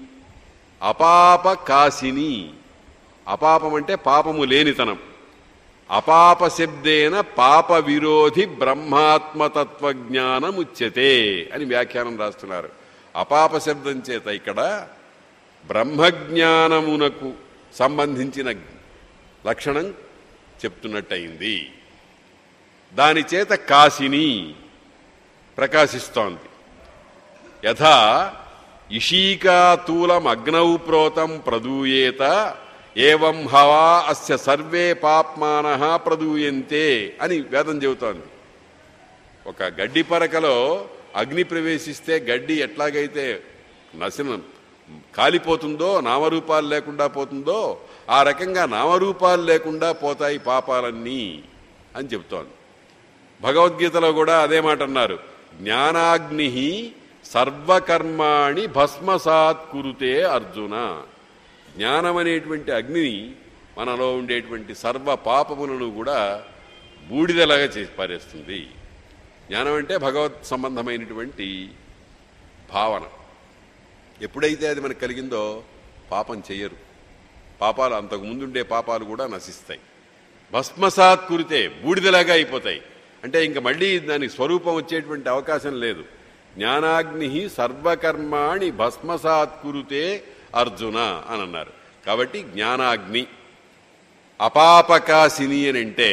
అపాపకాశిని అపాపం అంటే పాపము లేనితనం అపాప శబ్దేన పాప విరోధి బ్రహ్మాత్మతత్వ జ్ఞానముచ్యతే అని వ్యాఖ్యానం రాస్తున్నారు అపాప శబ్దం చేత ఇక్కడ బ్రహ్మజ్ఞానమునకు సంబంధించిన లక్షణం చెప్తున్నట్టయింది దాని చేత కాశిని ప్రకాశిస్తోంది యథా ఇషీకాతూలం అగ్నౌ ప్రోతం ప్రదూయేత ఏవం హవా అస్య సర్వే పాప్మాన ప్రదూయంతే అని వేదం చెబుతోంది ఒక గడ్డి పరకలో అగ్ని ప్రవేశిస్తే గడ్డి ఎట్లాగైతే నశనం కాలిపోతుందో నామరూపాలు లేకుండా పోతుందో ఆ రకంగా నామరూపాలు లేకుండా పోతాయి పాపాలన్నీ అని చెప్తోంది భగవద్గీతలో కూడా అదే మాట అన్నారు జ్ఞానాగ్ని సర్వకర్మాణి భస్మసాత్ కురుతే అర్జున జ్ఞానం అనేటువంటి అగ్నిని మనలో ఉండేటువంటి సర్వ పాపములను కూడా బూడిదలాగా చేసి పారేస్తుంది జ్ఞానం అంటే భగవత్ సంబంధమైనటువంటి భావన ఎప్పుడైతే అది మనకు కలిగిందో పాపం చెయ్యరు పాపాలు అంతకు ముందుండే పాపాలు కూడా నశిస్తాయి భస్మసాత్ కురితే బూడిదలాగా అయిపోతాయి అంటే ఇంక మళ్ళీ దానికి స్వరూపం వచ్చేటువంటి అవకాశం లేదు జ్ఞానాగ్ని సర్వకర్మాణి భస్మసాత్ కురుతే అర్జున అని అన్నారు కాబట్టి జ్ఞానాగ్ని అపాపకాశిని అని అంటే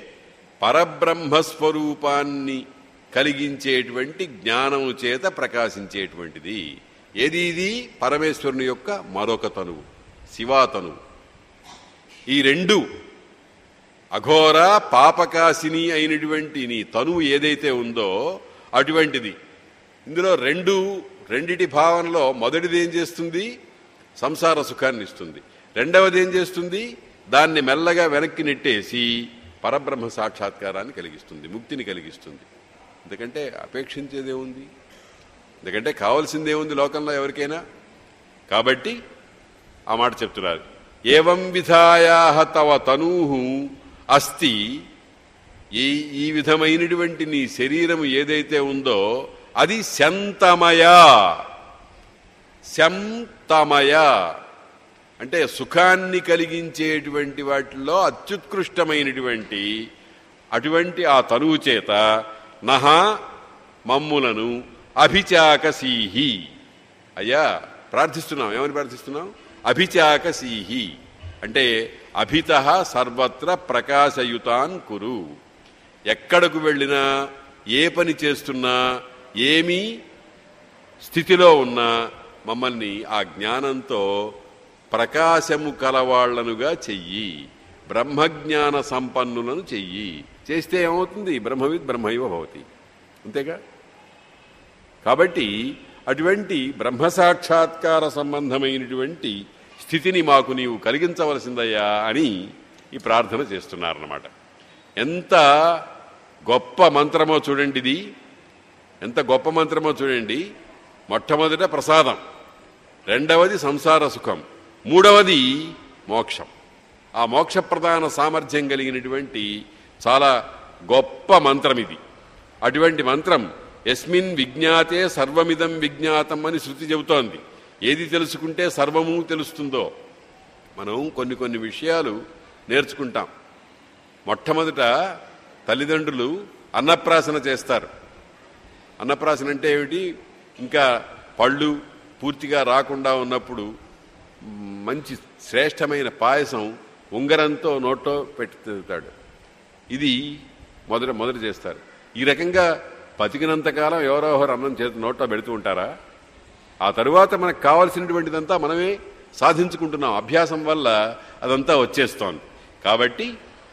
పరబ్రహ్మస్వరూపాన్ని కలిగించేటువంటి జ్ఞానము చేత ప్రకాశించేటువంటిది ఏది ఇది పరమేశ్వరుని యొక్క మరొక తనువు శివాతనువు ఈ రెండు అఘోర పాపకాశిని అయినటువంటి నీ తనువు ఏదైతే ఉందో అటువంటిది ఇందులో రెండు రెండిటి భావనలో మొదటిది ఏం చేస్తుంది సంసార సుఖాన్ని ఇస్తుంది రెండవది ఏం చేస్తుంది దాన్ని మెల్లగా వెనక్కి నెట్టేసి పరబ్రహ్మ సాక్షాత్కారాన్ని కలిగిస్తుంది ముక్తిని కలిగిస్తుంది ఎందుకంటే అపేక్షించేదేముంది ఎందుకంటే కావాల్సిందేముంది లోకంలో ఎవరికైనా కాబట్టి ఆ మాట చెప్తున్నారు ఏవం విధాయా తవ తనూహు అస్తి ఈ ఈ విధమైనటువంటి నీ శరీరం ఏదైతే ఉందో అది శంతమయ శంతమయ అంటే సుఖాన్ని కలిగించేటువంటి వాటిల్లో అత్యుత్కృష్టమైనటువంటి అటువంటి ఆ తనువు చేత నహ మమ్ములను అభిచాకసీహి అయ్యా ప్రార్థిస్తున్నాం ఏమని ప్రార్థిస్తున్నాం అభిచాకసీహి అంటే అభిత సర్వత్ర ప్రకాశయుతాన్ కురు ఎక్కడకు వెళ్ళినా ఏ పని చేస్తున్నా ఏమీ స్థితిలో ఉన్న మమ్మల్ని ఆ జ్ఞానంతో ప్రకాశము కలవాళ్లనుగా చెయ్యి బ్రహ్మజ్ఞాన సంపన్నులను చెయ్యి చేస్తే ఏమవుతుంది బ్రహ్మవిద్ బ్రహ్మైవ భవతి అంతేగా కాబట్టి అటువంటి బ్రహ్మసాక్షాత్కార సంబంధమైనటువంటి స్థితిని మాకు నీవు కలిగించవలసిందయ్యా అని ఈ ప్రార్థన చేస్తున్నారన్నమాట ఎంత గొప్ప మంత్రమో చూడండి ఇది ఎంత గొప్ప మంత్రమో చూడండి మొట్టమొదట ప్రసాదం రెండవది సంసార సుఖం మూడవది మోక్షం ఆ మోక్ష ప్రధాన సామర్థ్యం కలిగినటువంటి చాలా గొప్ప మంత్రం ఇది అటువంటి మంత్రం ఎస్మిన్ విజ్ఞాతే సర్వమిదం విజ్ఞాతం అని శృతి చెబుతోంది ఏది తెలుసుకుంటే సర్వము తెలుస్తుందో మనం కొన్ని కొన్ని విషయాలు నేర్చుకుంటాం మొట్టమొదట తల్లిదండ్రులు అన్నప్రాసన చేస్తారు అన్నప్రాసన అంటే ఏమిటి ఇంకా పళ్ళు పూర్తిగా రాకుండా ఉన్నప్పుడు మ్, మంచి శ్రేష్టమైన పాయసం ఉంగరంతో నోట్లో పెట్టుతాడు ఇది మొదట మొదట చేస్తారు ఈ రకంగా బతికినంతకాలం ఎవరో ఒకరు అన్నం చేతి నోట్లో పెడుతూ ఉంటారా ఆ తరువాత మనకు కావలసినటువంటిదంతా మనమే సాధించుకుంటున్నాం అభ్యాసం వల్ల అదంతా వచ్చేస్తోంది కాబట్టి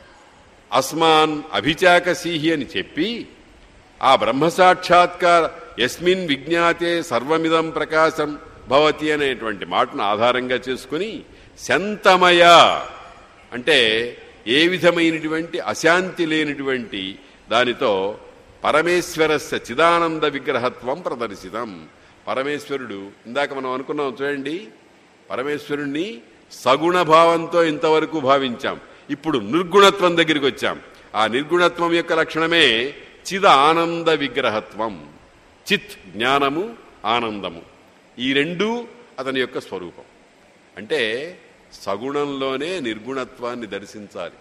అస్మాన్ అభిచాకసీహి అని చెప్పి ఆ బ్రహ్మసాక్షాత్కార ఎస్మిన్ విజ్ఞాతే సర్వమిదం ప్రకాశం భవతి అనేటువంటి మాటను ఆధారంగా చేసుకుని శంతమయ అంటే ఏ విధమైనటువంటి అశాంతి లేనిటువంటి దానితో పరమేశ్వరస్య చిదానంద విగ్రహత్వం ప్రదర్శితం పరమేశ్వరుడు ఇందాక మనం అనుకున్నాం చూడండి పరమేశ్వరుణ్ణి సగుణ భావంతో ఇంతవరకు భావించాం ఇప్పుడు నిర్గుణత్వం దగ్గరికి వచ్చాం ఆ నిర్గుణత్వం యొక్క లక్షణమే చిద ఆనంద విగ్రహత్వం చిత్ జ్ఞానము ఆనందము ఈ రెండూ అతని యొక్క స్వరూపం అంటే సగుణంలోనే నిర్గుణత్వాన్ని దర్శించాలి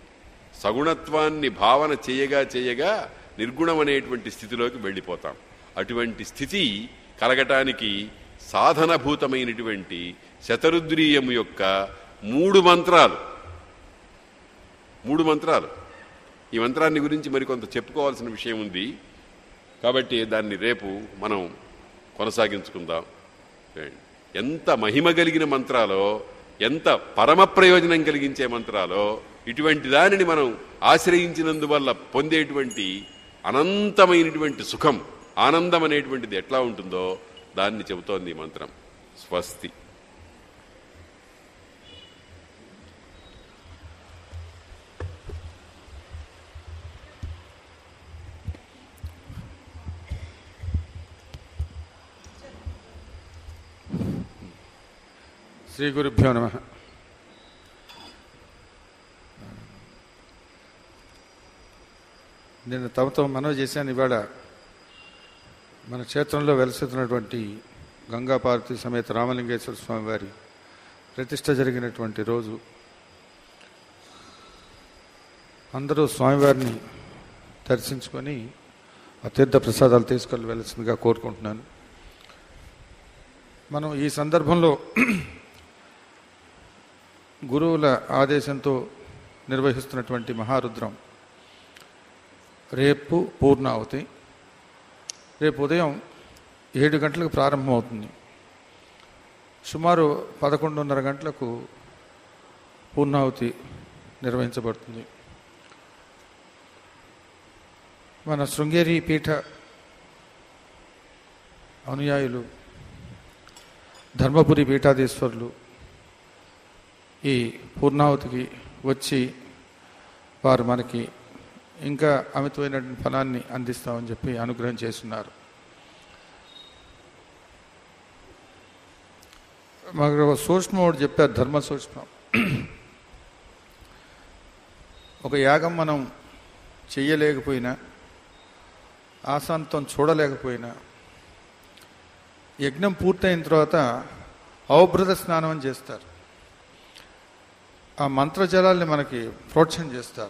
సగుణత్వాన్ని భావన చేయగా చేయగా నిర్గుణం అనేటువంటి స్థితిలోకి వెళ్ళిపోతాం అటువంటి స్థితి కలగటానికి సాధనభూతమైనటువంటి శతరుద్రీయము యొక్క మూడు మంత్రాలు మూడు మంత్రాలు ఈ మంత్రాన్ని గురించి మరికొంత చెప్పుకోవాల్సిన విషయం ఉంది కాబట్టి దాన్ని రేపు మనం కొనసాగించుకుందాం ఎంత మహిమ కలిగిన మంత్రాలో ఎంత పరమ ప్రయోజనం కలిగించే మంత్రాలో ఇటువంటి దానిని మనం ఆశ్రయించినందువల్ల పొందేటువంటి అనంతమైనటువంటి సుఖం ఆనందం అనేటువంటిది ఎట్లా ఉంటుందో దాన్ని చెబుతోంది ఈ మంత్రం స్వస్తి శ్రీ గురుభ్యో నమ నేను తమతో మనవి చేశాను ఇవాళ మన క్షేత్రంలో వెలసిస్తున్నటువంటి గంగా పార్వతి సమేత రామలింగేశ్వర స్వామి వారి ప్రతిష్ట జరిగినటువంటి రోజు అందరూ స్వామివారిని దర్శించుకొని ఆ తీర్థ ప్రసాదాలు తీసుకెళ్ళి వెళ్ళాల్సిందిగా కోరుకుంటున్నాను మనం ఈ సందర్భంలో గురువుల ఆదేశంతో నిర్వహిస్తున్నటువంటి మహారుద్రం రేపు పూర్ణావతి రేపు ఉదయం ఏడు గంటలకు ప్రారంభమవుతుంది సుమారు పదకొండున్నర గంటలకు పూర్ణావతి నిర్వహించబడుతుంది మన శృంగేరి పీఠ అనుయాయులు ధర్మపురి పీఠాధీశ్వరులు ఈ పూర్ణావతికి వచ్చి వారు మనకి ఇంకా అమితమైనటువంటి ఫలాన్ని అందిస్తామని చెప్పి అనుగ్రహం చేస్తున్నారు మాకు ఒక సూక్ష్మం ఒకటి చెప్పారు ధర్మ సూక్ష్మం ఒక యాగం మనం చెయ్యలేకపోయినా ఆశాంతం చూడలేకపోయినా యజ్ఞం పూర్తయిన తర్వాత అవభృత స్నానం అని చేస్తారు ఆ మంత్రజలాల్ని మనకి ప్రోక్షణ చేస్తారు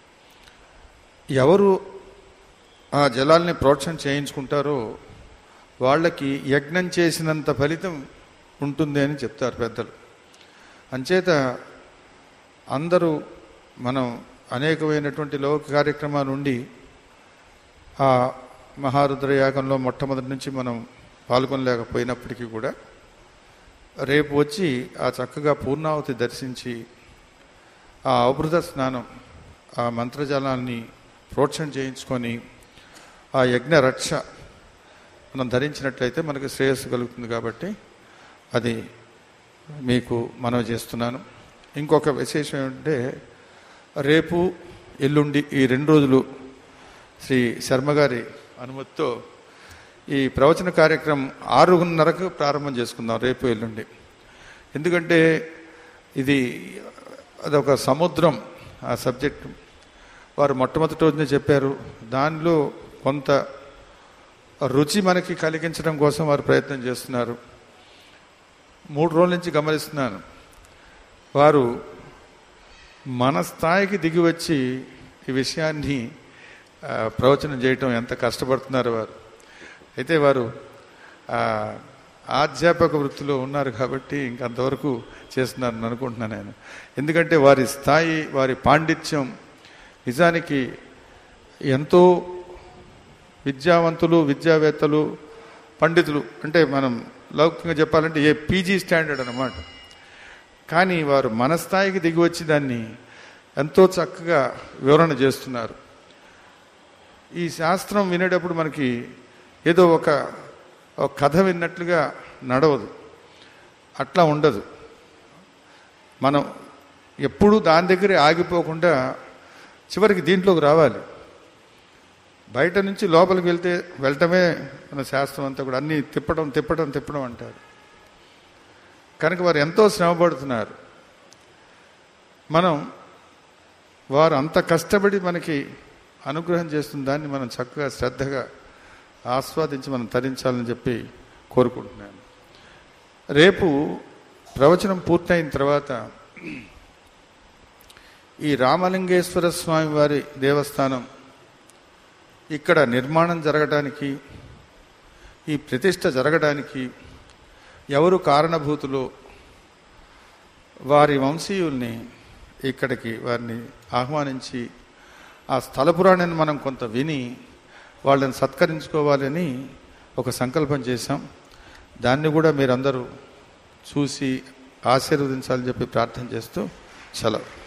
ఎవరు ఆ జలాల్ని ప్రోక్షణ చేయించుకుంటారో వాళ్ళకి యజ్ఞం చేసినంత ఫలితం ఉంటుంది అని చెప్తారు పెద్దలు అంచేత అందరూ మనం అనేకమైనటువంటి లోక కార్యక్రమాలు ఉండి ఆ మహారుద్ర యాగంలో మొట్టమొదటి నుంచి మనం పాల్గొనలేకపోయినప్పటికీ కూడా రేపు వచ్చి ఆ చక్కగా పూర్ణావతి దర్శించి ఆ అవభృత స్నానం ఆ మంత్రజలాన్ని ప్రోక్షణ చేయించుకొని ఆ యజ్ఞ రక్ష మనం ధరించినట్లయితే మనకు శ్రేయస్సు కలుగుతుంది కాబట్టి అది మీకు మనవి చేస్తున్నాను ఇంకొక విశేషం ఏంటంటే రేపు ఎల్లుండి ఈ రెండు రోజులు శ్రీ శర్మ గారి అనుమతితో ఈ ప్రవచన కార్యక్రమం ఆరున్నరకు ప్రారంభం చేసుకుందాం రేపు ఎల్లుండి ఎందుకంటే ఇది అదొక సముద్రం ఆ సబ్జెక్ట్ వారు మొట్టమొదటి రోజునే చెప్పారు దానిలో కొంత రుచి మనకి కలిగించడం కోసం వారు ప్రయత్నం చేస్తున్నారు మూడు రోజుల నుంచి గమనిస్తున్నాను వారు మన స్థాయికి దిగి వచ్చి ఈ విషయాన్ని ఆ, ప్రవచనం చేయటం ఎంత కష్టపడుతున్నారు వారు అయితే వారు ఆ, ఆధ్యాపక వృత్తిలో ఉన్నారు కాబట్టి ఇంకంతవరకు చేస్తున్నారని అనుకుంటున్నాను నేను ఎందుకంటే వారి స్థాయి వారి పాండిత్యం నిజానికి ఎంతో విద్యావంతులు విద్యావేత్తలు పండితులు అంటే మనం లౌకికంగా చెప్పాలంటే ఏ పీజీ స్టాండర్డ్ అన్నమాట కానీ వారు మన స్థాయికి దిగి వచ్చి దాన్ని ఎంతో చక్కగా వివరణ చేస్తున్నారు ఈ శాస్త్రం వినేటప్పుడు మనకి ఏదో ఒక ఒక కథ విన్నట్లుగా నడవదు అట్లా ఉండదు మనం ఎప్పుడూ దాని దగ్గరే ఆగిపోకుండా చివరికి దీంట్లోకి రావాలి బయట నుంచి లోపలికి వెళ్తే వెళ్ళటమే మన శాస్త్రం అంతా కూడా అన్నీ తిప్పడం తిప్పడం తిప్పడం అంటారు కనుక వారు ఎంతో శ్రమపడుతున్నారు మనం వారు అంత కష్టపడి మనకి అనుగ్రహం చేస్తున్న దాన్ని మనం చక్కగా శ్రద్ధగా ఆస్వాదించి మనం తరించాలని చెప్పి కోరుకుంటున్నాను రేపు ప్రవచనం పూర్తయిన తర్వాత ఈ రామలింగేశ్వర స్వామి వారి దేవస్థానం ఇక్కడ నిర్మాణం జరగడానికి ఈ ప్రతిష్ట జరగడానికి ఎవరు కారణభూతులు వారి వంశీయుల్ని ఇక్కడికి వారిని ఆహ్వానించి ఆ స్థల పురాణాన్ని మనం కొంత విని వాళ్ళని సత్కరించుకోవాలని ఒక సంకల్పం చేశాం దాన్ని కూడా మీరందరూ చూసి ఆశీర్వదించాలని చెప్పి ప్రార్థన చేస్తూ సెలవు